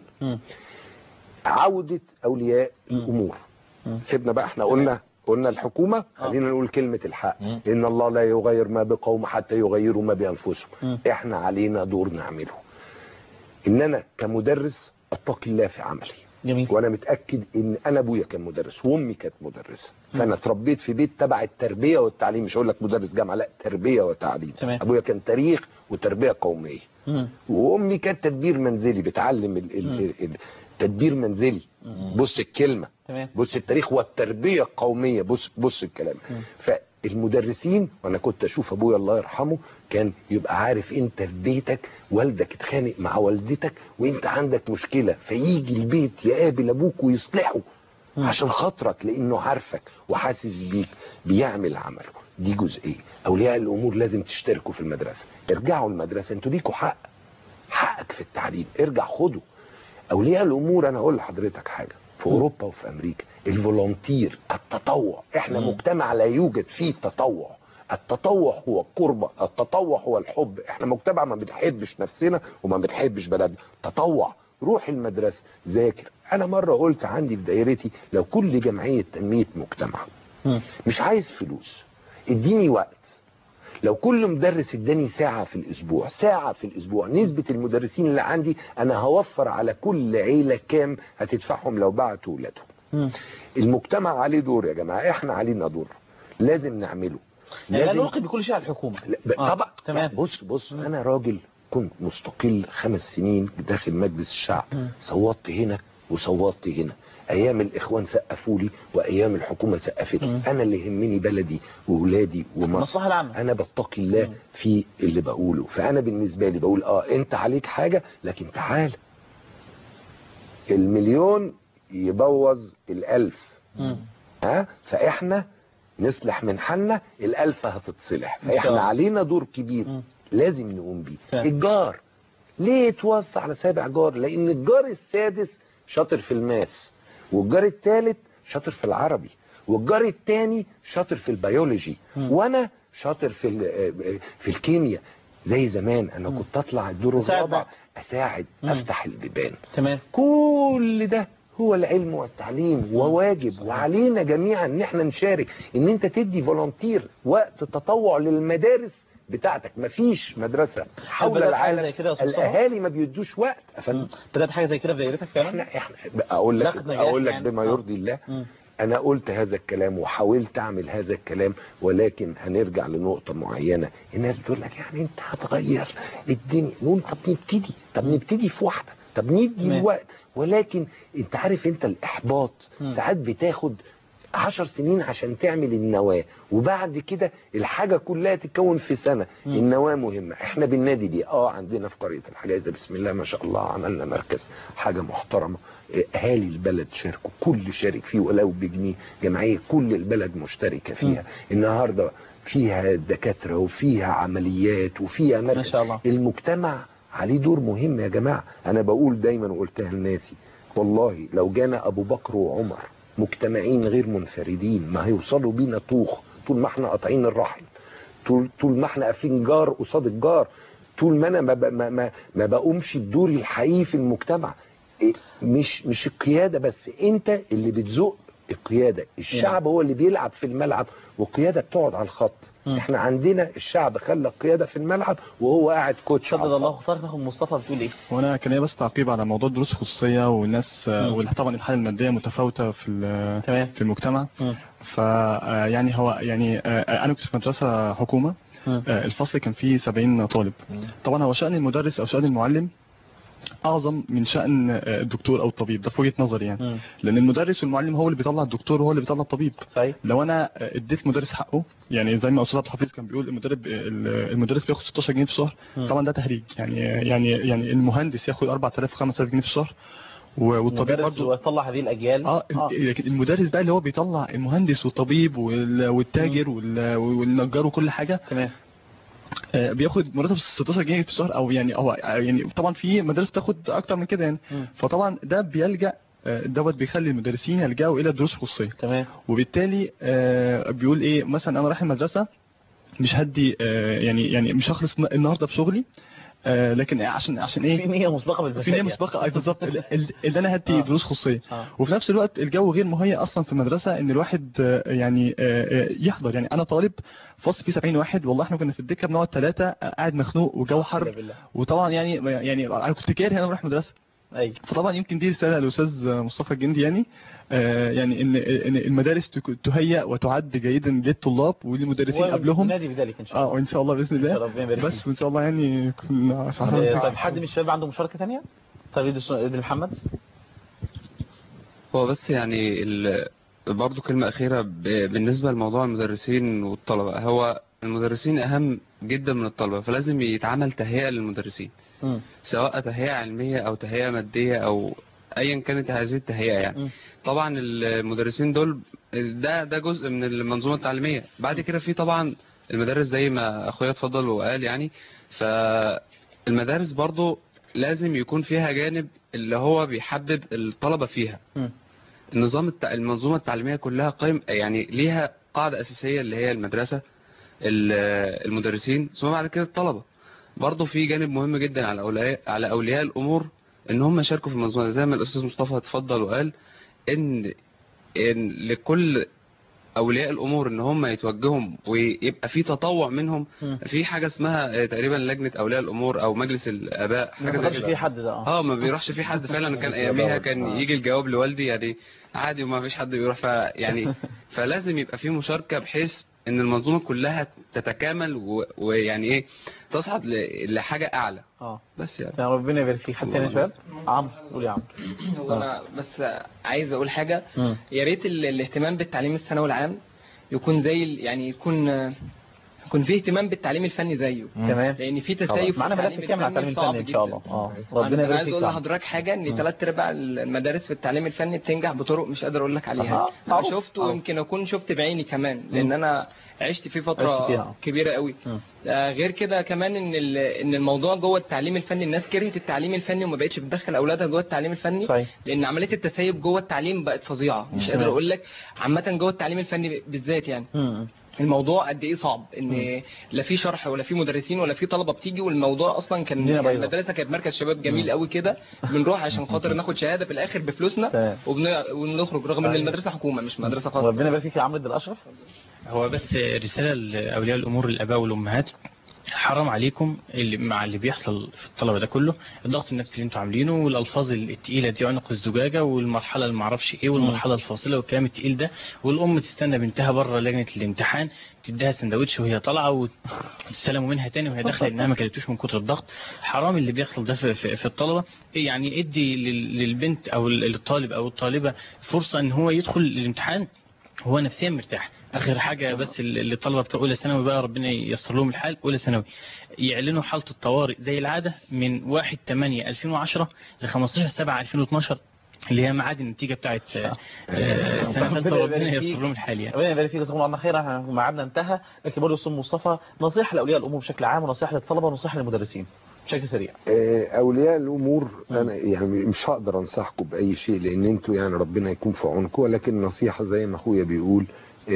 [SPEAKER 3] عودة أولياء الأمور سيبنا بقى احنا قلنا قلنا الحكومة خلينا نقول كلمة الحق إن الله لا يغير ما بقوم حتى يغيروا ما بأنفسهم احنا علينا دور نعمله ان انا كمدرس اتقي الله في عملي
[SPEAKER 2] جميل
[SPEAKER 3] وانا متاكد ان انا ابويا كان مدرس وامي كانت مدرسه فانا اتربيت في بيت تبع التربيه والتعليم مش هقول لك مدرس جامعه لا تربيه وتعليم
[SPEAKER 2] تمام.
[SPEAKER 3] ابويا كان تاريخ وتربيه قوميه
[SPEAKER 2] مم.
[SPEAKER 3] وامي كانت تدبير منزلي بتعلم ال- ال- ال- ال- تدبير منزلي بص الكلمه
[SPEAKER 2] تمام
[SPEAKER 3] بص التاريخ والتربيه القوميه بص بص الكلام فالمدرسين وانا كنت اشوف ابويا الله يرحمه كان يبقى عارف انت في بيتك والدك اتخانق مع والدتك وانت عندك مشكله فيجي البيت يقابل ابوك ويصلحه عشان خاطرك لانه عارفك وحاسس بيك بيعمل عمله دي جزئيه اولياء الامور لازم تشتركوا في المدرسه ارجعوا المدرسه انتوا ليكوا حق حقك في التعليم ارجع خده اولياء الامور انا اقول لحضرتك حاجه في اوروبا وفي امريكا الفولونتير التطوع احنا
[SPEAKER 2] مم.
[SPEAKER 3] مجتمع لا يوجد فيه تطوع التطوع هو القربة التطوع هو الحب احنا مجتمع ما بنحبش نفسنا وما بنحبش بلدنا تطوع روح المدرسة ذاكر انا مرة قلت عندي في دايرتي لو كل جمعية تنمية مجتمع
[SPEAKER 2] مم.
[SPEAKER 3] مش عايز فلوس اديني وقت لو كل مدرس اداني ساعة في الاسبوع ساعة في الاسبوع نسبة المدرسين اللي عندي انا هوفر على كل عيلة كام هتدفعهم لو بعتوا ولادهم
[SPEAKER 2] مم.
[SPEAKER 3] المجتمع عليه دور يا جماعة احنا علينا دور لازم نعمله
[SPEAKER 2] يعني لا نلقي بكل شيء على الحكومه
[SPEAKER 3] ب-
[SPEAKER 2] آه،
[SPEAKER 3] طبعا
[SPEAKER 2] تمام
[SPEAKER 3] بص بص انا راجل كنت مستقل خمس سنين داخل مجلس الشعب
[SPEAKER 2] مم.
[SPEAKER 3] صوتت هنا وصوتت هنا ايام الاخوان سقفوا لي وايام الحكومه سقفت لي
[SPEAKER 2] مم.
[SPEAKER 3] انا اللي يهمني بلدي واولادي ومصر
[SPEAKER 2] المصلحه العامه
[SPEAKER 3] انا بتقي الله في اللي بقوله فانا بالنسبه لي بقول اه انت عليك حاجه لكن تعال المليون يبوظ الالف
[SPEAKER 2] مم.
[SPEAKER 3] ها فاحنا نصلح من حالنا الالف هتتصلح
[SPEAKER 2] إن شاء
[SPEAKER 3] فاحنا
[SPEAKER 2] الله.
[SPEAKER 3] علينا دور كبير
[SPEAKER 2] مم.
[SPEAKER 3] لازم نقوم بيه
[SPEAKER 2] تمام.
[SPEAKER 3] الجار ليه يتوصى على سابع جار لان الجار السادس شاطر في الماس والجار الثالث شاطر في العربي والجار الثاني شاطر في البيولوجي
[SPEAKER 2] مم.
[SPEAKER 3] وانا شاطر في ال- في الكيمياء زي زمان انا كنت اطلع الدور
[SPEAKER 2] تساعد
[SPEAKER 3] الرابع
[SPEAKER 2] بعض.
[SPEAKER 3] اساعد
[SPEAKER 2] مم.
[SPEAKER 3] افتح البيبان
[SPEAKER 2] تمام
[SPEAKER 3] كل ده هو العلم والتعليم وواجب وعلينا جميعا ان احنا نشارك ان انت تدي فولنتير وقت تطوع للمدارس بتاعتك مفيش مدرسه حول
[SPEAKER 2] بدأت حاجة
[SPEAKER 3] العالم
[SPEAKER 2] زي كده يا أستاذ مصطفى؟
[SPEAKER 3] الاهالي ما بيدوش وقت يا فندم
[SPEAKER 2] بدات حاجه زي كده في دايرتك فعلا
[SPEAKER 3] احنا احنا اقول لك
[SPEAKER 2] نقد نجاح
[SPEAKER 3] اقول لك
[SPEAKER 2] يعني.
[SPEAKER 3] بما
[SPEAKER 2] آه.
[SPEAKER 3] يرضي الله
[SPEAKER 2] مم.
[SPEAKER 3] انا قلت هذا الكلام وحاولت اعمل هذا الكلام ولكن هنرجع لنقطة معينة الناس بتقول لك يعني انت هتغير الدنيا نقول طب نبتدي طب نبتدي في واحدة طب ندي
[SPEAKER 2] تمام.
[SPEAKER 3] الوقت ولكن انت عارف انت الاحباط
[SPEAKER 2] مم.
[SPEAKER 3] ساعات بتاخد عشر سنين عشان تعمل النواة وبعد كده الحاجة كلها تتكون في سنة
[SPEAKER 2] مم.
[SPEAKER 3] النواة مهمة احنا بالنادي دي اه عندنا في قرية الحجازة بسم الله ما شاء الله عملنا مركز حاجة محترمة اه، اهالي البلد شاركوا كل شارك فيه ولو بجنيه جمعية كل البلد مشتركة فيها النهاردة فيها دكاترة وفيها عمليات وفيها مركز
[SPEAKER 2] ما شاء الله.
[SPEAKER 3] المجتمع عليه دور مهم يا جماعة انا بقول دايما وقلتها لناسي والله لو جانا ابو بكر وعمر مجتمعين غير منفردين ما هيوصلوا بينا طوخ طول ما احنا قاطعين الرحم طول طول ما احنا قافلين جار قصاد الجار طول ما انا ما ب- ما ما, ما بقومش بدوري الحقيقي في المجتمع إيه، مش مش القياده بس انت اللي بتزق القياده الشعب هو اللي بيلعب في الملعب والقياده بتقعد على الخط
[SPEAKER 2] مم.
[SPEAKER 3] احنا عندنا الشعب خلى القياده في الملعب وهو قاعد كوتش
[SPEAKER 2] شدد الله خسارة ناخد مصطفى بتقول ايه
[SPEAKER 5] وانا كان ليا بس تعقيب على موضوع الدروس الخصوصيه والناس
[SPEAKER 2] مم.
[SPEAKER 5] وطبعا الحاله الماديه متفاوته في ال-
[SPEAKER 2] تمام
[SPEAKER 5] في المجتمع
[SPEAKER 2] مم.
[SPEAKER 5] ف آه، يعني هو يعني آه، انا كنت في مدرسه حكومه
[SPEAKER 2] مم.
[SPEAKER 5] آه، الفصل كان فيه 70 طالب طبعا هو شأن المدرس او شأن المعلم اعظم من شأن آه، الدكتور او الطبيب ده في وجهة نظري يعني
[SPEAKER 2] مم.
[SPEAKER 5] لان المدرس والمعلم هو اللي بيطلع الدكتور وهو اللي بيطلع الطبيب
[SPEAKER 2] صحيح
[SPEAKER 5] لو انا آه، اديت مدرس حقه يعني زي ما استاذ عبد الحفيظ كان بيقول المدرب ال- المدرس بياخد 16 جنيه في الشهر
[SPEAKER 2] مم.
[SPEAKER 5] طبعا ده تهريج يعني يعني يعني المهندس ياخد 4000 5000 جنيه في الشهر و- والطبيب
[SPEAKER 2] المدرس
[SPEAKER 5] برضه
[SPEAKER 2] ويطلع هذه الاجيال
[SPEAKER 5] اه لكن المدرس بقى اللي هو بيطلع المهندس والطبيب وال- والتاجر وال- والنجار وكل حاجه
[SPEAKER 2] تمام
[SPEAKER 5] آه، بياخد مرتب 16 جنيه في الشهر او يعني هو يعني طبعا في مدارس بتاخد اكتر من كده يعني
[SPEAKER 2] مم.
[SPEAKER 5] فطبعا ده بيلجا آه، دوت بيخلي المدرسين يلجأوا الى دروس خصوصيه
[SPEAKER 2] تمام
[SPEAKER 5] وبالتالي آه، بيقول ايه مثلا انا رايح المدرسه مش هدي آه، يعني يعني مش هخلص النهارده في شغلي آه لكن عشان عشان ايه
[SPEAKER 2] في نيه مسبقه بالفساد
[SPEAKER 5] في نيه
[SPEAKER 2] يعني.
[SPEAKER 5] مسبقه اي بالظبط ال- ال- اللي انا هدي دروس خصوصيه
[SPEAKER 2] آه.
[SPEAKER 5] وفي نفس الوقت الجو غير مهيأ اصلا في المدرسه ان الواحد آه، يعني آه، آه، يحضر يعني انا طالب فصل فيه 70 واحد والله احنا كنا في الدكه بنقعد ثلاثه قاعد مخنوق وجو حر وطبعا يعني يعني انا كنت كاره انا رايح مدرسه
[SPEAKER 2] ايوه
[SPEAKER 5] فطبعا يمكن دي رساله للاستاذ مصطفى الجندي يعني آه يعني ان ان المدارس تك- تهيأ وتعد جيدا للطلاب وللمدرسين قبلهم
[SPEAKER 2] نادي بذلك ان شاء
[SPEAKER 5] اه وان شاء الله باذن
[SPEAKER 2] الله
[SPEAKER 5] الله
[SPEAKER 2] ربنا يبارك
[SPEAKER 5] بس
[SPEAKER 2] فيك.
[SPEAKER 5] وان شاء الله يعني كنا
[SPEAKER 2] آه، طيب حد من الشباب عنده مشاركه ثانيه طيب يد يد محمد
[SPEAKER 7] هو بس يعني ال... برضه كلمة أخيرة ب... بالنسبة لموضوع المدرسين والطلبة هو المدرسين أهم جدا من الطلبة فلازم يتعمل تهيئة للمدرسين
[SPEAKER 2] مم.
[SPEAKER 7] سواء تهيئة علمية أو تهيئة مادية أو أيا كانت هذه التهيئة يعني طبعا المدرسين دول ده ده جزء من المنظومة التعليمية بعد كده في طبعا المدارس زي ما أخويا اتفضل وقال يعني فالمدارس برضو لازم يكون فيها جانب اللي هو بيحبب الطلبة فيها
[SPEAKER 2] مم.
[SPEAKER 7] النظام التع... المنظومة التعليمية كلها قيم يعني ليها قاعدة أساسية اللي هي المدرسة ال- المدرسين ثم بعد كده الطلبة برضه في جانب مهم جدا على أولياء على أولياء الأمور إن هم يشاركوا في المنظومة زي ما الأستاذ مصطفى اتفضل وقال إن إن لكل أولياء الأمور إن هم يتوجهوا ويبقى في تطوع منهم
[SPEAKER 2] مم.
[SPEAKER 7] في حاجة اسمها آه، تقريبا لجنة أولياء الأمور أو مجلس الآباء
[SPEAKER 2] ما
[SPEAKER 7] حاجة زي
[SPEAKER 2] بيخرجش
[SPEAKER 7] كده
[SPEAKER 2] فيه حد ده اه
[SPEAKER 7] اه ما بيروحش في حد فعلا كان اياميها كان يجي الجواب لوالدي يعني عادي وما فيش حد بيروح فيعني فلازم يبقى في مشاركه بحيث ان المنظومه كلها تتكامل و- ويعني ايه تصعد ل- لحاجه اعلى
[SPEAKER 2] اه
[SPEAKER 7] بس يعني
[SPEAKER 2] يا ربنا يبارك فيك حد تاني يا شباب عمرو قول يا عمرو
[SPEAKER 13] هو انا بس عايز اقول حاجه
[SPEAKER 2] مم.
[SPEAKER 13] يا ريت ال- الاهتمام بالتعليم الثانوي العام يكون زي ال- يعني يكون يكون فيه اهتمام بالتعليم الفني زيه
[SPEAKER 2] تمام
[SPEAKER 13] لان في
[SPEAKER 2] خلاص.
[SPEAKER 13] تسيب في
[SPEAKER 2] معانا ملف
[SPEAKER 13] التعليم
[SPEAKER 2] كامل على التعليم
[SPEAKER 13] صعب
[SPEAKER 2] الفني ان شاء
[SPEAKER 13] جداً.
[SPEAKER 2] الله اه
[SPEAKER 13] انا
[SPEAKER 2] ربنا
[SPEAKER 13] أنا
[SPEAKER 2] يبارك
[SPEAKER 13] عايز
[SPEAKER 2] فيك
[SPEAKER 13] اقول
[SPEAKER 2] يا عمرو.
[SPEAKER 13] لحضرتك حاجه ان ثلاث ارباع المدارس في التعليم الفني بتنجح بطرق مش قادر اقول لك عليها
[SPEAKER 2] آه،
[SPEAKER 13] انا
[SPEAKER 2] معروف.
[SPEAKER 13] شفت
[SPEAKER 2] معروف.
[SPEAKER 13] ويمكن اكون شفت بعيني كمان لان انا عشت فيه
[SPEAKER 2] عشت
[SPEAKER 13] فتره
[SPEAKER 2] فيها.
[SPEAKER 13] كبيره قوي
[SPEAKER 2] مم.
[SPEAKER 13] آه، غير كده كمان ان ال- ان الموضوع جوه التعليم الفني الناس كرهت التعليم الفني وما بقتش بتدخل اولادها جوه التعليم الفني
[SPEAKER 2] صحيح.
[SPEAKER 13] لان عمليه التسيب جوه التعليم بقت فظيعه مش قادر
[SPEAKER 2] تمام.
[SPEAKER 13] اقول لك عامه جوه التعليم الفني بالذات يعني
[SPEAKER 2] مم.
[SPEAKER 13] الموضوع قد ايه صعب ان لا في شرح ولا في مدرسين ولا في طلبه بتيجي والموضوع اصلا كان
[SPEAKER 2] الدنيا بايظة.
[SPEAKER 13] المدرسه كانت مركز شباب جميل قوي كده بنروح عشان خاطر ناخد شهاده في الاخر بفلوسنا
[SPEAKER 2] تمام.
[SPEAKER 13] وبن- ونخرج رغم ان
[SPEAKER 2] صحيح.
[SPEAKER 13] المدرسه حكومه مش مدرسه خاصه
[SPEAKER 2] ربنا يبارك فيك يا عمرو الاشرف
[SPEAKER 6] هو بس رسالة لأولياء الأمور الآباء والأمهات حرام عليكم اللي مع اللي بيحصل في الطلبة ده كله الضغط النفسي اللي انتوا عاملينه والألفاظ التقيلة دي عنق الزجاجة والمرحلة اللي معرفش ايه والمرحلة الفاصلة والكلام التقيل ده والأم تستنى بنتها بره لجنة الامتحان تديها سندوتش وهي طالعة وتستلموا منها تاني وهي داخلة إنها ما كلتوش من كتر الضغط حرام اللي بيحصل ده في, في, في الطلبة يعني ادي لل- للبنت أو للطالب أو الطالبة فرصة إن هو يدخل الامتحان هو نفسيا مرتاح اخر حاجه بس اللي الطلبه بتوع اولى ثانوي بقى ربنا ييسر لهم الحال اولى ثانوي يعلنوا حاله الطوارئ زي العاده من 1 8 2010 ل 15 7 2012 اللي هي ميعاد النتيجه بتاعت آه، آه، السنه الثالثه
[SPEAKER 2] ربنا
[SPEAKER 6] ربنا
[SPEAKER 2] يبارك
[SPEAKER 6] ييسر
[SPEAKER 2] فيك.
[SPEAKER 6] لهم الحال يعني
[SPEAKER 2] ربنا يبارك فيك جزاكم الله خيرا احنا ميعادنا انتهى لكن برضه استاذ مصطفى نصيحه لاولياء الامور بشكل عام ونصيحه للطلبه ونصيحه للمدرسين بشكل سريع
[SPEAKER 3] آه، اولياء الامور انا يعني مش هقدر انصحكم باي شيء لان انتوا يعني ربنا يكون في عونكم ولكن نصيحه زي ما اخويا بيقول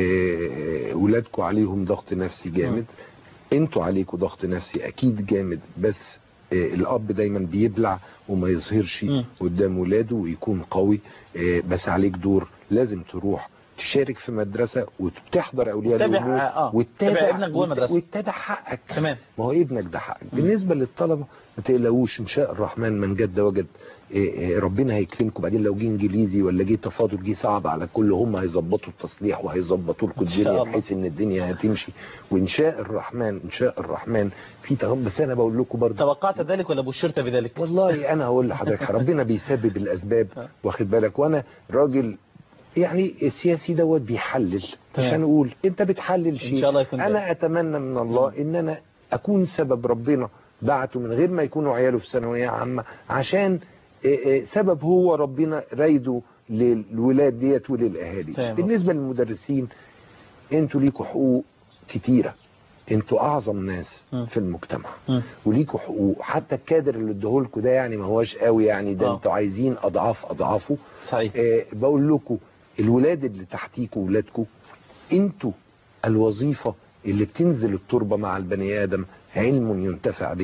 [SPEAKER 3] آه، ولادكم عليهم ضغط نفسي جامد انتوا عليكم ضغط نفسي اكيد جامد بس آه، الاب دايما بيبلع وما يظهرش قدام ولاده ويكون قوي آه، بس عليك دور لازم تروح تشارك في مدرسه وتحضر اولياء
[SPEAKER 2] تتابع-
[SPEAKER 3] الامور
[SPEAKER 2] آه،
[SPEAKER 3] وتتابع
[SPEAKER 2] تتابع ابنك جوه المدرسة.
[SPEAKER 3] وتتابع حقك
[SPEAKER 2] تمام
[SPEAKER 3] ما هو ابنك ده حقك بالنسبه للطلبه ما تقلقوش ان شاء الرحمن من جد وجد إيه إيه ربنا هيكرمكم بعدين لو جه انجليزي ولا جه تفاضل جه صعب على كل هم هيظبطوا التصليح وهيظبطوا لكم
[SPEAKER 2] إن شاء
[SPEAKER 3] الدنيا
[SPEAKER 2] الله.
[SPEAKER 3] بحيث ان الدنيا هتمشي وان شاء الرحمن ان شاء الرحمن في تغم بس انا بقول لكم برضه
[SPEAKER 2] توقعت ذلك ولا بشرت بذلك
[SPEAKER 3] والله انا هقول لحضرتك ربنا بيسبب الاسباب واخد بالك وانا راجل يعني السياسي دوت بيحلل مش
[SPEAKER 2] تمام.
[SPEAKER 3] هنقول انت بتحلل شيء
[SPEAKER 2] شاء الله يكون ذلك.
[SPEAKER 3] انا اتمنى من الله ان انا اكون سبب ربنا بعته من غير ما يكونوا عياله في ثانويه عامه عشان إيه إيه سبب هو ربنا رايده للولاد ديت وللاهالي
[SPEAKER 2] تمام.
[SPEAKER 3] بالنسبه للمدرسين انتوا ليكوا حقوق كتيره انتوا اعظم ناس
[SPEAKER 2] مم.
[SPEAKER 3] في المجتمع
[SPEAKER 2] مم.
[SPEAKER 3] وليكوا حقوق حتى الكادر اللي اديهولكوا ده يعني ما هوش قوي يعني ده
[SPEAKER 2] آه.
[SPEAKER 3] انتوا عايزين اضعاف اضعافه
[SPEAKER 2] صحيح
[SPEAKER 3] آه بقول لكم الولاد اللي تحتيكوا ولادكم انتوا الوظيفة اللي بتنزل التربة مع البني آدم علم ينتفع به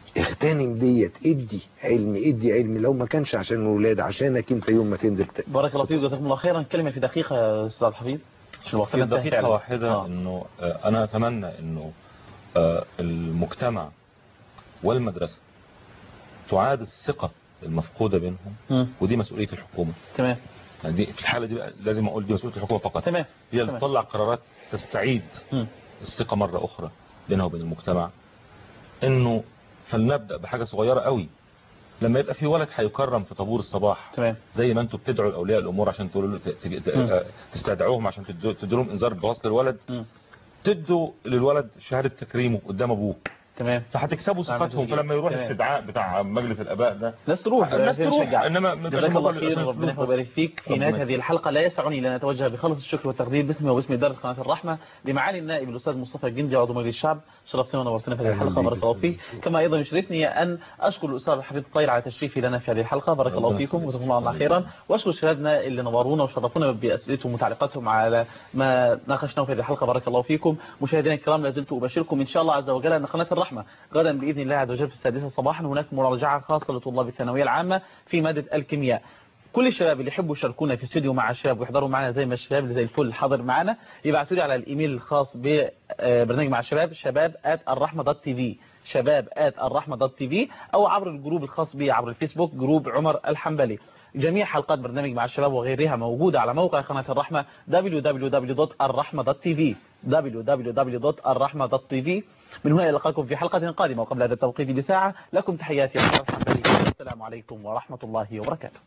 [SPEAKER 3] اغتنم ديت ادي علم ادي علم لو ما كانش عشان الولاد عشانك انت يوم ما تنزل ت-
[SPEAKER 2] بارك الله فيك جزاكم الله خيرا كلمة في دقيقة يا أستاذ حفيظ عشان الوقت
[SPEAKER 4] في
[SPEAKER 2] انتهى
[SPEAKER 4] دقيقة
[SPEAKER 2] فعلا.
[SPEAKER 4] واحدة
[SPEAKER 2] آه.
[SPEAKER 4] انه آه، انا اتمنى انه آه، المجتمع والمدرسة تعاد الثقة المفقودة بينهم
[SPEAKER 2] مم.
[SPEAKER 4] ودي مسؤولية الحكومة
[SPEAKER 2] تمام
[SPEAKER 4] يعني دي في الحالة دي بقى لازم اقول دي مسؤولية الحكومة فقط
[SPEAKER 2] تمام
[SPEAKER 4] هي اللي
[SPEAKER 2] تمام.
[SPEAKER 4] تطلع قرارات تستعيد
[SPEAKER 2] مم.
[SPEAKER 4] الثقة مرة اخرى بينها وبين المجتمع انه فلنبدأ بحاجة صغيرة قوي لما يبقى في ولد هيكرم في طابور الصباح
[SPEAKER 2] تمام
[SPEAKER 4] زي ما انتوا بتدعوا الاولياء الامور عشان تقولوا له ت- ت- ت-
[SPEAKER 2] مم.
[SPEAKER 4] آه، تستدعوهم عشان تدوا تدوا لهم انذار بواسطه الولد
[SPEAKER 2] مم.
[SPEAKER 4] تدوا للولد شهاده تكريمه قدام ابوه
[SPEAKER 2] تمام
[SPEAKER 4] فهتكسبوا
[SPEAKER 2] نعم،
[SPEAKER 4] صفاتهم
[SPEAKER 2] تشجيع.
[SPEAKER 4] فلما يروح
[SPEAKER 2] تمام.
[SPEAKER 4] الاستدعاء بتاع مجلس الاباء ده
[SPEAKER 2] الناس تروح
[SPEAKER 4] الناس تروح
[SPEAKER 2] نشجع.
[SPEAKER 4] انما ما يبقاش
[SPEAKER 2] جزاك الله
[SPEAKER 4] الموضوع
[SPEAKER 2] خير
[SPEAKER 4] عشان
[SPEAKER 2] ربنا
[SPEAKER 4] الفلوس بس.
[SPEAKER 2] يبارك فيك في
[SPEAKER 4] ربنا
[SPEAKER 2] نهايه
[SPEAKER 4] يخليك.
[SPEAKER 2] هذه الحلقه لا يسعني الا ان اتوجه بخلص الشكر والتقدير باسمي وباسم اداره قناه الرحمه لمعالي النائب الاستاذ مصطفى الجندي عضو مجلس الشعب شرفتنا ونورتنا في هذه
[SPEAKER 3] أهلا
[SPEAKER 2] الحلقه
[SPEAKER 3] بيك.
[SPEAKER 2] بارك الله فيك كما ايضا يشرفني ان اشكر الاستاذ الحفيظ الطير على تشريفي لنا في هذه الحلقه بارك الله
[SPEAKER 4] ربنا
[SPEAKER 2] فيكم
[SPEAKER 4] يخليك.
[SPEAKER 2] وجزاكم الله خيرا واشكر شبابنا اللي نورونا وشرفونا باسئلتهم وتعليقاتهم على ما ناقشناه في هذه الحلقه بارك الله فيكم مشاهدينا الكرام لا زلت ابشركم ان شاء الله عز وجل ان قناه الرحمه غدا باذن الله عز وجل في السادسه صباحا هناك مراجعه خاصه لطلاب الثانويه العامه في ماده الكيمياء كل الشباب اللي يحبوا يشاركونا في استوديو مع الشباب ويحضروا معنا زي ما الشباب اللي زي الفل حاضر معنا يبعتوا لي على الايميل الخاص ببرنامج مع الشباب شباب الرحمه دوت تي في شباب الرحمه دوت تي في او عبر الجروب الخاص بي عبر الفيسبوك جروب عمر الحنبلي جميع حلقات برنامج مع الشباب وغيرها موجودة على موقع قناة الرحمة www.الرحمة.tv www.الرحمة.tv من هنا إلقاكم في حلقة قادمة وقبل هذا التوقيت بساعة لكم تحياتي عمر الحنبلي السلام عليكم ورحمة الله وبركاته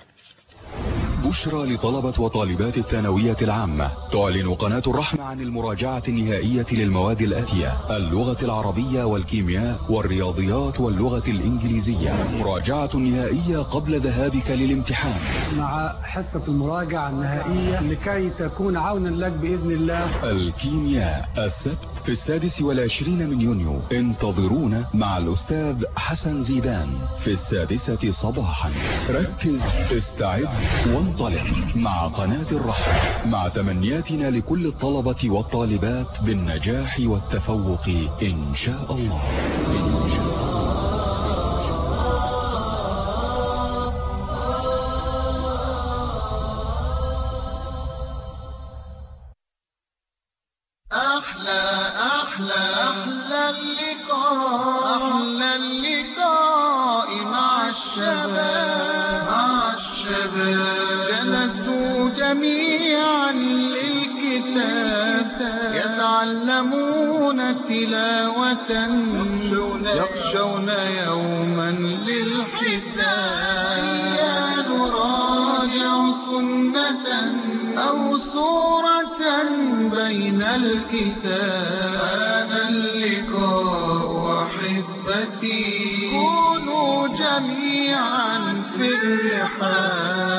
[SPEAKER 16] بشرى لطلبة وطالبات الثانوية العامة تعلن قناة الرحمة عن المراجعة النهائية للمواد الآتية اللغة العربية والكيمياء والرياضيات واللغة الإنجليزية مراجعة نهائية قبل ذهابك للامتحان
[SPEAKER 17] مع حصة المراجعة النهائية لكي تكون عونا لك بإذن الله
[SPEAKER 16] الكيمياء السبت في السادس والعشرين من يونيو انتظرونا مع الأستاذ حسن زيدان في السادسة صباحا ركز استعد وانطلق مع قناة الرحمة مع تمنياتنا لكل الطلبة والطالبات بالنجاح والتفوق إن شاء الله إن شاء الله
[SPEAKER 1] أحلى أحلى أحلى اللقاء أحلى اللقاء مع الشباب مع الشباب جلسوا جميعا للكتاب يتعلمون تلاوة يخشون يوما للحساب يا نراجع سنة أو سورة بين الكتاب هذا اللقاء أحبتي كونوا جميعا في الرحاب